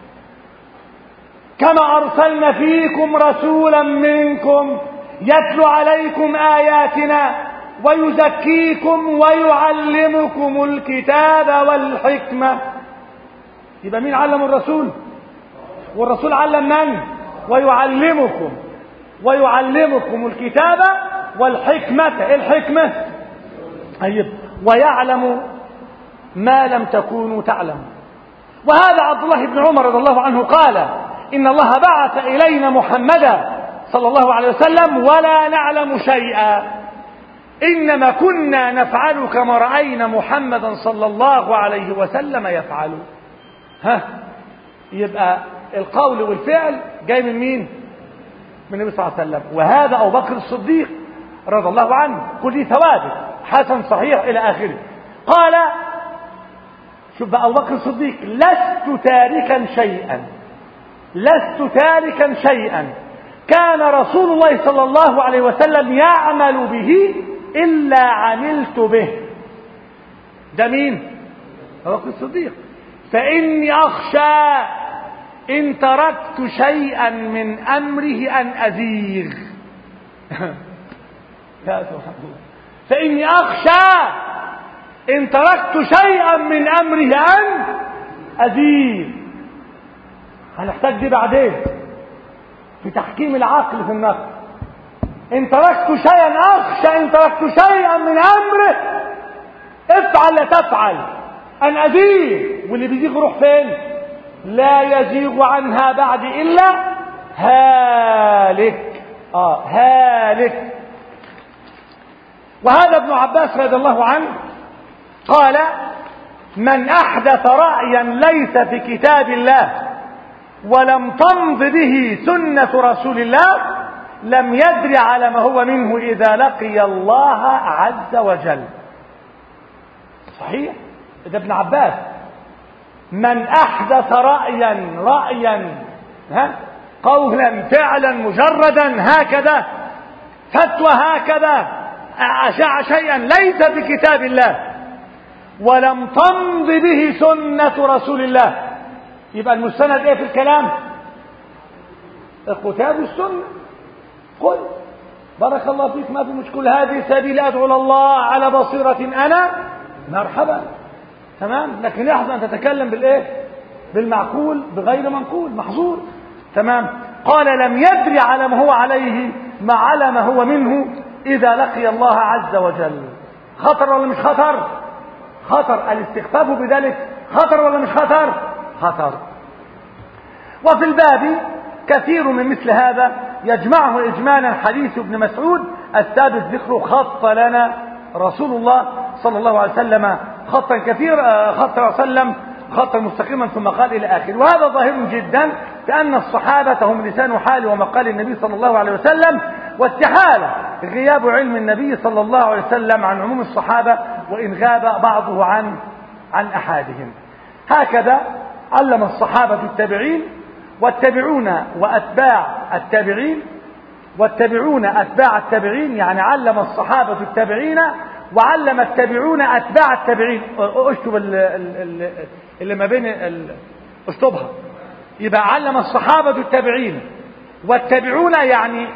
كما أرسلنا فيكم رسولا منكم يتلو عليكم آياتنا ويزكيكم ويعلمكم الكتاب والحكمة يبقى مين علم الرسول والرسول علم من ويعلمكم ويعلمكم الكتاب والحكمة ايه الحكمة طيب ويعلم ما لم تكونوا تعلموا وهذا عبد الله بن عمر رضي الله عنه قال إن الله بعث إلينا محمدا صلى الله عليه وسلم ولا نعلم شيئا إنما كنا نفعل كما رأينا محمدا صلى الله عليه وسلم يفعل ها يبقى القول والفعل جاي من مين من النبي صلى الله عليه وسلم وهذا أبو بكر الصديق رضي الله عنه كل ثوابت حسن صحيح إلى آخره قال شوف بقى أبو بكر الصديق لست تاركا شيئا لست تاركا شيئا كان رسول الله صلى الله عليه وسلم يعمل به إلا عملت به ده مين أبو بكر الصديق فإني أخشى إن تركت شيئا من أمره أن أزيغ يا سبحان الله فإني أخشى إن تركت شيئا من أمره أن أزيغ هنحتاج دي بعدين في تحكيم العقل في النقل إن تركت شيئا أخشى إن تركت شيئا من أمره افعل لا تفعل أن أزيغ واللي بيزيغ روح فين لا يزيغ عنها بعد إلا هالك آه هالك وهذا ابن عباس رضي الله عنه قال من أحدث رأيا ليس في كتاب الله ولم تمض به سنة رسول الله لم يدر على ما هو منه إذا لقي الله عز وجل صحيح ده ابن عباس من أحدث رأيا رأيا ها قولا فعلا مجردا هكذا فتوى هكذا أشاع شيئا ليس في كتاب الله ولم تمض به سنة رسول الله يبقى المستند ايه في الكلام الكتاب والسنة قل بارك الله فيك ما في مشكلة هذه سبيل أدعو الله على بصيرة أنا مرحبا تمام لكن يحظى أن تتكلم بالإيه بالمعقول بغير منقول محظور تمام قال لم يدري على ما هو عليه ما على ما هو منه إذا لقي الله عز وجل خطر ولا مش خطر خطر الاستخفاف بذلك خطر ولا مش خطر خطر وفي الباب كثير من مثل هذا يجمعه إجمالا حديث ابن مسعود الثابت ذكره خط لنا رسول الله صلى الله عليه وسلم خطا كثير خط صلى الله عليه وسلم خطا مستقيما ثم قال إلى آخره وهذا ظاهر جدا بأن الصحابة هم لسان حال ومقال النبي صلى الله عليه وسلم واستحالة غياب علم النبي صلى الله عليه وسلم عن عموم الصحابة وإن غاب بعضه عن عن أحدهم هكذا علم الصحابة التابعين والتابعون وأتباع التابعين والتابعون أتباع التابعين يعني علم الصحابة التابعين وعلم التابعون أتباع التابعين اشتب اللي ما بين اشتبها يبقى علم الصحابة التابعين والتابعون يعني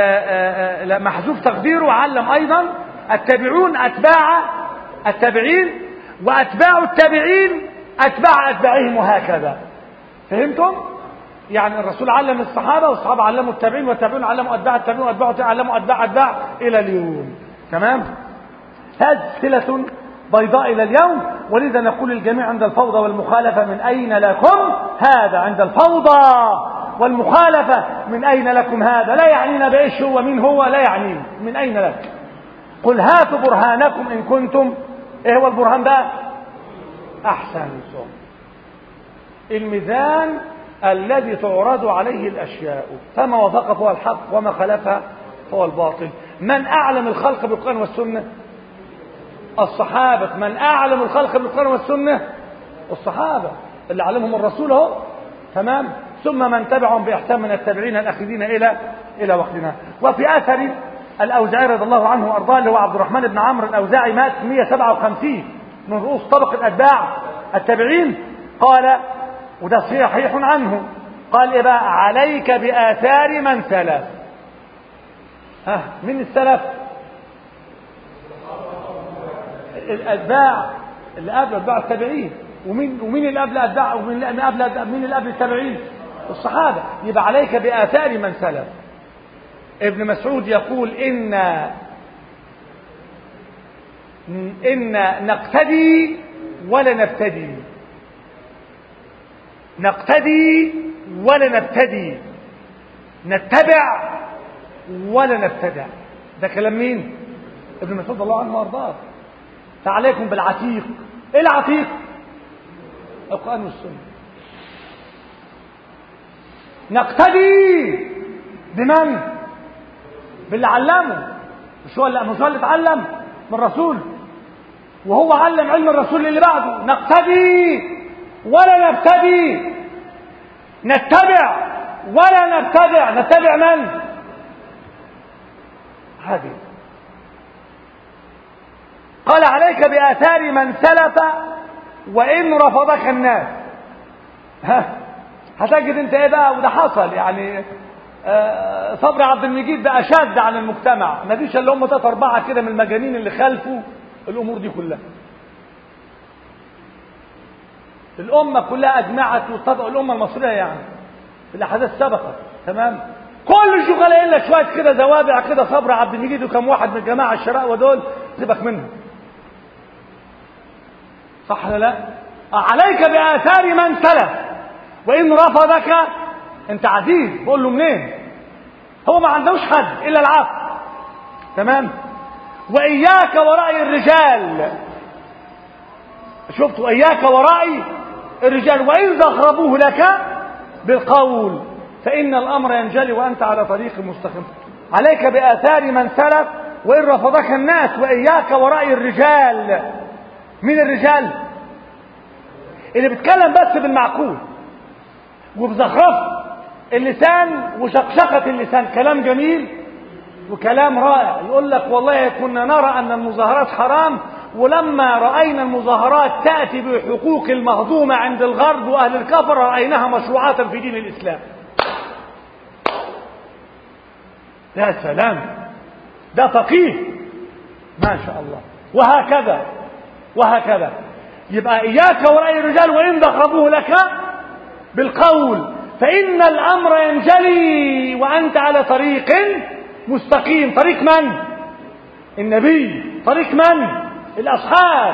محذوف تقديره علم أيضا التابعون أتباع التابعين وأتباع التابعين أتباع أتباعهم وهكذا فهمتم؟ يعني الرسول علم الصحابة والصحابة علموا التابعين والتابعين علموا أتباع التابعين وأتباع علموا أتباع أتباع إلى اليوم تمام؟ هذه سلة بيضاء إلى اليوم ولذا نقول للجميع عند الفوضى والمخالفة من أين لكم هذا عند الفوضى والمخالفة من أين لكم هذا لا يعنينا بإيش هو مين هو لا يعنينا من أين لك قل هاتوا برهانكم إن كنتم إيه هو البرهان بقى أحسنتم الميزان الذي تعرض عليه الأشياء فما وافق فهو الحق وما خلفها فهو الباطل من أعلم الخلق بالقرآن والسنة الصحابة من أعلم الخلق بالقرآن والسنة الصحابة اللي علمهم الرسول اهو تمام ثم من تبعهم بإحسان من التابعين الأخذين إلى إلى وقتنا وفي أثر الأوزاعي رضي الله عنه وأرضاه اللي هو عبد الرحمن بن عمرو الأوزاعي مات 157 من رؤوس طبقة أتباع التابعين قال وده صحيح عنه قال إيه بقى عليك بآثار من سلف ها من السلف الأتباع اللي قبل أتباع التابعين ومين ومين اللي قبل أتباع ومين اللي قبل مين اللي قبل التابعين الصحابة يبقى عليك بآثار من سلف ابن مسعود يقول إن إن نقتدي ولا نبتدي نقتدي ولا نبتدي نتبع ولا نبتدع ده كلام مين ابن مسعود الله عنه وارضاه فعليكم بالعتيق ايه العتيق القران والسنه نقتدي بمن باللي علمه مش هو اللي مش هو اللي اتعلم من الرسول وهو علم علم الرسول اللي بعده نقتدي ولا نبتدي نتبع ولا نبتدع نتبع من هذه قال عليك بآثار من سلف وإن رفضك الناس ها هتجد انت ايه بقى وده حصل يعني آه صبري عبد المجيد ده اشد على المجتمع ما فيش الا هم ثلاثة اربعة كده من المجانين اللي خالفوا الامور دي كلها الامة كلها اجمعت واتفقوا الامة المصرية يعني الاحداث سبقت تمام كل الشغلاء الا شويه كده زوابع كده صبر عبد المجيد وكم واحد من الجماعه الشراء ودول سيبك منهم صح ولا لا عليك باثار من سلف وان رفضك انت عزيز بقول له منين هو ما عندوش حد الا العفو تمام وإياك ورأي الرجال شفت وإياك ورأي الرجال وإن زخرفوه لك بالقول فإن الأمر ينجلي وأنت على طريق مستقيم عليك بآثار من سلف وإن رفضك الناس وإياك ورأي الرجال مين الرجال اللي بيتكلم بس بالمعقول وبزخرفه اللسان وشقشقة اللسان كلام جميل وكلام رائع يقول لك والله كنا نرى أن المظاهرات حرام ولما رأينا المظاهرات تأتي بحقوق المهضومة عند الغرب وأهل الكفر رأيناها مشروعات في دين الإسلام يا سلام ده فقيه ما شاء الله وهكذا وهكذا يبقى إياك ورأي الرجال وإن ضخبوه لك بالقول فإن الأمر ينجلي وأنت على طريق مستقيم طريق من النبي طريق من الأصحاب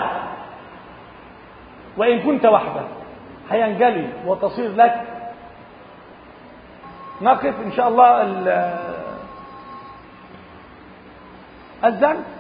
وإن كنت وحدك هينجلي وتصير لك نقف إن شاء الله الأذن